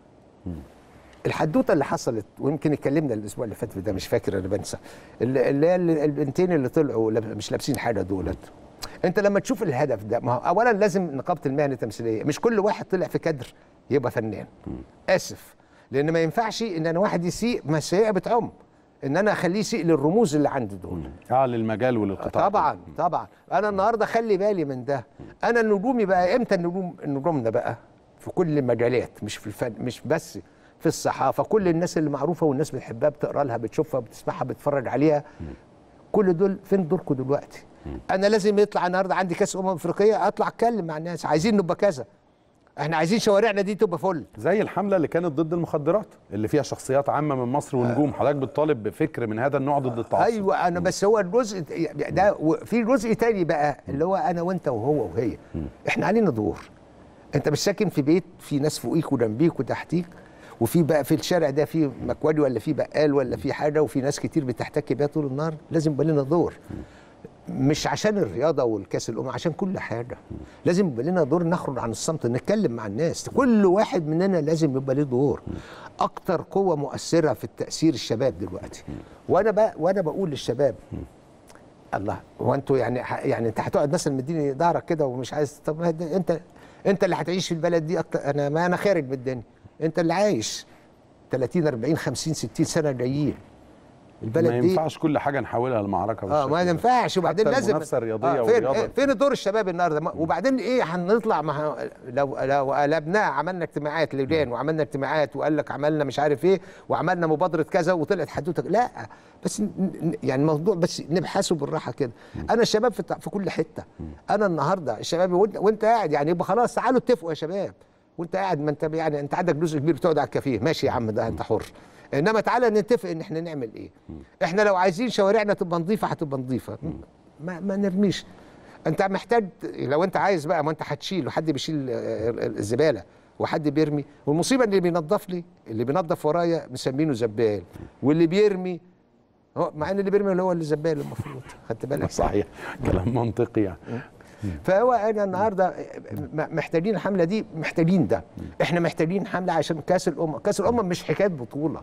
الحدوته اللي حصلت ويمكن اتكلمنا الاسبوع اللي فات في ده مش فاكر انا بنسى اللي اللي هي البنتين اللي طلعوا لاب- مش لابسين حاجه دولت انت لما تشوف الهدف ده ما هو اولا لازم نقابه المهنه التمثيليه مش كل واحد طلع في كادر يبقى فنان اسف لان ما ينفعش ان انا واحد يسيء ما السيئه بتعم ان انا اخليه يسيء للرموز اللي عندي دول اه للمجال وللقطاع طبعا طبعا انا النهارده خلي بالي من ده انا نجومي بقى امتى النجوم نجومنا بقى في كل المجالات مش في الفن مش بس في الصحافه كل الناس اللي معروفه والناس بتحبها بتقرا لها بتشوفها بتسمعها بتتفرج عليها كل دول فين دوركم دلوقتي انا لازم يطلع النهارده عندي كاس امم افريقيه اطلع اتكلم مع الناس عايزين نبقى كذا احنا عايزين شوارعنا دي تبقى فل زي الحمله اللي كانت ضد المخدرات اللي فيها شخصيات عامه من مصر ونجوم حضرتك بتطالب بفكر من هذا النوع ضد التعصب ايوه انا بس هو الجزء ده و- في جزء تاني بقى اللي هو انا وانت وهو وهي احنا علينا دور انت مش ساكن في بيت في ناس فوقيك وجنبيك وتحتيك وفي بقى في الشارع ده في مكواجي ولا في بقال ولا في حاجه وفي ناس كتير بتحتك بيها طول النهار لازم يبقى لنا دور مش عشان الرياضه والكاس الامم عشان كل حاجه لازم يبقى لنا دور نخرج عن الصمت نتكلم مع الناس كل واحد مننا لازم يبقى له دور اكتر قوه مؤثره في التاثير الشباب دلوقتي وانا بقى وانا بقول للشباب الله هو انتوا يعني ح- يعني انت هتقعد مثلا مديني ظهرك كده ومش عايز طب ما ده- انت انت اللي هتعيش في البلد دي اكتر انا ما انا خارج من الدنيا انت اللي عايش 30 40 50 60 سنه جايين البلد ما دي ينفعش كل حاجه نحولها المعركه اه بالشكل ما ده. ينفعش وبعدين حتى لازم المنافسة الرياضية فين والرياضة. فين دور الشباب النهارده ما- وبعدين ايه هنطلع مع لو لو قلبناها عملنا اجتماعات لجان وعملنا اجتماعات وقال لك عملنا مش عارف ايه وعملنا مبادره كذا وطلعت حدوته لا بس ن- ن- يعني الموضوع بس نبحثه بالراحه كده انا الشباب في, في كل حته انا النهارده الشباب وانت, وانت قاعد يعني يبقى خلاص تعالوا اتفقوا يا شباب وانت قاعد ما انت يعني انت عندك جزء كبير بتقعد على الكافيه ماشي يا عم ده انت حر انما تعالى نتفق ان احنا نعمل ايه احنا لو عايزين شوارعنا تبقى نظيفه هتبقى نظيفه ما, ما نرميش انت محتاج لو انت عايز بقى ما انت هتشيل وحد بيشيل آه، ال- الزباله وحد بيرمي والمصيبه اللي بينظف لي اللي بينظف ورايا مسمينه زبال واللي بيرمي هو مع ان اللي بيرمي اللي هو اللي زبال المفروض خدت بالك صحيح كلام منطقي يعني فهو انا النهارده م- محتاجين الحمله دي محتاجين ده احنا محتاجين حمله عشان كاس الامم كاس الامم مش حكايه بطوله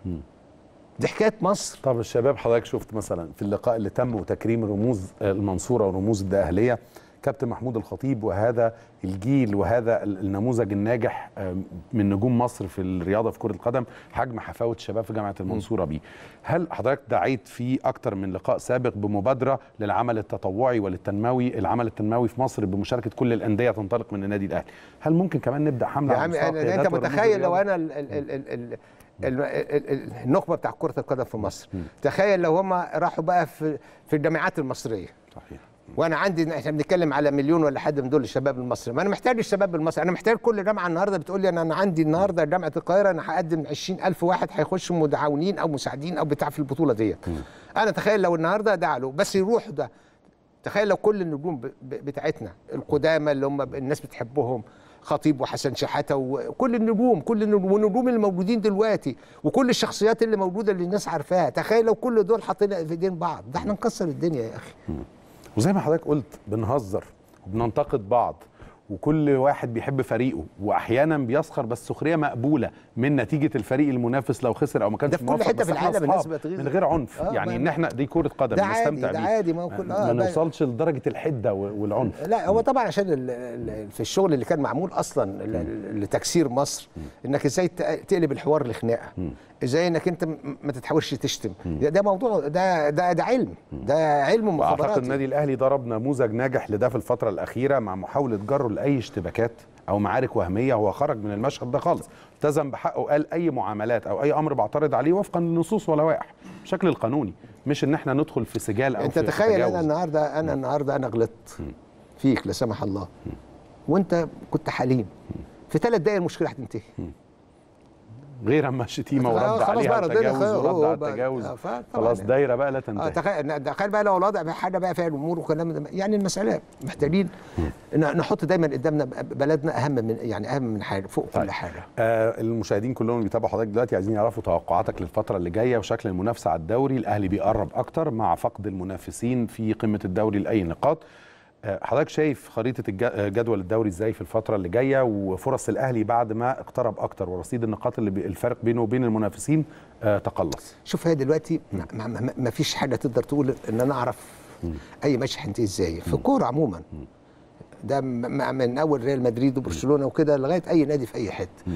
دي حكايه مصر طب الشباب حضرتك شفت مثلا في اللقاء اللي تم وتكريم رموز المنصوره ورموز الدقهليه كابتن محمود الخطيب وهذا الجيل وهذا ال- النموذج الناجح آم، من نجوم مصر في الرياضه في كره القدم حجم حفاوه الشباب في جامعه المنصوره بيه هل حضرتك دعيت في اكتر من لقاء سابق بمبادره للعمل التطوعي وللتنموي العمل التنموي في مصر بمشاركه كل الانديه تنطلق من النادي الاهلي هل ممكن كمان نبدا حمله يا على عم مستوى أنا قيادات انت ورموز متخيل لو الرياضة؟ انا ال ال ال ال ال ال ال ال النخبه بتاع كره القدم في مصر تخيل لو هم راحوا بقى في في الجامعات المصريه صحيح وانا عندي احنا بنتكلم على مليون ولا حد من دول الشباب المصري ما انا محتاج الشباب المصري انا محتاج كل جامعه النهارده بتقول لي انا انا عندي النهارده جامعه القاهره انا هقدم 20000 واحد هيخشوا متعاونين او مساعدين او بتاع في البطوله ديت انا تخيل لو النهارده دعوا له بس يروحوا ده تخيل لو كل النجوم ب- ب- بتاعتنا القدامى اللي هم الناس بتحبهم خطيب وحسن شحاته وكل النجوم كل النجوم والنجوم اللي موجودين دلوقتي وكل الشخصيات اللي موجوده اللي الناس عارفاها تخيل لو كل دول حاطين في ايدين بعض ده احنا نكسر الدنيا يا اخي وزي ما حضرتك قلت بنهزر وبننتقد بعض وكل واحد بيحب فريقه واحيانا بيسخر بس سخريه مقبوله من نتيجه الفريق المنافس لو خسر او ما كانش ده في كل موفق، حتة بس في احنا العالم الناس أصحاب بتغيظ. من غير عنف آه، يعني ما- ان احنا دي كره قدم ده عادي، نستمتع ده بيه عادي، ما هو كل- آه، ما ده- نوصلش لدرجه الحده والعنف لا هو طبعا عشان ال- ال- في الشغل اللي كان معمول اصلا ل- ل- لتكسير مصر انك ازاي ت- تقلب الحوار لخناقه ازاي انك انت م- ما تتحاولش تشتم ده ده موضوع ده ده ده علم ده علم واعتقد مخابراتي النادي الاهلي ضرب نموذج ناجح لده في الفتره الاخيره مع محاوله جره لاي اشتباكات او معارك وهميه هو خرج من المشهد ده خالص التزم بحقه وقال اي معاملات او اي امر بعترض عليه وفقا للنصوص واللوائح بشكل القانوني مش ان احنا ندخل في سجال او انت في تخيل تجاوز. انا النهارده انا النهارده انا غلطت فيك لا سمح الله وانت كنت حليم في ثلاث دقايق المشكله هتنتهي غير اما الشتيمه ورد خلاص عليها بقى ردينا التجاوز خلاص، ورد هو على بقى- التجاوز آه، فطبعاً خلاص يعني. دايره بقى لا اه تنتهي تخيل تخيل بقى لو الوضع في حاجه بقى فيها الامور وكلام ده يعني المساله محتاجين ن- نحط دايما قدامنا بلدنا اهم من يعني اهم من حاجه فوق طيب. كل حاجه آه المشاهدين كلهم بيتابعوا حضرتك دلوقتي عايزين يعرفوا توقعاتك للفتره اللي جايه وشكل المنافسه على الدوري الاهلي بيقرب اكتر مع فقد المنافسين في قمه الدوري لاي نقاط آه، حضرتك شايف خريطه الج- آه، جدول الدوري ازاي في الفتره اللي جايه وفرص الاهلي بعد ما اقترب اكتر ورصيد النقاط اللي بي- الفرق بينه وبين المنافسين آه تقلص شوف هي دلوقتي ما, ما, ما, ما فيش حاجه تقدر تقول ان انا اعرف اي ماتش هينتهي ازاي في الكوره عموما ده م- م- من اول ريال مدريد وبرشلونه وكده لغايه اي نادي في اي حته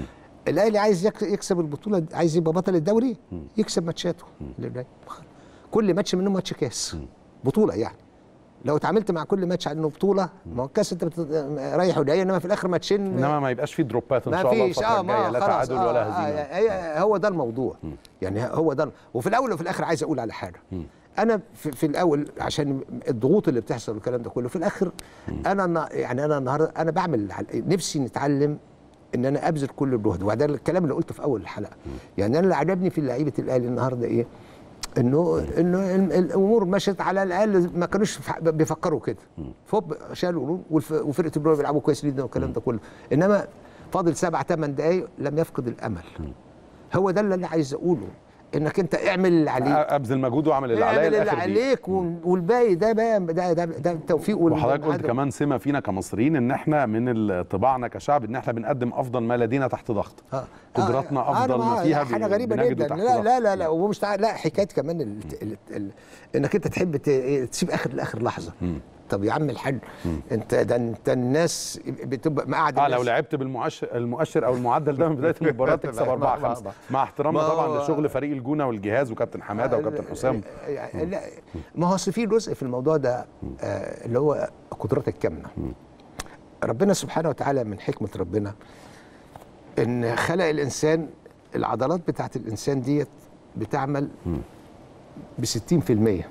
الاهلي عايز يك- يكسب البطوله عايز يبقى بطل الدوري يكسب ماتشاته اللي جاي. كل ماتش منهم ماتش كاس بطوله يعني لو اتعاملت مع كل ماتش على انه بطوله ما هو الكاس انت بت- رايح وجاي انما في الاخر ماتشين انما ما يبقاش في دروبات ان ما شاء الله فيش الفتره الجايه لا خلاص، تعادل ولا هزيمه آه هو ده الموضوع يعني هو ده وفي الاول وفي الاخر عايز اقول على حاجه انا في, في الاول عشان الضغوط اللي بتحصل والكلام ده كله في الاخر انا النا- يعني انا النهارده انا بعمل نفسي نتعلم ان انا ابذل كل الجهد وده الكلام اللي قلته في اول الحلقه يعني انا اللي عجبني في لعيبه الاهلي النهارده ايه انه انه ال- الامور مشت على الاقل ما كانوش ف- بيفكروا كده فوب شالوا لون والف- وفرقه البلوك بيلعبوا كويس جدا والكلام ده كله انما فاضل سبع ثمان دقائق لم يفقد الامل هو ده اللي انا عايز اقوله انك انت اعمل اللي عليك ابذل مجهود واعمل اللي عليا اعمل اللي الاخر دي عليك وال- والباقي ده بقى ده ده, ده توفيق وال- وحضرتك قلت والعدل. كمان سمه فينا كمصريين ان احنا من ال- طباعنا كشعب ان احنا بنقدم افضل ما لدينا تحت ضغط آه. قدراتنا آه، افضل أنا ما مع- فيها حاجه بي- غريبه بنجده جدا تحت لا ضغط. لا لا لا ومش تع... لا حكايه كمان ال... ال... ال... انك انت تحب ت... تسيب اخر لاخر لحظه طب يا عم الحاج انت ده انت الناس بتبقى مقعد اه الناس. لو لعبت بالمؤشر المؤشر او المعدل ده من بدايه المباراه تكسب ما- 4 ما- 5 ما- مع احترامنا ما طبعا هو- لشغل فريق الجونه والجهاز وكابتن حماده وكابتن حسام يعني لا ما هو أصل في جزء في الموضوع ده آه اللي هو قدرات الكامنه ربنا سبحانه وتعالى من حكمه ربنا ان خلق الانسان العضلات بتاعت الانسان ديت بتعمل ب 60%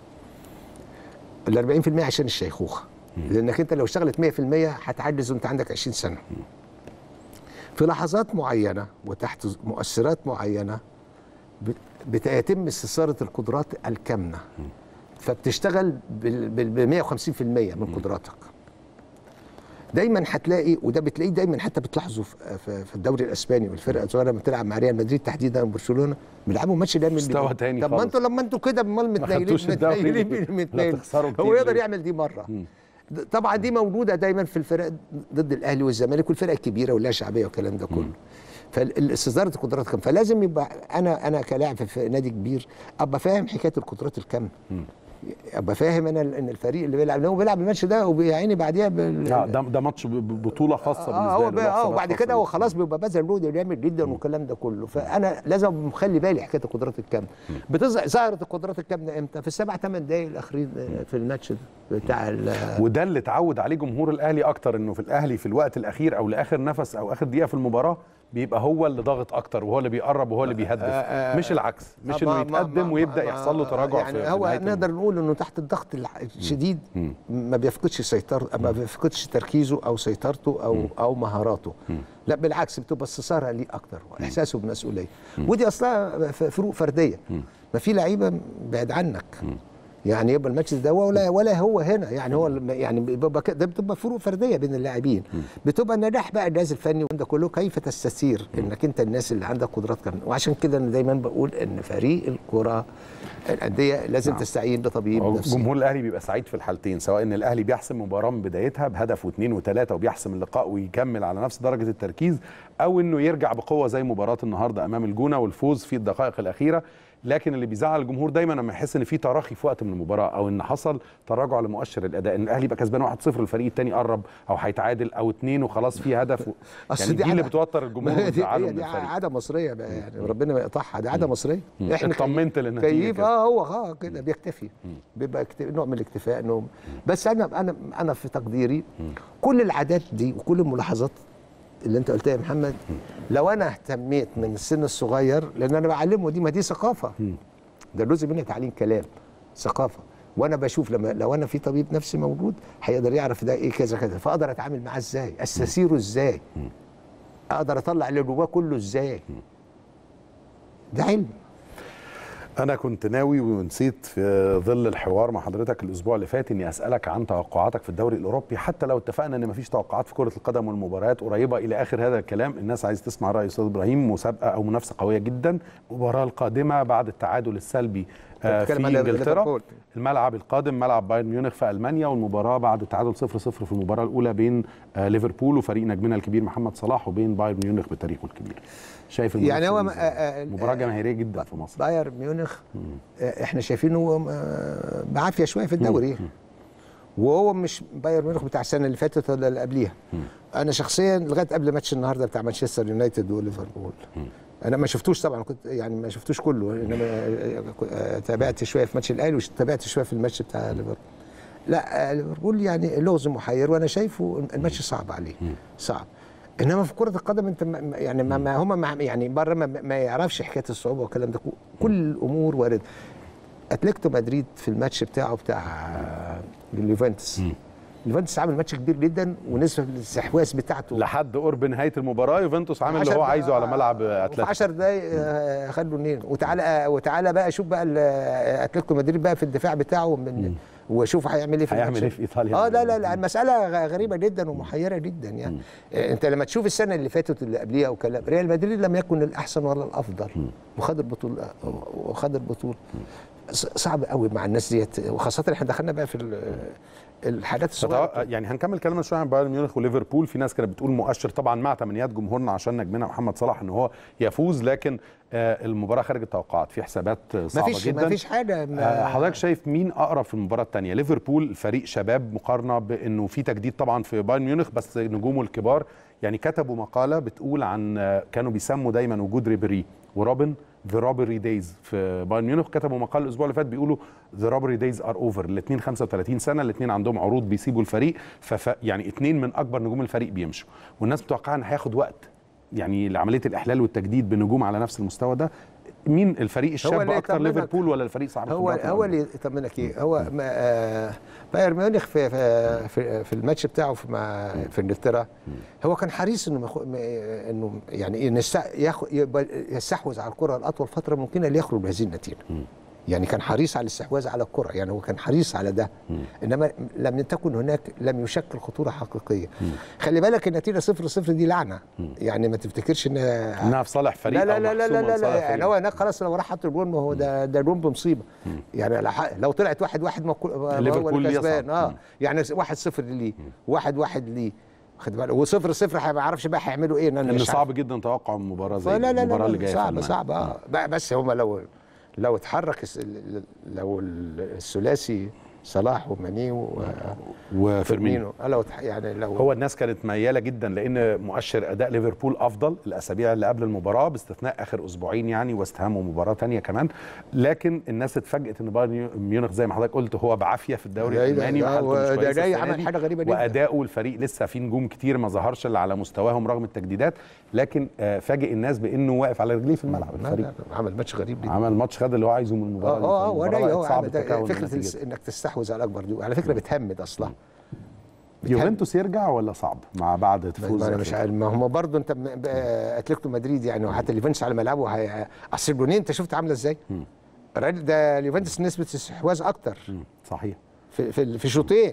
ال 40% عشان الشيخوخه لانك انت لو اشتغلت 100% هتعجز وانت عندك 20 سنه في لحظات معينه وتحت مؤثرات معينه بت- بيتم استثاره القدرات الكامنه فبتشتغل ب 150% من قدراتك دايما هتلاقي وده بتلاقيه دايما حتى بتلاحظه في- في في الدوري الاسباني والفرقه الصغيره لما بتلعب مع ريال مدريد تحديدا برشلونه بيلعبوا ماتش ريال مدريد مستوى تاني طب ما خالص. انتوا لما انتوا كده امال متنيلين خدتوش الدوري ليه؟ متنيلين لا متنيلين تخسروا كتير هو يقدر ليه؟ يعمل دي مره د- طبعا دي موجوده دايما في الفرق ضد الاهلي والزمالك والفرق الكبيره واللي شعبيه والكلام ده كله فاستثاره القدرات كام فلازم يبقى انا انا كلاعب في- في نادي كبير ابقى فاهم حكايه القدرات الكامله ابقى فاهم انا ان الفريق اللي بيلعب هو بيلعب الماتش ده وبيعيني بعديها بال... اه ده ده ماتش ب- ب- بطوله خاصه بالنسبه اه هو له بقى له اه حسابات وبعد خاصة كده هو بيه. خلاص بيبقى بذل جهد جامد جدا والكلام ده كله فانا لازم مخلي بالي حكايه القدرات الكامله بتظهر ظهرت القدرات الكامله امتى في السبع ثمان دقائق الاخيرين في الماتش ده بتاع ال- وده اللي اتعود عليه جمهور الاهلي اكتر انه في الاهلي في الوقت الاخير او لاخر نفس او اخر دقيقه في المباراه بيبقى هو اللي ضاغط اكتر وهو اللي بيقرب وهو اللي بيهدف آه، مش العكس مش ما- انه ما- يتقدم ما- ويبدا ما- يحصل له تراجع يعني في في هو نهاية نقدر نقول انه تحت الضغط الح- الشديد ما بيفقدش سيطرته ما بيفقدش تركيزه او سيطرته او او مهاراته لا بالعكس بتبقى استثاره ليه اكتر واحساسه بالمسؤوليه ودي اصلها ف- فروق فرديه ما في لعيبه بعد عنك يعني يبقى الماتش ده ولا ولا هو هنا يعني هو الم- يعني بيبقى كده- ده بتبقى فروق فرديه بين اللاعبين بتبقى النجاح بقى الجهاز الفني وده كله كيف تستثير انك انت الناس اللي عندك قدرات كامله وعشان كده انا دايما بقول ان فريق الكره الانديه لازم تستعين بطبيب هو نفسي جمهور الاهلي بيبقى سعيد في الحالتين سواء ان الاهلي بيحسم مباراه من بدايتها بهدف واثنين وثلاثه وبيحسم اللقاء ويكمل على نفس درجه التركيز او انه يرجع بقوه زي مباراه النهارده امام الجونه والفوز في الدقائق الاخيره لكن اللي بيزعل الجمهور دايما لما يحس ان في تراخي في وقت من المباراه او ان حصل تراجع لمؤشر الاداء ان الاهلي يبقى كسبان 1-0 الفريق الثاني قرب او هيتعادل او اثنين وخلاص في هدف و... أصل يعني دي دي اللي عادة- بتوتر الجمهور ما هي دي, وتزعله هي من دي الفريق عاده مصريه بقى يعني ربنا ما يقطعها دي عاده مصريه احنا اطمنت كيف- للنتيجة كيف كده. اه هو اه كده بيكتفي بيبقى اكت- نوع من الاكتفاء انه بس انا انا انا في تقديري كل العادات دي وكل الملاحظات اللي انت قلتها يا محمد لو انا اهتميت من السن الصغير لان انا بعلمه دي ما دي ثقافه ده جزء منها تعليم كلام ثقافه وانا بشوف لما لو انا في طبيب نفسي موجود هيقدر يعرف ده ايه كذا كذا فاقدر اتعامل معاه ازاي استثيره ازاي اقدر اطلع اللي جواه كله ازاي ده علم انا كنت ناوي ونسيت في ظل الحوار مع حضرتك الاسبوع اللي فات اني اسالك عن توقعاتك في الدوري الاوروبي حتى لو اتفقنا ان مفيش توقعات في كره القدم والمباريات قريبه الى اخر هذا الكلام الناس عايز تسمع راي استاذ ابراهيم مسابقه او منافسه قويه جدا المباراه القادمه بعد التعادل السلبي آه، في بتتكلم على انجلترا ليفربول. الملعب القادم ملعب بايرن ميونخ في المانيا والمباراه بعد التعادل 0-0 في المباراه الاولى بين آه، ليفربول وفريق نجمنا الكبير محمد صلاح وبين بايرن ميونخ بتاريخه الكبير شايف يعني هو المنافسة ما- إزاي؟ آه، آه، مباراه آه، جماهيريه جدا في مصر بايرن ميونخ آه، احنا شايفينه آه، بعافيه شويه في الدوري وهو مش بايرن ميونخ بتاع السنه اللي فاتت ولا اللي قبليها انا شخصيا لغايه قبل ماتش النهارده بتاع مانشستر يونايتد وليفربول انا ما شفتوش طبعا كنت يعني ما شفتوش كله انما آه، تابعت شويه في ماتش الاهلي وتابعت شويه في الماتش بتاع ليفربول لا آه، ليفربول يعني لغز محير وانا شايفه الماتش صعب عليه صعب انما في كره القدم انت ما- ما- يعني ما, ما هم ما يعني بره ما, ما يعرفش حكايه الصعوبه والكلام ده كل الامور وارده اتلتيكو مدريد في الماتش بتاعه بتاع اليوفنتوس اليوفنتوس عامل ماتش كبير جدا ونسبه الاستحواذ بتاعته لحد قرب نهايه المباراه يوفنتوس عامل اللي عشر هو دقايق- عايزه على ملعب في اتلتيكو 10 دقايق آه، خدوا اتنين وتعالى وتعالى بقى شوف بقى ال- اتلتيكو مدريد بقى في الدفاع بتاعه من وشوف هيعمل ايه في هيعمل الماتش. إيه في إيطاليا؟ اه لا لا لا المساله غ- غريبه جدا ومحيره جدا يعني آه، انت لما تشوف السنه اللي فاتت اللي قبليها وكلام ريال مدريد لم يكن الاحسن ولا الافضل وخد البطوله وخد البطوله ص- صعب قوي مع الناس ديت وخاصه احنا دخلنا بقى في ال- الحاجات الصغيره فتو... يعني هنكمل كلامنا شويه عن بايرن ميونخ وليفربول في ناس كانت بتقول مؤشر طبعا مع تمنيات جمهورنا عشان نجمنا محمد صلاح ان هو يفوز لكن آه المباراه خارج التوقعات في حسابات آه، صعبه مفيش جدا مفيش حاجه ما- آه، حضرتك شايف مين اقرب في المباراه الثانيه ليفربول فريق شباب مقارنه بانه في تجديد طبعا في بايرن ميونخ بس نجومه الكبار يعني كتبوا مقاله بتقول عن آه، كانوا بيسموا دايما وجود ريبيري وروبن ذا روبري دايز في بايرن ميونخ كتبوا مقال الاسبوع اللي فات بيقولوا ذا روبري دايز ار اوفر الاثنين 35 سنه الاثنين عندهم عروض بيسيبوا الفريق فف يعني اثنين من اكبر نجوم الفريق بيمشوا والناس متوقعه ان هياخد وقت يعني لعمليه الاحلال والتجديد بنجوم على نفس المستوى ده مين الفريق الشاب اللي اكتر يطمنك. ليفربول ولا الفريق صعب هو الخبرات هو الأكبر؟ اللي يطمنك ايه هو ما آه بايرن ميونخ في في في, في الماتش بتاعه في مع في انجلترا هو كان حريص انه مخو م- آه، انه يعني إيه نست- ياخ- يبقى يستحوذ على الكره لاطول فتره ممكنه ليخرج بهذه النتيجه يعني كان حريص على الاستحواذ على الكره يعني هو كان حريص على ده انما لم تكن هناك لم يشكل خطوره حقيقيه خلي بالك النتيجه صفر صفر دي لعنه يعني ما تفتكرش انها انها في صالح فريق لا أو لا لا لا محسومة لا, لا, لصالح لا يعني فريق. هو هناك خلاص لو راح حط الجون ما هو ده ده جون بمصيبه يعني لو ح- لو طلعت واحد واحد ما كل- ما هو ليفربول اللي كسبان يصعد. اه مم. يعني واحد صفر ليه واحد واحد ليه خد بالك وصفر صفر ما اعرفش بقى هيعملوا ايه انا ان مش صعب جدا توقع مباراه زي لا لا لا, المباراه لا, اللي لا جايه في صعب ألمانيا. صعب اه بقى بس هم لو لو اتحرك الس- لو الثلاثي صلاح وماني و- وفيرمينو وفيرمينو آه، لو اتح- يعني لو هو الناس كانت مياله جدا لان مؤشر اداء ليفربول افضل الاسابيع اللي قبل المباراه باستثناء اخر اسبوعين يعني وست هام ومباراه تانية كمان لكن الناس اتفاجئت ان بايرن ميونخ زي ما حضرتك قلت هو بعافيه في الدوري ده- ده- الالماني ده- وحالته مش وده كويسه جاي السنة عمل دي. حاجة غريبة جدا. واداؤه الفريق لسه فيه نجوم كتير ما ظهرش الا على مستواهم رغم التجديدات لكن آه، فاجئ الناس بانه واقف على رجليه في الملعب لا الفريق لا عمل ماتش غريب جدا عمل ماتش خد اللي هو عايزه من المباراه اه دي. اه اه فالمباراة ولا بقت هو صعب عمل ده- التكون فكره نتيجتها. الس- انك تستحوذ على الاكبر دي وعلى فكره بتهمد اصلا يوفنتوس يرجع ولا صعب مع بعد تفوز ما انا مش عارف ما هم برضه انت م- ب- اتلتيكو مدريد يعني وحتى اليوفنتوس على ملعبه هي- اصل الجونين انت شفت عامله ازاي؟ الراجل ده اليوفنتوس نسبه استحواذ اكتر مم، صحيح في في, في شوطين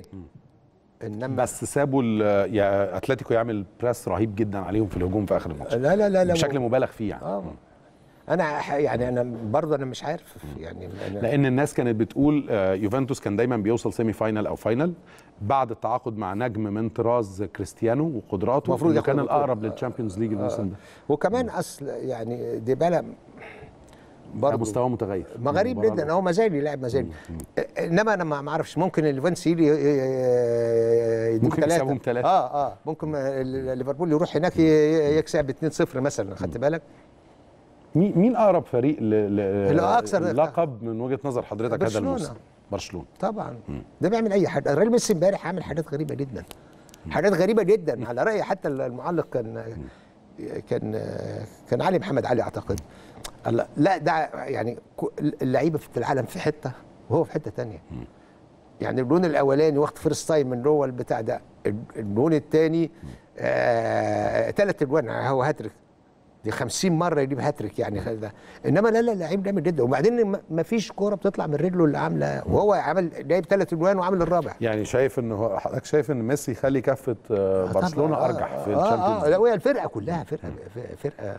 انما بس سابوا ال- يا اتلتيكو يعمل بريس رهيب جدا عليهم في الهجوم في اخر الماتش لا لا لا لا بشكل مبالغ فيه يعني اه انا ح- يعني انا برضه انا مش عارف يعني أنا لان الناس كانت بتقول آه، يوفنتوس كان دايما بيوصل سيمي فاينال او فاينال بعد التعاقد مع نجم من طراز كريستيانو وقدراته المفروض إنه ياخد كان البطولة. الاقرب للتشامبيونز ليج الموسم ده وكمان اصل يعني ديبالا برضه مستواه متغير ما غريب المباراة جدا هو مازال لاعب مازال انما انا ما ما اعرفش ممكن اليوفنتوس يجي يديهم ممكن يكسبهم ثلاثة. اه اه ممكن ال- ليفربول يروح هناك ي- يكسب 2-0 مثلا خدت بالك مين مين اقرب فريق ل... ل... الأكثر- لقب من وجهه نظر حضرتك هذا برشلونة. الموسم برشلونه طبعا ده بيعمل اي حاجه الراجل ميسي امبارح عامل حاجات غريبه جدا حاجات غريبه جدا على راي حتى المعلق كان كان كان علي محمد علي اعتقد قال لا- لا ده يعني كو- اللعيبه في العالم في حته وهو في حته تانية يعني الجون الاولاني واخد فيرست تايم من جوه البتاع ده الجون الثاني آه ثلاث اجوان هو هاتريك دي 50 مره يجيب هاتريك يعني ده. انما لا لا لعيب جامد جدا وبعدين ما- ما فيش كوره بتطلع من رجله اللي عامله وهو عامل جايب ثلاث اجوان وعامل الرابع يعني شايف ان هو حضرتك شايف ان ميسي يخلي كفه آه، برشلونه طبعاً. ارجح في اه اه الشامبيونز لا وهي الفرقه كلها فرقه فرقه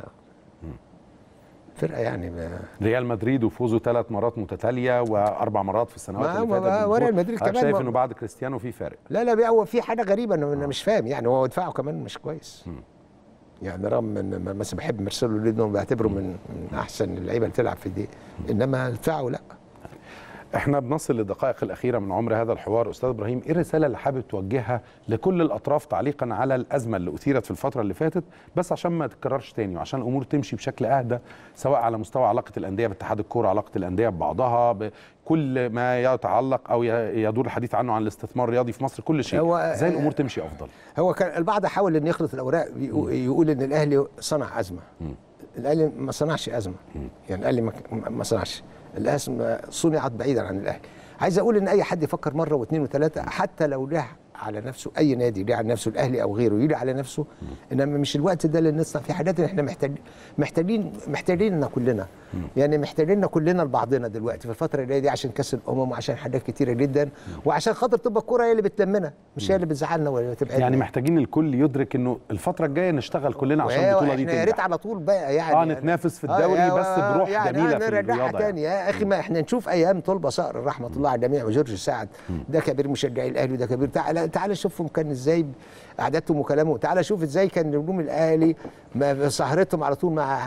فرقه يعني ما ريال مدريد وفوزه ثلاث مرات متتاليه واربع مرات في السنوات ما- اللي ما- فاتت ما- بالبطولة. وريال مدريد حضرتك كمان شايف ما- انه بعد كريستيانو في فارق لا لا بقى هو في حاجه غريبه انا انا مش فاهم يعني هو دفاعه كمان مش كويس يعني رغم ان م- مثلا بحب مارسيلو ليدو بعتبره من من احسن اللعيبه اللي تلعب في دي انما دفاعه لا احنا بنصل للدقائق الاخيره من عمر هذا الحوار استاذ ابراهيم ايه الرساله اللي حابب توجهها لكل الاطراف تعليقا على الازمه اللي اثيرت في الفتره اللي فاتت بس عشان ما تتكررش تاني وعشان الامور تمشي بشكل اهدى سواء على مستوى علاقه الانديه باتحاد الكوره علاقه الانديه ببعضها بكل ما يتعلق او ي- يدور الحديث عنه عن الاستثمار الرياضي في مصر كل شيء هو- ازاي الامور تمشي افضل هو كان البعض حاول ان يخلط الاوراق يقو- يقول ان الاهلي صنع ازمه الاهلي ما صنعش ازمه يعني الاهلي ما- ما صنعش الازمه صنعت بعيدا عن الاهلي عايز اقول ان اي حد يفكر مره واثنين وثلاثه حتى لو له على نفسه اي نادي ليه على نفسه الاهلي او غيره يلي على نفسه انما مش الوقت ده اللي نصنع في حاجات احنا محتاجين محتاجين محتاجيننا كلنا يعني محتاجيننا كلنا لبعضنا دلوقتي في الفتره اللي دي عشان كاس الامم وعشان حاجات كتيره جدا وعشان خاطر تبقى الكوره هي اللي بتلمنا مش هي اللي بتزعلنا ولا تبعدنا يعني محتاجين الكل يدرك انه الفتره الجايه نشتغل كلنا عشان وهي- البطوله دي احنا يا ريت تنجح على طول بقى يعني اه نتنافس في الدوري آه، بس آه، بروح يعني جميله آه في نرجعها الرياضه تاني يعني. يا اخي ما احنا نشوف ايام طلبه صقر رحمه الله على الجميع وجورج سعد ده كبير مشجعي الاهلي وده كبير تعالى تعالى شوفهم كان ازاي قعدتهم وكلامهم تعالى شوف ازاي كان نجوم الاهلي ما- سهرتهم على طول مع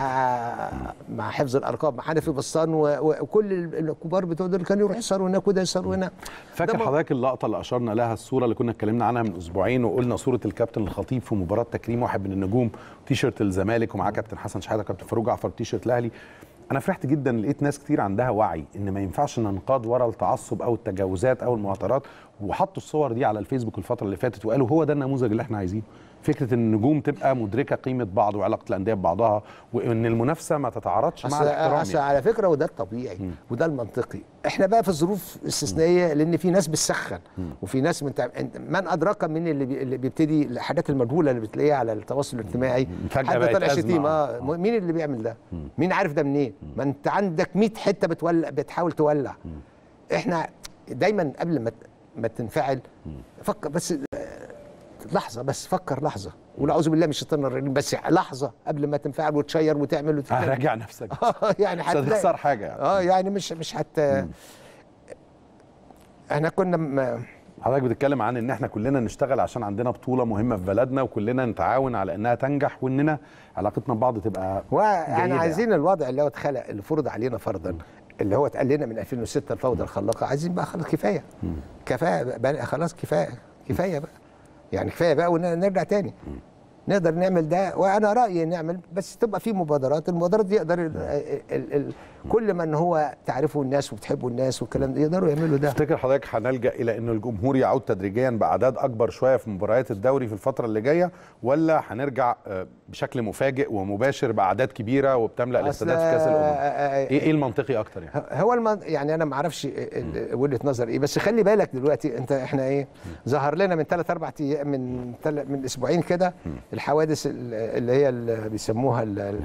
مع حفظ الارقام مع حنفي بسطان و- وكل الكبار بتوع دول كانوا يروحوا يسهروا هناك وده يسهروا هنا فاكر ده ما- حضرتك اللقطه اللي اشرنا لها الصوره اللي كنا اتكلمنا عنها من اسبوعين وقلنا صوره الكابتن الخطيب في مباراه تكريم واحد من النجوم تيشرت الزمالك ومعاه كابتن حسن شحاته وكابتن فاروق جعفر تيشرت الاهلي انا فرحت جدا لقيت ناس كتير عندها وعي ان ما ينفعش ننقاد ورا التعصب او التجاوزات او المهاترات وحطوا الصور دي على الفيسبوك الفتره اللي فاتت وقالوا هو ده النموذج اللي احنا عايزينه فكره ان النجوم تبقى مدركه قيمه بعض وعلاقه الانديه ببعضها وان المنافسه ما تتعارضش مع أصل الاحترام أصل يعني. على فكره وده الطبيعي وده المنطقي احنا بقى في ظروف استثنائيه لان في ناس بتسخن وفي ناس من, تع... من ادراك من اللي, بي... اللي بيبتدي الحاجات المجهوله اللي بتلاقيها على التواصل الاجتماعي فجأة حد بقت طلع أزمة. شتيمه آه. مين اللي بيعمل ده مين عارف ده منين ما انت عندك 100 حته بتولع بتحاول تولع احنا دايما قبل ما ت- ما تنفعل فكر بس لحظه بس فكر لحظه والأعوذ بالله من الشيطان الرجيم بس لحظه قبل ما تنفعل وتشير وتعمل وتتكلم. راجع نفسك آه، يعني مش هتلاقي- هتخسر حاجه يعني. اه يعني مش مش حتى احنا كنا م... حضرتك بتتكلم عن ان احنا كلنا نشتغل عشان عندنا بطوله مهمه في بلدنا وكلنا نتعاون على انها تنجح واننا علاقتنا ببعض تبقى واحنا جيدة عايزين الوضع اللي هو اتخلق اللي فرض علينا فرضا اللي هو اتقال لنا من 2006 الفوضى الخلاقه عايزين بقى خلاص كفايه كفايه بقى- بقى خلاص كفايه كفايه بقى يعني كفايه بقى ونرجع تاني نقدر نعمل ده وانا رايي نعمل بس تبقى في مبادرات المبادرات دي يقدر ال ال ال كل من هو تعرفه الناس وبتحبه الناس والكلام ده يقدروا يعملوا ده تفتكر حضرتك هنلجا الى ان الجمهور يعود تدريجيا باعداد اكبر شويه في مباريات الدوري في الفتره اللي جايه ولا هنرجع آه، بشكل مفاجئ ومباشر باعداد كبيره وبتملا الاستادات في كاس أصل- الامم آه، آه، ايه ايه المنطقي اكتر يعني هو المن... يعني انا ما اعرفش ال- وجهه نظر ايه بس خلي بالك دلوقتي انت احنا ايه ظهر لنا من ثلاث اربع ايام من تل... من اسبوعين كده الحوادث ال- اللي هي اللي بيسموها ال... ال-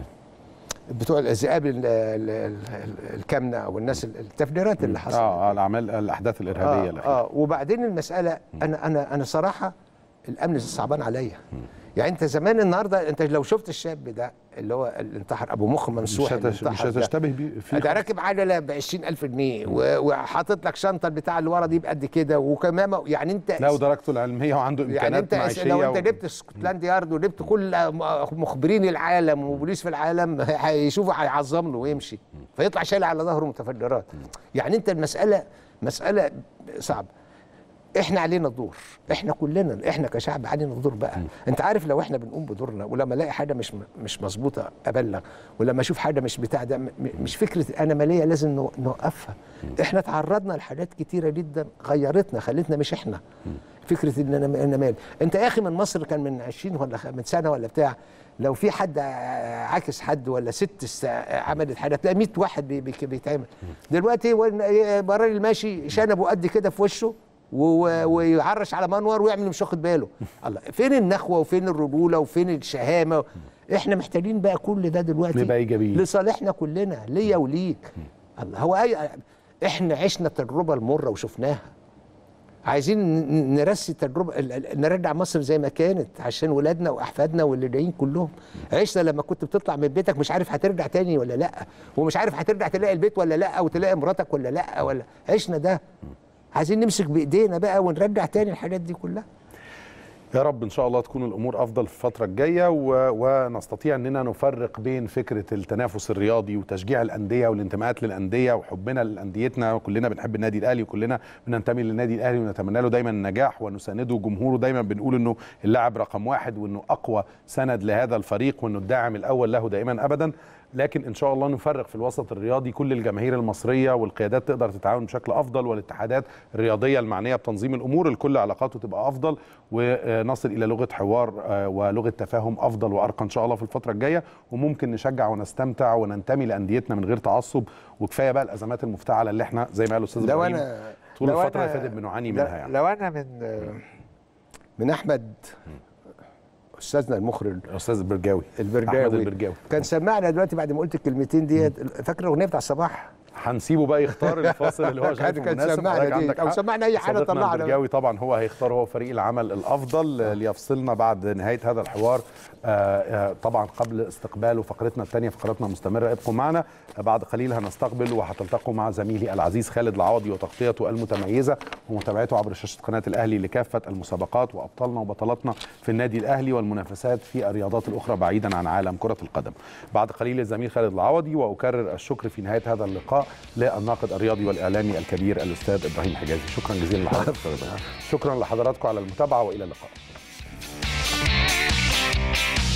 بتوع الذئاب ال- ال- ال- الكامنه او الناس ال- التفجيرات اللي حصلت اه آه، الاعمال الاحداث الارهابيه آه, الاخيره اه وبعدين المساله انا انا انا صراحه الامن صعبان عليا يعني انت زمان النهارده انت لو شفت الشاب ده اللي هو اللي انتحر ابو مخ مش, ممسوح اللي هتش... مش انتحر ده. هتشتبه بيه في ده راكب عجله ب 20000 جنيه و- وحاطط لك شنطه بتاع اللي ورا دي بقد كده وكمامه يعني انت لا ودرجته العلميه وعنده يعني امكانيات انت معيشيه لو انت و- جبت سكوتلاند يارد وجبت كل مخبرين العالم وبوليس في العالم هيشوفوا هيعظم له ويمشي فيطلع شايل على ظهره متفجرات يعني انت المساله مساله صعبه احنا علينا الدور احنا كلنا احنا كشعب علينا الدور بقى انت عارف لو احنا بنقوم بدورنا ولما الاقي حاجه مش مش مظبوطه ابلغ ولما اشوف حاجه مش بتاع ده م- م- مش فكره انا ماليه لازم نو- نوقفها احنا تعرضنا لحاجات كتيره جدا غيرتنا خلتنا مش احنا فكره ان انا انا مالي انت يا اخي من مصر كان من 20 ولا خ- من سنه ولا بتاع لو في حد ع- عاكس حد ولا ست است- عملت حاجه تلاقي 100 واحد بي- بي- بيتعمل دلوقتي برر الماشي شنبه قد كده في وشه و- ويعرش على منور ويعمل مش واخد باله الله فين النخوه وفين الرجوله وفين الشهامه احنا محتاجين بقى كل ده دلوقتي نبقى إيجابيين. لصالحنا كلنا ليا وليك الله هو أي احنا عشنا التجربه المره وشفناها عايزين ن- نرسي تجربه ال- ال- نرجع مصر زي ما كانت عشان ولادنا واحفادنا واللي جايين كلهم عشنا لما كنت بتطلع من بيتك مش عارف هترجع تاني ولا لا ومش عارف هترجع تلاقي البيت ولا لا وتلاقي مراتك ولا لا ولا عشنا ده عايزين نمسك بايدينا بقى ونرجع تاني الحاجات دي كلها يا رب ان شاء الله تكون الامور افضل في الفتره الجايه و... ونستطيع اننا نفرق بين فكره التنافس الرياضي وتشجيع الانديه والانتماءات للانديه وحبنا لانديتنا كلنا بنحب النادي الاهلي وكلنا بننتمي للنادي الاهلي ونتمنى له دايما النجاح ونسانده جمهوره دايما بنقول انه اللاعب رقم واحد وانه اقوى سند لهذا الفريق وانه الداعم الاول له دائما ابدا لكن ان شاء الله نفرق في الوسط الرياضي كل الجماهير المصريه والقيادات تقدر تتعاون بشكل افضل والاتحادات الرياضيه المعنيه بتنظيم الامور الكل علاقاته تبقى افضل ونصل الى لغه حوار ولغه تفاهم افضل وارقى ان شاء الله في الفتره الجايه وممكن نشجع ونستمتع وننتمي لانديتنا من غير تعصب وكفايه بقى الازمات المفتعله اللي احنا زي ما قال الاستاذ لو ابراهيم انا طول لو الفتره أنا- اللي فاتت بنعاني منها يعني لو انا من من احمد استاذنا المخرج استاذ البرجاوي البرجاوي احمد البرجاوي كان سمعنا دلوقتي بعد ما قلت الكلمتين ديت فاكر الاغنيه بتاع الصباح هنسيبه بقى يختار الفاصل اللي هو شايفه كان مناسب سمعنا حضرتك دي، عندك أو حق. سمعنا أي حاجة صديقنا طلعنا. البرجاوي طبعا هو هيختار هو فريق العمل الافضل آه، ليفصلنا بعد نهايه هذا الحوار آه، آه، طبعا قبل استقباله فقرتنا الثانيه فقرتنا مستمره ابقوا معنا آه، بعد قليل هنستقبل وهتلتقوا مع زميلي العزيز خالد العوضي وتغطيته المتميزه ومتابعته عبر شاشه قناه الاهلي لكافه المسابقات وابطالنا وبطلاتنا في النادي الاهلي والمنافسات في الرياضات الاخرى بعيدا عن عالم كره القدم بعد قليل الزميل خالد العوضي واكرر الشكر في نهايه هذا اللقاء للناقد الرياضي والاعلامي الكبير الاستاذ ابراهيم حجازي شكرا جزيلا لحضرتك شكرا لحضراتكم على المتابعه والى اللقاء